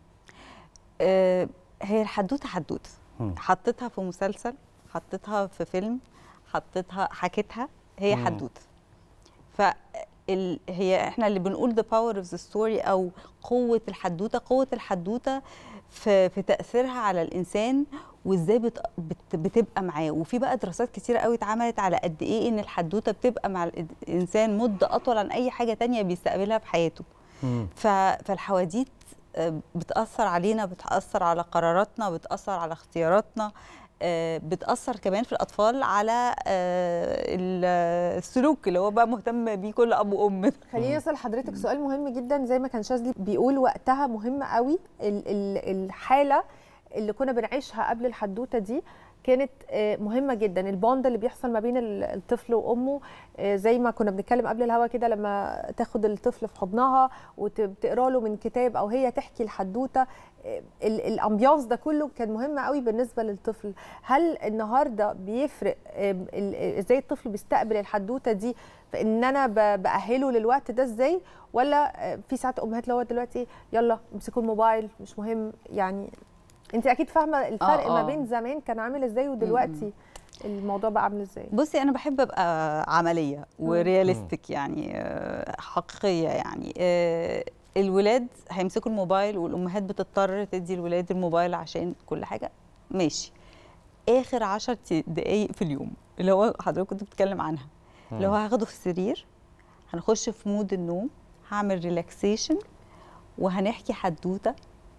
آه هي الحدوته حدوته مم. حطيتها في مسلسل حطيتها في فيلم حطيتها حكيتها هي مم. حدوته ف ال... هي احنا اللي بنقول the power of the story او قوه الحدوته قوه الحدوته في في تاثيرها على الانسان وازاي بت... بت... بتبقى معاه وفي بقى دراسات كتيره قوي اتعملت على قد ايه ان الحدوته بتبقى مع الانسان مده اطول عن اي حاجه تانية بيستقبلها في حياته ف... فالحواديت آه، بتأثر علينا بتأثر على قراراتنا بتأثر على اختياراتنا آه، بتأثر كمان في الأطفال على آه، ال- السلوك اللي هو بقى مهتم بيه كل أب وأم خليني اسال حضرتك سؤال مهم جدا زي ما كان شاذلي بيقول وقتها مهم قوي ال- ال- الحاله اللي كنا بنعيشها قبل الحدوته دي كانت آه، مهمه جدا البوند اللي بيحصل ما بين ال- الطفل وامه آه، زي ما كنا بنتكلم قبل الهوا كده لما تاخد الطفل في حضنها وتقرا له من كتاب او هي تحكي الحدوته آه، ال- الامبيانس ده كله كان مهم قوي بالنسبه للطفل هل النهارده بيفرق آه، ال- ازاي الطفل بيستقبل الحدوته دي في ان انا ب- باهله للوقت ده ازاي ولا آه، في ساعات امهات اللي هو دلوقتي يلا امسكوا الموبايل مش مهم يعني انت اكيد فاهمه الفرق آه، ما آه. بين زمان كان عامل ازاي ودلوقتي الموضوع بقى عامل ازاي بصي أنا بحب أبقى عملية ورياليستيك يعني آه، حقيقية يعني آه، الولاد هيمسكوا الموبايل والأمهات بتضطر تدي الولاد الموبايل عشان كل حاجة ماشي آخر عشر دقايق في اليوم اللي هو حضرتك كنت بتتكلم عنها اللي هو هاخده في السرير هنخش في مود النوم هعمل ريلاكسيشن وهنحكي حدوته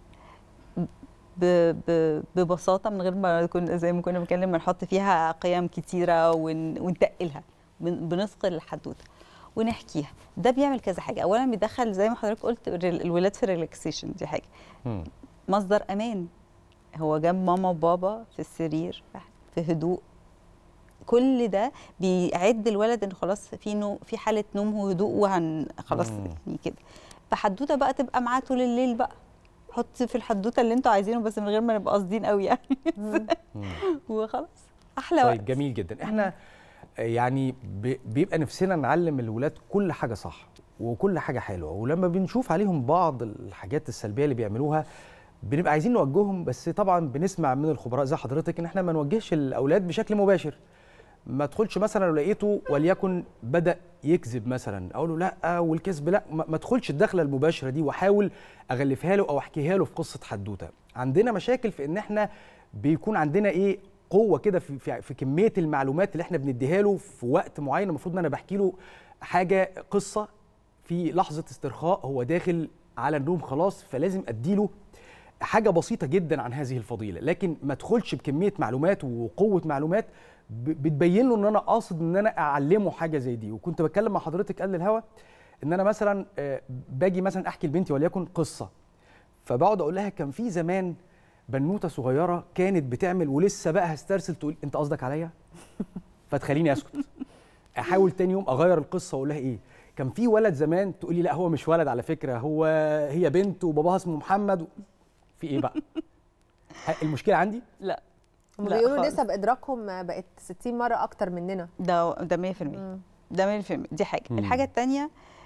ب- ب- ببساطه من غير ما كنا زي ما كنا بنتكلم بنحط فيها قيم كتيره ون- ونتقلها بن- بنثقل الحدوته ونحكيها ده بيعمل كذا حاجه اولا بيدخل زي ما حضرتك قلت الريل- الولاد في ريلاكسيشن دي حاجه مصدر امان هو جنب ماما وبابا في السرير في هدوء كل ده بيعد الولد ان خلاص في نوم في حاله نوم وهدوء وهن خلاص مم. يعني كده فحدوته بقى تبقى معاه طول الليل بقى حط في الحدوته اللي انتوا عايزينه بس من غير ما نبقى قاصدين قوي يعني وخلاص احلى وقت طيب جميل جدا احنا يعني ب- بيبقى نفسنا نعلم الولاد كل حاجه صح وكل حاجه حلوه ولما بنشوف عليهم بعض الحاجات السلبيه اللي بيعملوها بنبقى عايزين نوجههم بس طبعا بنسمع من الخبراء زي حضرتك ان احنا ما نوجهش الاولاد بشكل مباشر ما تدخلش مثلا لو لقيته وليكن بدا يكذب مثلا اقول له لا والكذب لا ما ما ادخلش الدخله المباشره دي واحاول اغلفها له او احكيها له في قصه حدوته عندنا مشاكل في ان احنا بيكون عندنا ايه قوه كده في, في, في كميه المعلومات اللي احنا بنديها له في وقت معين المفروض ان انا بحكي له حاجه قصه في لحظه استرخاء هو داخل على النوم خلاص فلازم اديله حاجه بسيطه جدا عن هذه الفضيله لكن ما ادخلش بكميه معلومات وقوه معلومات ب- بتبين له ان انا قاصد ان انا اعلمه حاجه زي دي وكنت بتكلم مع حضرتك قبل الهوا ان انا مثلا آه، باجي مثلا احكي لبنتي وليكن قصه فبقعد اقول لها كان في زمان بنوته صغيره كانت بتعمل ولسه بقى هسترسل تقول انت قصدك عليا فتخليني اسكت احاول تاني يوم اغير القصه واقول لها ايه كان كان في ولد زمان تقولي لا هو مش ولد على فكره هو هي بنت وباباها اسمه محمد في ايه بقى ه- المشكله عندي لا هم لا بيقولوا خالص. نسب ادراكهم بقت 60 مره اكتر مننا ده ده 100% ده 100% دي حاجه مم. الحاجه الثانيه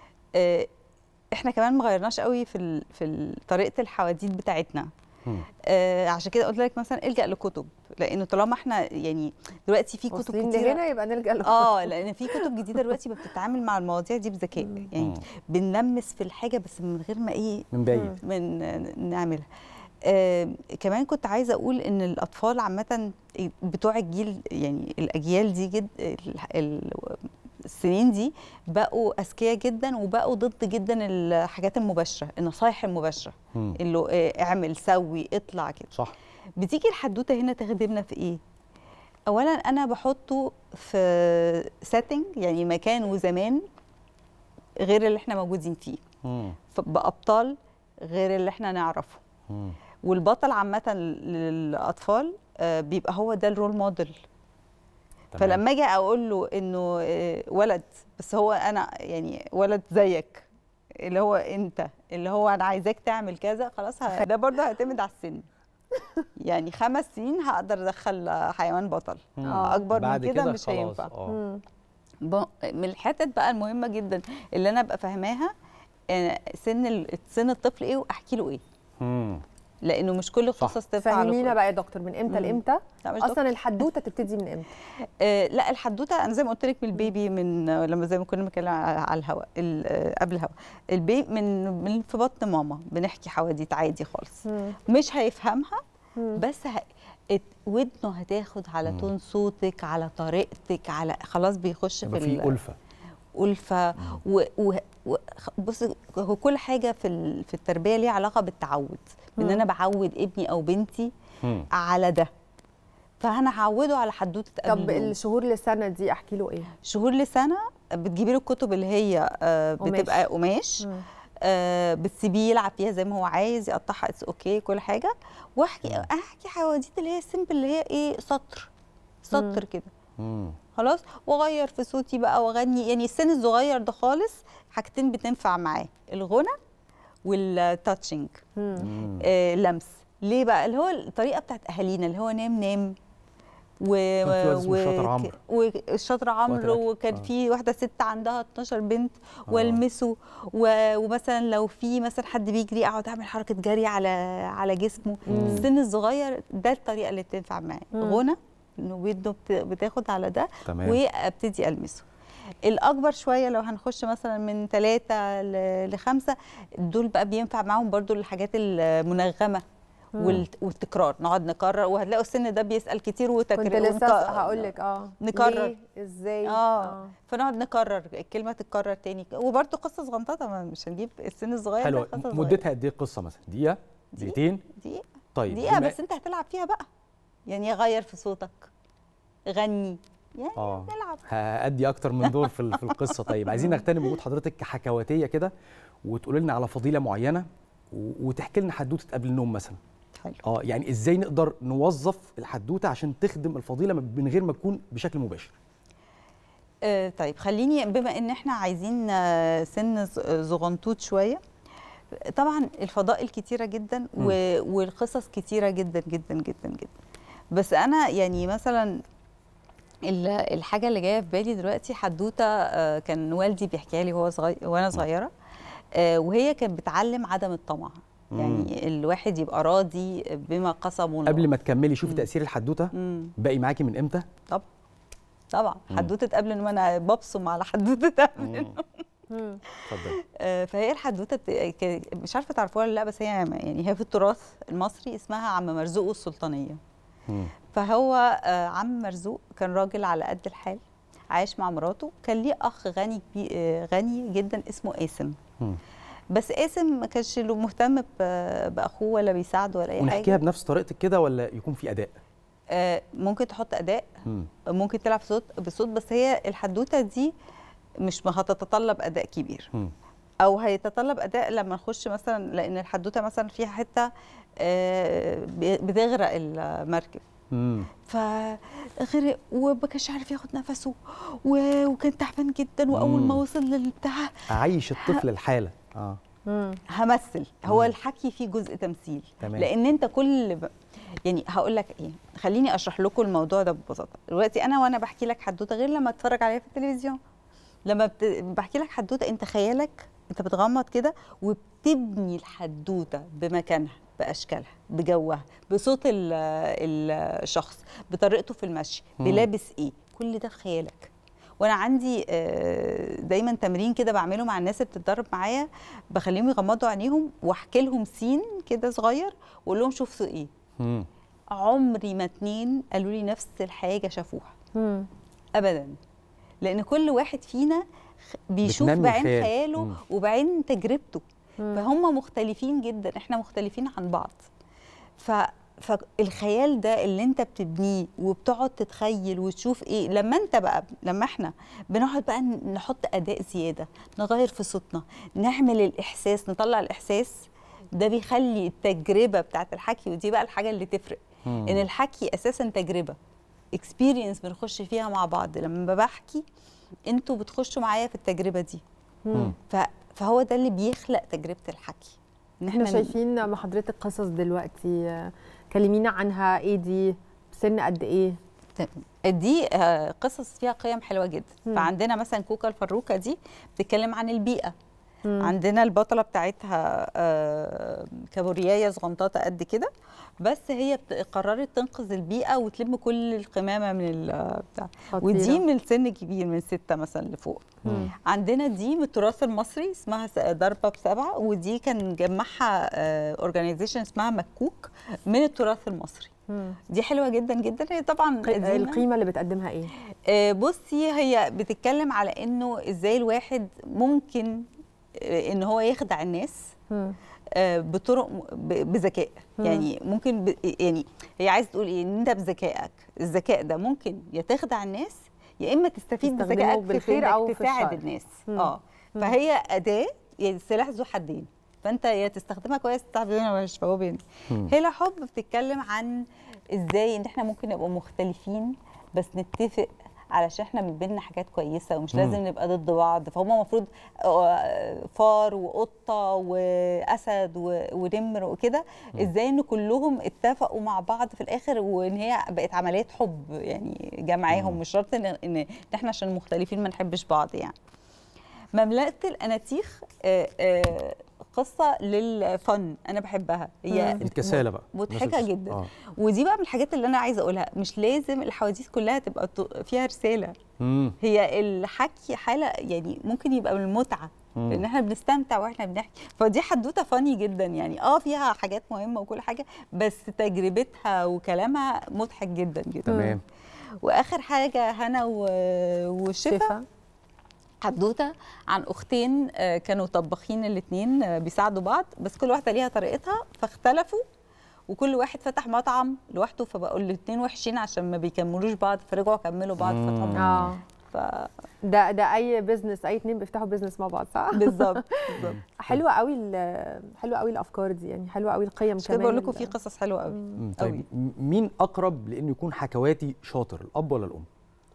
احنا كمان ما غيرناش قوي في ال في ال- طريقه الحواديت بتاعتنا آه عشان كده قلت لك مثلا الجا لكتب لانه طالما احنا يعني دلوقتي في كتب واصلين كتير لهنا يبقى نلجا لكتب اه لان في كتب جديده دلوقتي بتتعامل مع المواضيع دي بذكاء يعني بنلمس في الحاجه بس من غير ما ايه من بعيد. من نعملها آه كمان كنت عايزه اقول ان الاطفال عامه بتوع الجيل يعني الاجيال دي جد ال- ال- السنين دي بقوا اذكياء جدا وبقوا ضد جدا الحاجات المباشره النصايح المباشره مم. اللي هو، آه، اعمل سوي اطلع كده صح بتيجي الحدوته هنا تخدمنا في ايه اولا انا بحطه في سيتنج يعني مكان وزمان غير اللي احنا موجودين فيه مم. ف- بابطال غير اللي احنا نعرفه مم. والبطل عامه للاطفال آه، بيبقى هو ده الرول موديل تمام. فلما اجي اقول له انه آه، ولد بس هو انا يعني ولد زيك اللي هو انت اللي هو انا عايزاك تعمل كذا خلاص ه- ده برضه هيعتمد على السن يعني خمس سنين هقدر ادخل حيوان بطل مم. اكبر بعد من كده كده مش خلاص، هينفع آه. ب- من الحتت بقى المهمه جدا اللي انا ابقى فاهماها آه، سن ال- سن الطفل ايه واحكي له ايه مم. لانه مش كل القصص تنفع على فهمينا كل- بقى يا دكتور من امتى مم. لامتى لا، مش اصلا دكتور. الحدوته تبتدي من امتى آه لا الحدوته انا زي ما قلت لك من البيبي من آه، لما زي ما كنا بنتكلم على على الهواء ال- آه، قبل الهواء البيبي من من في بطن ماما بنحكي حواديت عادي خالص مش هيفهمها بس ه... ات- ودنه هتاخد على تون صوتك على طريقتك على خلاص بيخش في يبقى في ال- ألفة ألفة و... و... و... بص هو كل حاجة في ال... في التربية ليها علاقة بالتعود بإن مم. أنا بعود ابني أو بنتي مم. على ده فأنا هعوده على حدوتة قبل طب النوم. الشهور لسنه دي احكي له ايه شهور لسنة بتجيبي له الكتب اللي هي آه، قماش. بتبقى قماش مم. آه، بتسيبيه يلعب فيها زي ما هو عايز يقطعها اتس اوكي كل حاجه واحكي احكي حواديت اللي هي سيمبل اللي هي ايه سطر سطر كده مم. خلاص واغير في صوتي بقى واغني يعني السن الصغير ده خالص حاجتين بتنفع معاه الغنى والتاتشنج مم. آه لمس ليه بقى اللي هو الطريقه بتاعت اهالينا اللي هو نام نام و كان في واد اسمه الشاطر عمرو. والشاطر عمرو وقت وكان آه. في واحده ست عندها 12 بنت والمسه و- ومثلا لو في مثلا حد بيجري اقعد اعمل حركه جري على على جسمه مم. السن الصغير ده الطريقه اللي بتنفع معاه مم. غنى انه ودنه بت- بتاخد على ده تمام. وابتدي المسه الاكبر شويه لو هنخش مثلا من ثلاثة لخمسة دول بقى بينفع معاهم برضو الحاجات المنغمه مم. والت- والتكرار نقعد نكرر وهتلاقوا السن ده بيسال كتير وتكرار كنت لسه هقول لك اه نكرر. ليه؟ ازاي اه فنقعد نكرر الكلمه تتكرر تاني وبرضو قصه صغنططه ما مش هنجيب السن الصغير حلو ده قصة صغيرة. مدتها قد ايه القصه مثلا دقيقه دقيقتين دقيقه طيب دقيقه بما- بس انت هتلعب فيها بقى يعني غير في صوتك غني يعني اه نلعب هأدي اكتر من دور في ال- في القصه طيب عايزين نغتنم وجود حضرتك كحكواتيه كده وتقول لنا على فضيله معينه و- وتحكي لنا حدوته قبل النوم مثلا حلو اه يعني ازاي نقدر نوظف الحدوته عشان تخدم الفضيله من غير ما تكون بشكل مباشر آه طيب خليني بما ان احنا عايزين آه، سن ز- زغنطوط شويه طبعا الفضائل كتيره جدا و- والقصص كتيره جدا جدا جدا جدا بس انا يعني مثلا ال- الحاجه اللي جايه في بالي دلوقتي حدوته آه، كان والدي بيحكيها لي وهو صغير وانا صغيره آه، وهي كانت بتعلم عدم الطمع يعني الواحد يبقى راضي بما قسمه الله قبل ما تكملي شوفي تاثير الحدوته مم. باقي معاكي من امتى طبعا طبعا مم. حدوته قبل ما انا ببصم على حدوته قبل مم. اتفضلي آه، فهي الحدوته بت... ك- مش عارفه تعرفوها ولا لا بس هي يعني هي في التراث المصري اسمها عم مرزوق السلطانيه مم. فهو آه، عم مرزوق كان راجل على قد الحال عايش مع مراته كان ليه اخ غني كبي- آه، غني جدا اسمه قاسم مم. بس قاسم ما كانش له مهتم ب- باخوه ولا بيساعده ولا اي ونحكيها حاجه بنفس طريقتك كده ولا يكون في اداء آه، ممكن تحط اداء مم. ممكن تلعب صوت بصوت بس هي الحدوته دي مش ما هتتطلب اداء كبير مم. او هيتطلب اداء لما نخش مثلا لان الحدوته مثلا فيها حته آه، ب- بتغرق المركب مم. فغرق وما كانش عارف ياخد نفسه و- وكان تعبان جدا واول ما مم. وصل للبتاع اعيش الطفل الحاله اه همثل هو مم. الحكي فيه جزء تمثيل تمام. لان انت كل ب... يعني هقول لك ايه خليني اشرح لكم الموضوع ده ببساطه دلوقتي انا وانا بحكي لك حدوته غير لما اتفرج عليها في التلفزيون لما بت... بحكي لك حدوته انت خيالك انت بتغمض كده وبتبني الحدوته بمكانها باشكالها بجوها بصوت ال- الشخص بطريقته في المشي مم. بلابس ايه كل ده في خيالك وانا عندي آه، دايما تمرين كده بعمله مع الناس اللي بتتدرب معايا بخليهم يغمضوا عينيهم واحكي لهم سين كده صغير واقول لهم شفتوا ايه مم. عمري ما اتنين قالوا لي نفس الحاجه شافوها ابدا لان كل واحد فينا خ- بيشوف بتنمي بعين الخيال. خياله مم. وبعين تجربته مم. فهم مختلفين جدا احنا مختلفين عن بعض ف فالخيال ده اللي انت بتبنيه وبتقعد تتخيل وتشوف ايه لما انت بقى لما احنا بنقعد بقى نحط اداء زياده نغير في صوتنا نعمل الاحساس نطلع الاحساس ده بيخلي التجربه بتاعت الحكي ودي بقى الحاجه اللي تفرق مم. ان الحكي اساسا تجربه اكسبيرينس بنخش فيها مع بعض لما بحكي انتوا بتخشوا معايا في التجربه دي مم. ف... فهو ده اللي بيخلق تجربه الحكي ان احنا ن- شايفين مع حضرتك قصص دلوقتي آه، كلمينا عنها ايه دي سن قد ايه دي آه، قصص فيها قيم حلوه جدا مم. فعندنا مثلا كوكا الفروكه دي بتتكلم عن البيئه مم. عندنا البطله بتاعتها آه، كابوريايه صغنطاطه قد كده بس هي بت- قررت تنقذ البيئه وتلم كل القمامه من ال- بتاع خطيرة. ودي من سن كبير من ستة مثلا لفوق مم. عندنا دي من التراث المصري اسمها س- ضربه بسبعه ودي كان جمعها اورجانيزيشن اسمها مكوك من التراث المصري مم. دي حلوه جدا جدا هي طبعا ق- قديمة. القيمه اللي بتقدمها ايه آه، بصي هي بتتكلم على انه ازاي الواحد ممكن آه، ان هو يخدع الناس مم. آه، بطرق م- ب- بذكاء مم. يعني ممكن ب... يعني هي عايزه تقول ايه ان انت بذكائك الذكاء ده ممكن يا تخدع الناس يا اما تستفيد تستخدمه بذكائك في بالخير إنك أو في تساعد الشر. الناس مم. اه مم. فهي اداه يعني سلاح ذو حدين فانت يا تستخدمها كويس تستخدمها وحش فهو بين مم. هلا حب بتتكلم عن ازاي ان احنا ممكن نبقى مختلفين بس نتفق علشان احنا من بيننا حاجات كويسه ومش مم. لازم نبقى ضد بعض فهم المفروض فار وقطه واسد و- ونمر وكده ازاي ان كلهم اتفقوا مع بعض في الاخر وان هي بقت عمليه حب يعني جمعاهم مش شرط ان ان إن احنا عشان مختلفين ما نحبش بعض يعني مملكه الاناتيخ آه، آه، قصه للفن انا بحبها هي الكسالة بقى. مضحكه الناس اللي- جدا آه. ودي بقى من الحاجات اللي انا عايزه اقولها مش لازم الحواديت كلها تبقى ط- فيها رساله مم. هي الحكي حاله يعني ممكن يبقى من المتعه مم. لان احنا بنستمتع واحنا بنحكي فدي حدوته فاني جدا يعني اه فيها حاجات مهمه وكل حاجه بس تجربتها وكلامها مضحك جدا جدا تمام. واخر حاجه هنا و- وشفا شفا. حدوته عن اختين آه، كانوا طباخين الاثنين بيساعدوا بعض بس كل واحده ليها طريقتها فاختلفوا وكل واحد فتح مطعم لوحده فبقوا الاثنين وحشين عشان ما بيكملوش بعض فرجعوا كملوا بعض فتحوا مطعم. اه ف... ده ده اي بزنس اي اتنين بيفتحوا بزنس مع بعض صح بالظبط بالظبط حلوه قوي ال- حلوه قوي الافكار دي يعني حلوه قوي القيم مش كده كمان بقول لكم ال- في قصص حلوه قوي مم. طيب م- مين اقرب لانه يكون حكواتي شاطر الاب ولا الام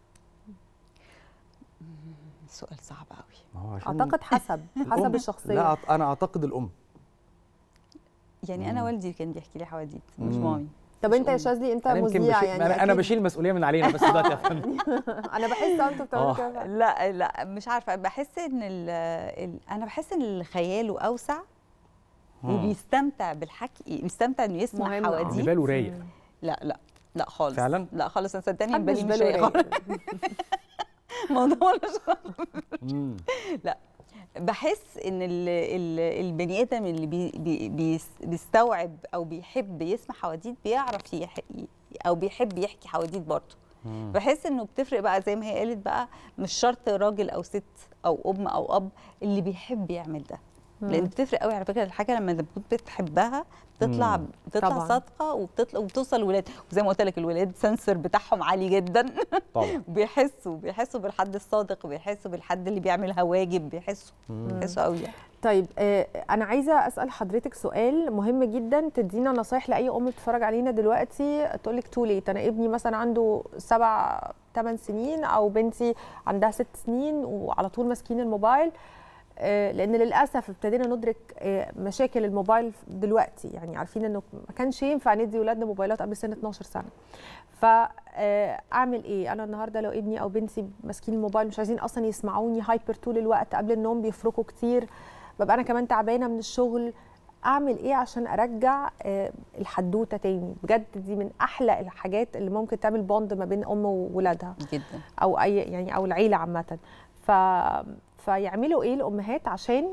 سؤال صعب قوي ما هو عشان اعتقد حسب حسب الأم- الشخصيه لا أعت- انا اعتقد الام يعني انا مم. والدي كان بيحكي لي حواديت مش مم. مامي طب انت يا شاذلي انت انا يمكن مذيع بشيل يعني انا, أنا أكيد. بشيل المسؤوليه من علينا بس دلوقتي يا فندم انا بحس اه انتوا بتعملوا آه. كده فعلا. لا لا مش عارفه بحس ان ال ال انا بحس ان اللي خياله اوسع مم. وبيستمتع بالحكي بيستمتع انه يسمع مهم. اللي حواديت باله رايق لا لا لا خالص فعلا؟ لا خالص انا صدقني محدش بالي مش باله رايق رايق. خالص. موضوع ملوش مم. لا بحس ان ال ال البني ادم اللي بي بي بيس- بيستوعب او بيحب يسمع حواديت بيعرف يح او بيحب يحكي حواديت برضه مم. بحس انه بتفرق بقى زي ما هي قالت بقى مش شرط راجل او ست او ام او اب اللي بيحب يعمل ده لان بتفرق قوي على فكره الحاجه لما تكون بتحبها بتطلع مم. بتطلع طبعاً. صادقه وبتطلع وبتوصل للولاد وزي ما قلت لك الولاد سنسور بتاعهم عالي جدا طبعا بيحسوا بيحسوا بالحد الصادق بيحسوا بالحد اللي بيعملها واجب بيحسوا بيحسوا قوي يعني. طيب آه، انا عايزه اسال حضرتك سؤال مهم جدا تدينا نصايح لاي ام بتتفرج علينا دلوقتي تقول لك تو ليت انا ابني مثلا عنده سبع ثمان سنين او بنتي عندها ست سنين وعلى طول ماسكين الموبايل آه، لان للاسف ابتدينا ندرك آه، مشاكل الموبايل دلوقتي يعني عارفين انه ما كانش ينفع ندي ولادنا موبايلات قبل سن 12 سنه فاعمل ايه انا النهارده لو ابني او بنتي ماسكين الموبايل مش عايزين اصلا يسمعوني هايبر طول الوقت قبل النوم بيفركوا كتير ببقى انا كمان تعبانه من الشغل اعمل ايه عشان ارجع آه، الحدوته تاني بجد دي من احلى الحاجات اللي ممكن تعمل بوند ما بين ام وولادها جدا او اي يعني او العيله عامه ف فيعملوا ايه الامهات عشان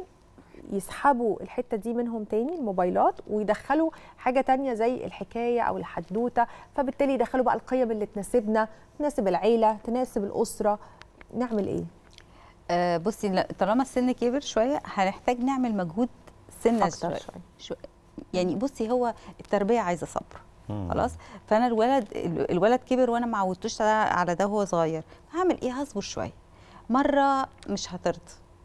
يسحبوا الحته دي منهم تاني الموبايلات ويدخلوا حاجه تانية زي الحكايه او الحدوته فبالتالي يدخلوا بقى القيم اللي تناسبنا تناسب العيله تناسب الاسره نعمل ايه آه بصي لا، طالما السن كبر شويه هنحتاج نعمل مجهود سنه أكتر شويه شوية. شو يعني بصي هو التربيه عايزه صبر خلاص فانا الولد ال- الولد كبر وانا ما عودتوش على- على ده وهو صغير هعمل ايه هصبر شويه مره مش هترضى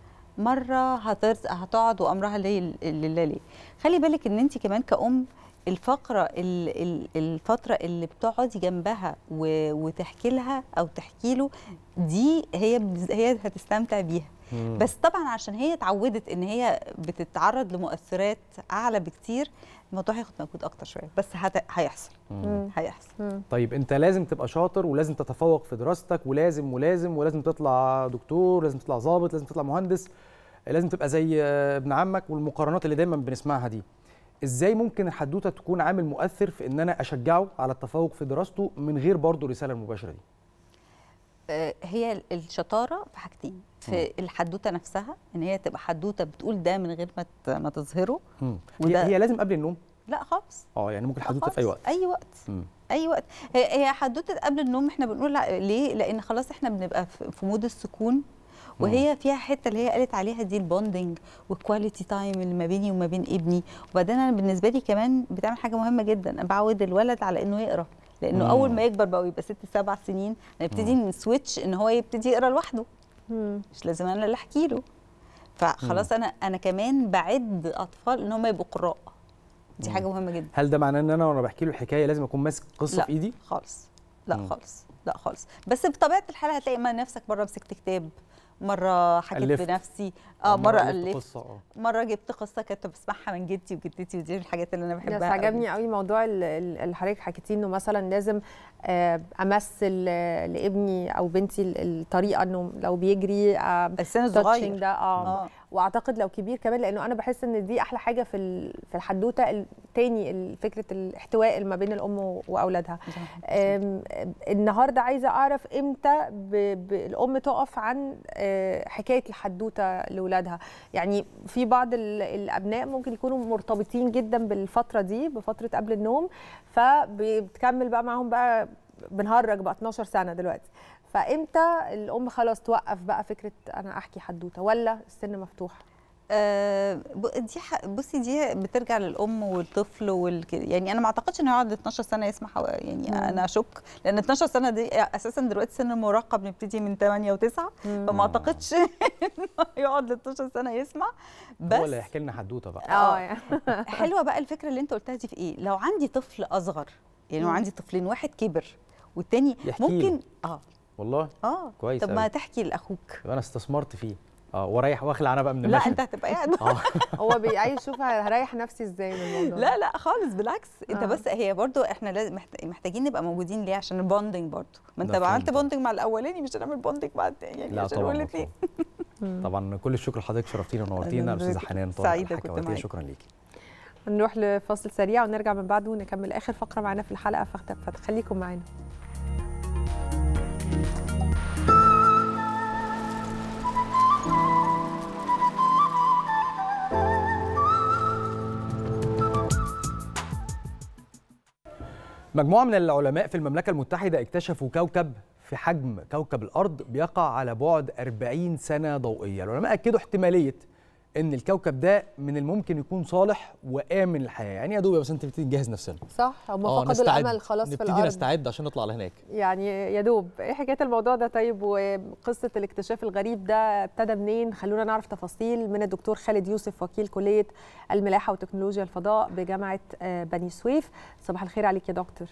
مره هترضى هتقعد وامرها ليه لله ليه خلي بالك ان انت كمان كأم الفقره ال- ال- الفتره اللي بتقعدي جنبها و- وتحكي لها او تحكي له دي هي بز- هي هتستمتع بيها بس طبعا عشان هي اتعودت ان هي بتتعرض لمؤثرات اعلى بكتير الموضوع هياخد مجهود اكتر شويه بس هت... هيحصل هيحصل طيب انت لازم تبقى شاطر ولازم تتفوق في دراستك ولازم ولازم ولازم تطلع دكتور لازم تطلع ضابط لازم تطلع مهندس لازم تبقى زي آه، ابن عمك والمقارنات اللي دايما بنسمعها دي ازاي ممكن الحدوته تكون عامل مؤثر في ان انا اشجعه على التفوق في دراسته من غير برضه الرساله المباشره دي آه، هي الشطاره في حاجتين في الحدوته نفسها ان هي تبقى حدوته بتقول ده من غير ما ت- ما تظهره مم. وده- هي, هي لازم قبل النوم لا خالص اه يعني ممكن لا حدوته في اي خالص. وقت اي وقت مم. اي وقت هي هي حدوته قبل النوم احنا بنقول لا ليه لان خلاص احنا بنبقى في في مود السكون وهي فيها حته اللي هي قالت عليها دي البوندنج والكواليتي تايم اللي ما بيني وما بين ابني وبعدين انا بالنسبه لي كمان بتعمل حاجه مهمه جدا انا بعود الولد على انه يقرا لانه مم. اول ما يكبر بقى ويبقى ست سبع سنين نبتدي نسويتش ان هو يبتدي يقرا لوحده مش لازم انا اللي احكي له فخلاص انا انا كمان بعد اطفال ان هم يبقوا قراء دي حاجه مهمه جدا هل ده معناه ان انا وانا بحكي له الحكايه لازم اكون ماسك قصه لا في ايدي خالص لا مم. خالص لا خالص بس بطبيعه الحال هتلاقي ما نفسك مره مسكت كتاب مره حكيت ألفت. بنفسي اه مره ألفت الفت قصه اه مره جبت قصه كنت بسمعها من جدتي وجدتي ودي الحاجات اللي انا بس بحبها عجبني قوي موضوع ال- ال- اللي حضرتك حكيتيه انه مثلا لازم آه، امثل آه، لابني او بنتي ال- الطريقه انه لو بيجري آه، السن touching الصغير ده اه اه واعتقد لو كبير كمان لانه انا بحس ان دي احلى حاجه في ال- في الحدوته التاني ال- فكره الاحتواء اللي ما بين الام و- واولادها آم، النهارده عايزه اعرف امتى ب- ب- الام تقف عن آه، حكايه الحدوته لاولادها يعني في بعض ال- الابناء ممكن يكونوا مرتبطين جدا بالفتره دي بفتره قبل النوم فبتكمل بقى معاهم بقى بنهرج بقى 12 سنه دلوقتي فامتى الام خلاص توقف بقى فكره انا احكي حدوته ولا السن مفتوح آه، ب- دي ح- بصي دي بترجع للام والطفل والك... يعني انا ما اعتقدش انه يقعد 12 سنه يسمع حو- يعني مم. انا اشك لان 12 سنه دي اساسا دلوقتي سن المراهقه بنبتدي من 8 و9 فما اعتقدش انه يقعد ل 12 سنه يسمع بس هو اللي هيحكي لنا حدوته بقى اه يعني حلوه بقى الفكره اللي انت قلتها دي في ايه لو عندي طفل اصغر يعني لو مم. عندي طفلين واحد كبر والتاني يحكي ممكن له. اه والله اه كويس طب ما أوي. تحكي لاخوك يبقى انا استثمرت فيه اه ورايح واخلع انا بقى من لا المشهد انت هتبقى قاعد اه هو بي- عايز يشوف هريح نفسي ازاي من الموضوع لا لا خالص بالعكس انت آه. بس هي برضو احنا لازم محت- محتاجين نبقى موجودين ليه عشان البوندنج برضو ما انت مفهوم عملت طبعا. بوندنج مع الاولاني مش هنعمل بوندنج مع التاني يعني لا عشان طبعا نقول الاثنين مفهوم. طبعا كل الشكر لحضرتك شرفتينا ونورتينا أنا الاستاذه حنان طارق سعيدة كنت الحكواتية معاك. شكرا ليكي نروح لفاصل سريع ونرجع من بعده ونكمل اخر فقره معانا في الحلقه فخت- فخليكم معانا مجموعة من العلماء في المملكة المتحدة اكتشفوا كوكب في حجم كوكب الأرض بيقع على بعد 40 سنة ضوئية العلماء أكدوا احتمالية ان الكوكب ده من الممكن يكون صالح وامن للحياه يعني يا دوب يا بس انت نبتدي نجهز نفسنا صح هم آه، فقدوا نستعد. الامل خلاص في نبتدي الارض نستعد عشان نطلع لهناك يعني يا دوب ايه حكايه الموضوع ده طيب وقصه الاكتشاف الغريب ده ابتدى منين خلونا نعرف تفاصيل من الدكتور خالد يوسف وكيل كليه الملاحه وتكنولوجيا الفضاء بجامعه آه، بني سويف صباح الخير عليك يا دكتور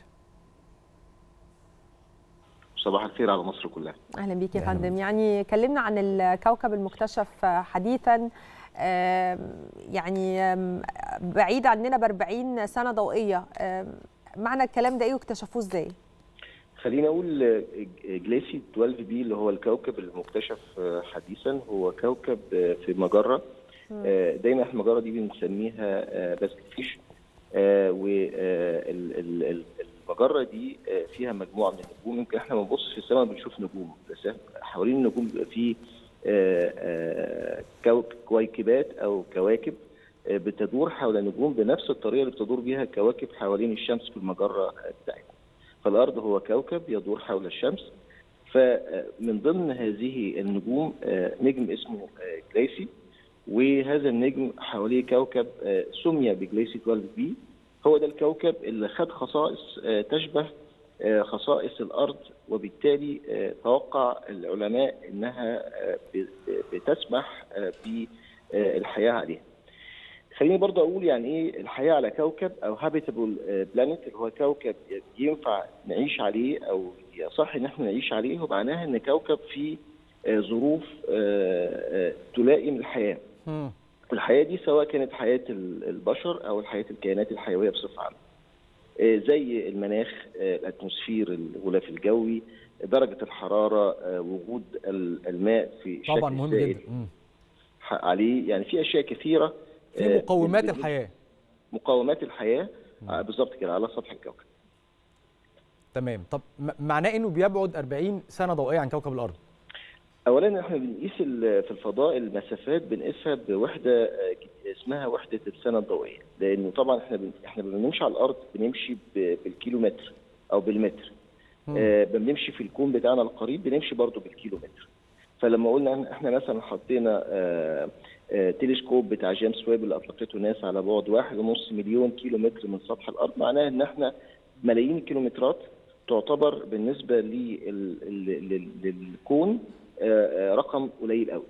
صباح الخير على مصر كلها اهلا بيك يا أهلاً فندم يعني كلمنا عن الكوكب المكتشف حديثا آم، يعني آم، بعيد عننا ب 40 سنه ضوئيه آم، معنى الكلام ده ايه واكتشفوه ازاي؟ خليني اقول آه، جليسي 12 بي اللي هو الكوكب المكتشف آه، حديثا هو كوكب آه، في مجره آه، دايما احنا المجره دي بنسميها آه، باسكت فيش والمجره دي آه، فيها مجموعه من النجوم يمكن احنا بنبص في السماء بنشوف نجوم بس حوالين النجوم بيبقى في آه، آه، كوك- كويكبات او كواكب آه، بتدور حول نجوم بنفس الطريقه اللي بتدور بيها الكواكب حوالين الشمس في المجره بتاعتنا. فالارض هو كوكب يدور حول الشمس فمن ضمن هذه النجوم آه، نجم اسمه آه، جليسي وهذا النجم حواليه كوكب آه، سمي بجليسي 12 بي هو ده الكوكب اللي خد خصائص آه، تشبه آه، خصائص الارض وبالتالي آه، توقع العلماء انها آه، ب- بتسمح آه، بالحياه عليها. خليني برضه اقول يعني ايه الحياه على كوكب او هابيتابل بلانيت اللي هو كوكب ينفع نعيش عليه او يصح ان احنا نعيش عليه هو معناها ان كوكب فيه آه، ظروف آه، آه، تلائم الحياه. الحياه دي سواء كانت حياه ال- البشر او حياه الكائنات الحيويه بصفه عامه. آه، زي المناخ آه، الاتموسفير الغلاف الجوي درجه الحراره آه، وجود ال- الماء في طبعا شكل مهم سائل جدا مم. ح- عليه يعني في اشياء كثيره في آه، مقومات بت- الحياه مقومات الحياه آه، بالظبط كده على سطح الكوكب تمام طب م- معناه انه بيبعد 40 سنه ضوئيه عن كوكب الارض اولا احنا بنقيس ال- في الفضاء المسافات بنقيسها بوحده آه، اسمها وحده السنه الضوئيه لانه طبعا احنا بن... احنا لما بنمشي على الارض بنمشي ب... بالكيلومتر او بالمتر آه بنمشي في الكون بتاعنا القريب بنمشي برضو بالكيلومتر فلما قلنا إن احنا مثلا حطينا آه آه تلسكوب بتاع جيمس ويب اللي اطلقته ناس على بعد واحد ونص مليون كيلو متر من سطح الارض معناه ان احنا ملايين الكيلومترات تعتبر بالنسبه لل- لل- لل- للكون آه، آه، رقم قليل قوي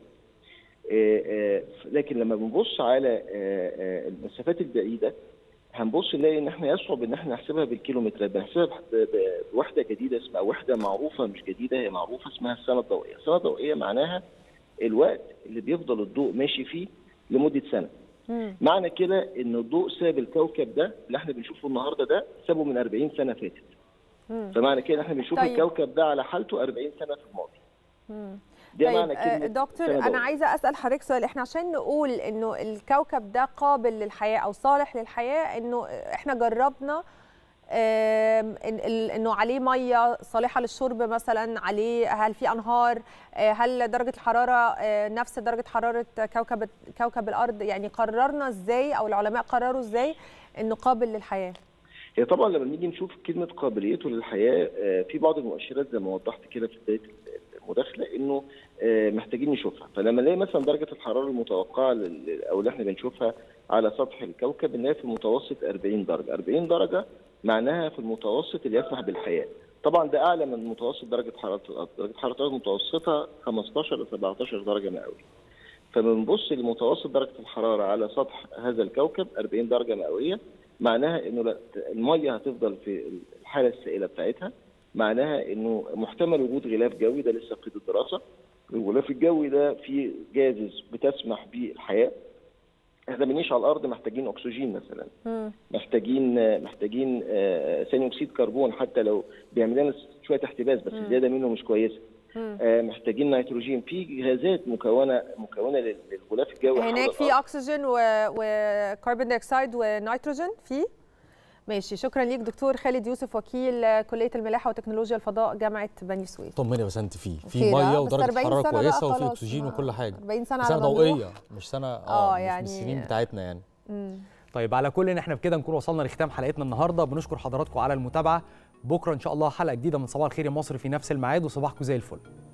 آه، آه، لكن لما بنبص على آه، آه، المسافات البعيده هنبص نلاقي ان احنا يصعب ان احنا نحسبها بالكيلومترات بنحسبها بح- ب- ب- بوحده جديده اسمها وحده معروفه مش جديده هي معروفه اسمها السنه الضوئيه، السنه الضوئيه معناها الوقت اللي بيفضل الضوء ماشي فيه لمده سنه. معنى كده ان الضوء ساب الكوكب ده اللي احنا بنشوفه النهارده ده سابه من 40 سنه فاتت. فمعنى كده احنا بنشوف طيب. الكوكب ده على حالته 40 سنه في الماضي. مم. ده طيب معنى آه، كلمة دكتور سنة انا ضوئية. عايزه اسال حضرتك سؤال احنا عشان نقول انه الكوكب ده قابل للحياه او صالح للحياه انه احنا جربنا آم، إن- ال- انه عليه ميه صالحه للشرب مثلا عليه هل في انهار آه، هل درجه الحراره آه، نفس درجه حراره كوكب كوكب الارض يعني قررنا ازاي او العلماء قرروا ازاي انه قابل للحياه هي طبعا لما نيجي نشوف كلمه قابليته للحياه آه، في بعض المؤشرات زي ما وضحت كده في بدايه المداخله انه آه، محتاجين نشوفها فلما نلاقي مثلا درجه الحراره المتوقعه لل- او اللي احنا بنشوفها على سطح الكوكب نلاقي في المتوسط 40 درجه 40 درجه معناها في المتوسط اللي يسمح بالحياه طبعا ده اعلى من متوسط درجه حراره الارض درجه حراره الارض المتوسطه 15 ل 17 درجه مئويه فبنبص لمتوسط درجه الحراره على سطح هذا الكوكب 40 درجه مئويه معناها انه لا- الميه هتفضل في الحاله السائله بتاعتها معناها انه محتمل وجود غلاف جوي ده لسه قيد الدراسه الغلاف الجوي ده فيه جازز بتسمح بالحياه احنا بنعيش على الارض محتاجين اكسجين مثلا محتاجين محتاجين آه، ثاني اكسيد كربون حتى لو بيعمل لنا شويه احتباس بس مم. زياده منه مش كويسه مم. آه، محتاجين نيتروجين في جهازات مكونه مكونه لل- للغلاف الجوي حول هناك في الأرض. اكسجين و- وكربون دايوكسيد ونيتروجين في ماشي شكرا ليك دكتور خالد يوسف وكيل كليه الملاحه وتكنولوجيا الفضاء جامعه بني سويف طمني بس انت فيه في خير، آه، ميه بس ودرجه 40 حراره سنة بقى كويسه وفي خلاص، اكسجين ما- وكل حاجه 40 سنة سنه على ما ضوئيه نروح. مش سنه آه، اه مش يعني- من السنين بتاعتنا يعني مم. طيب على كل ان احنا بكده نكون وصلنا لختام حلقتنا النهارده بنشكر حضراتكم على المتابعه بكره ان شاء الله حلقه جديده من صباح الخير يا مصر في نفس الميعاد وصباحكم زي الفل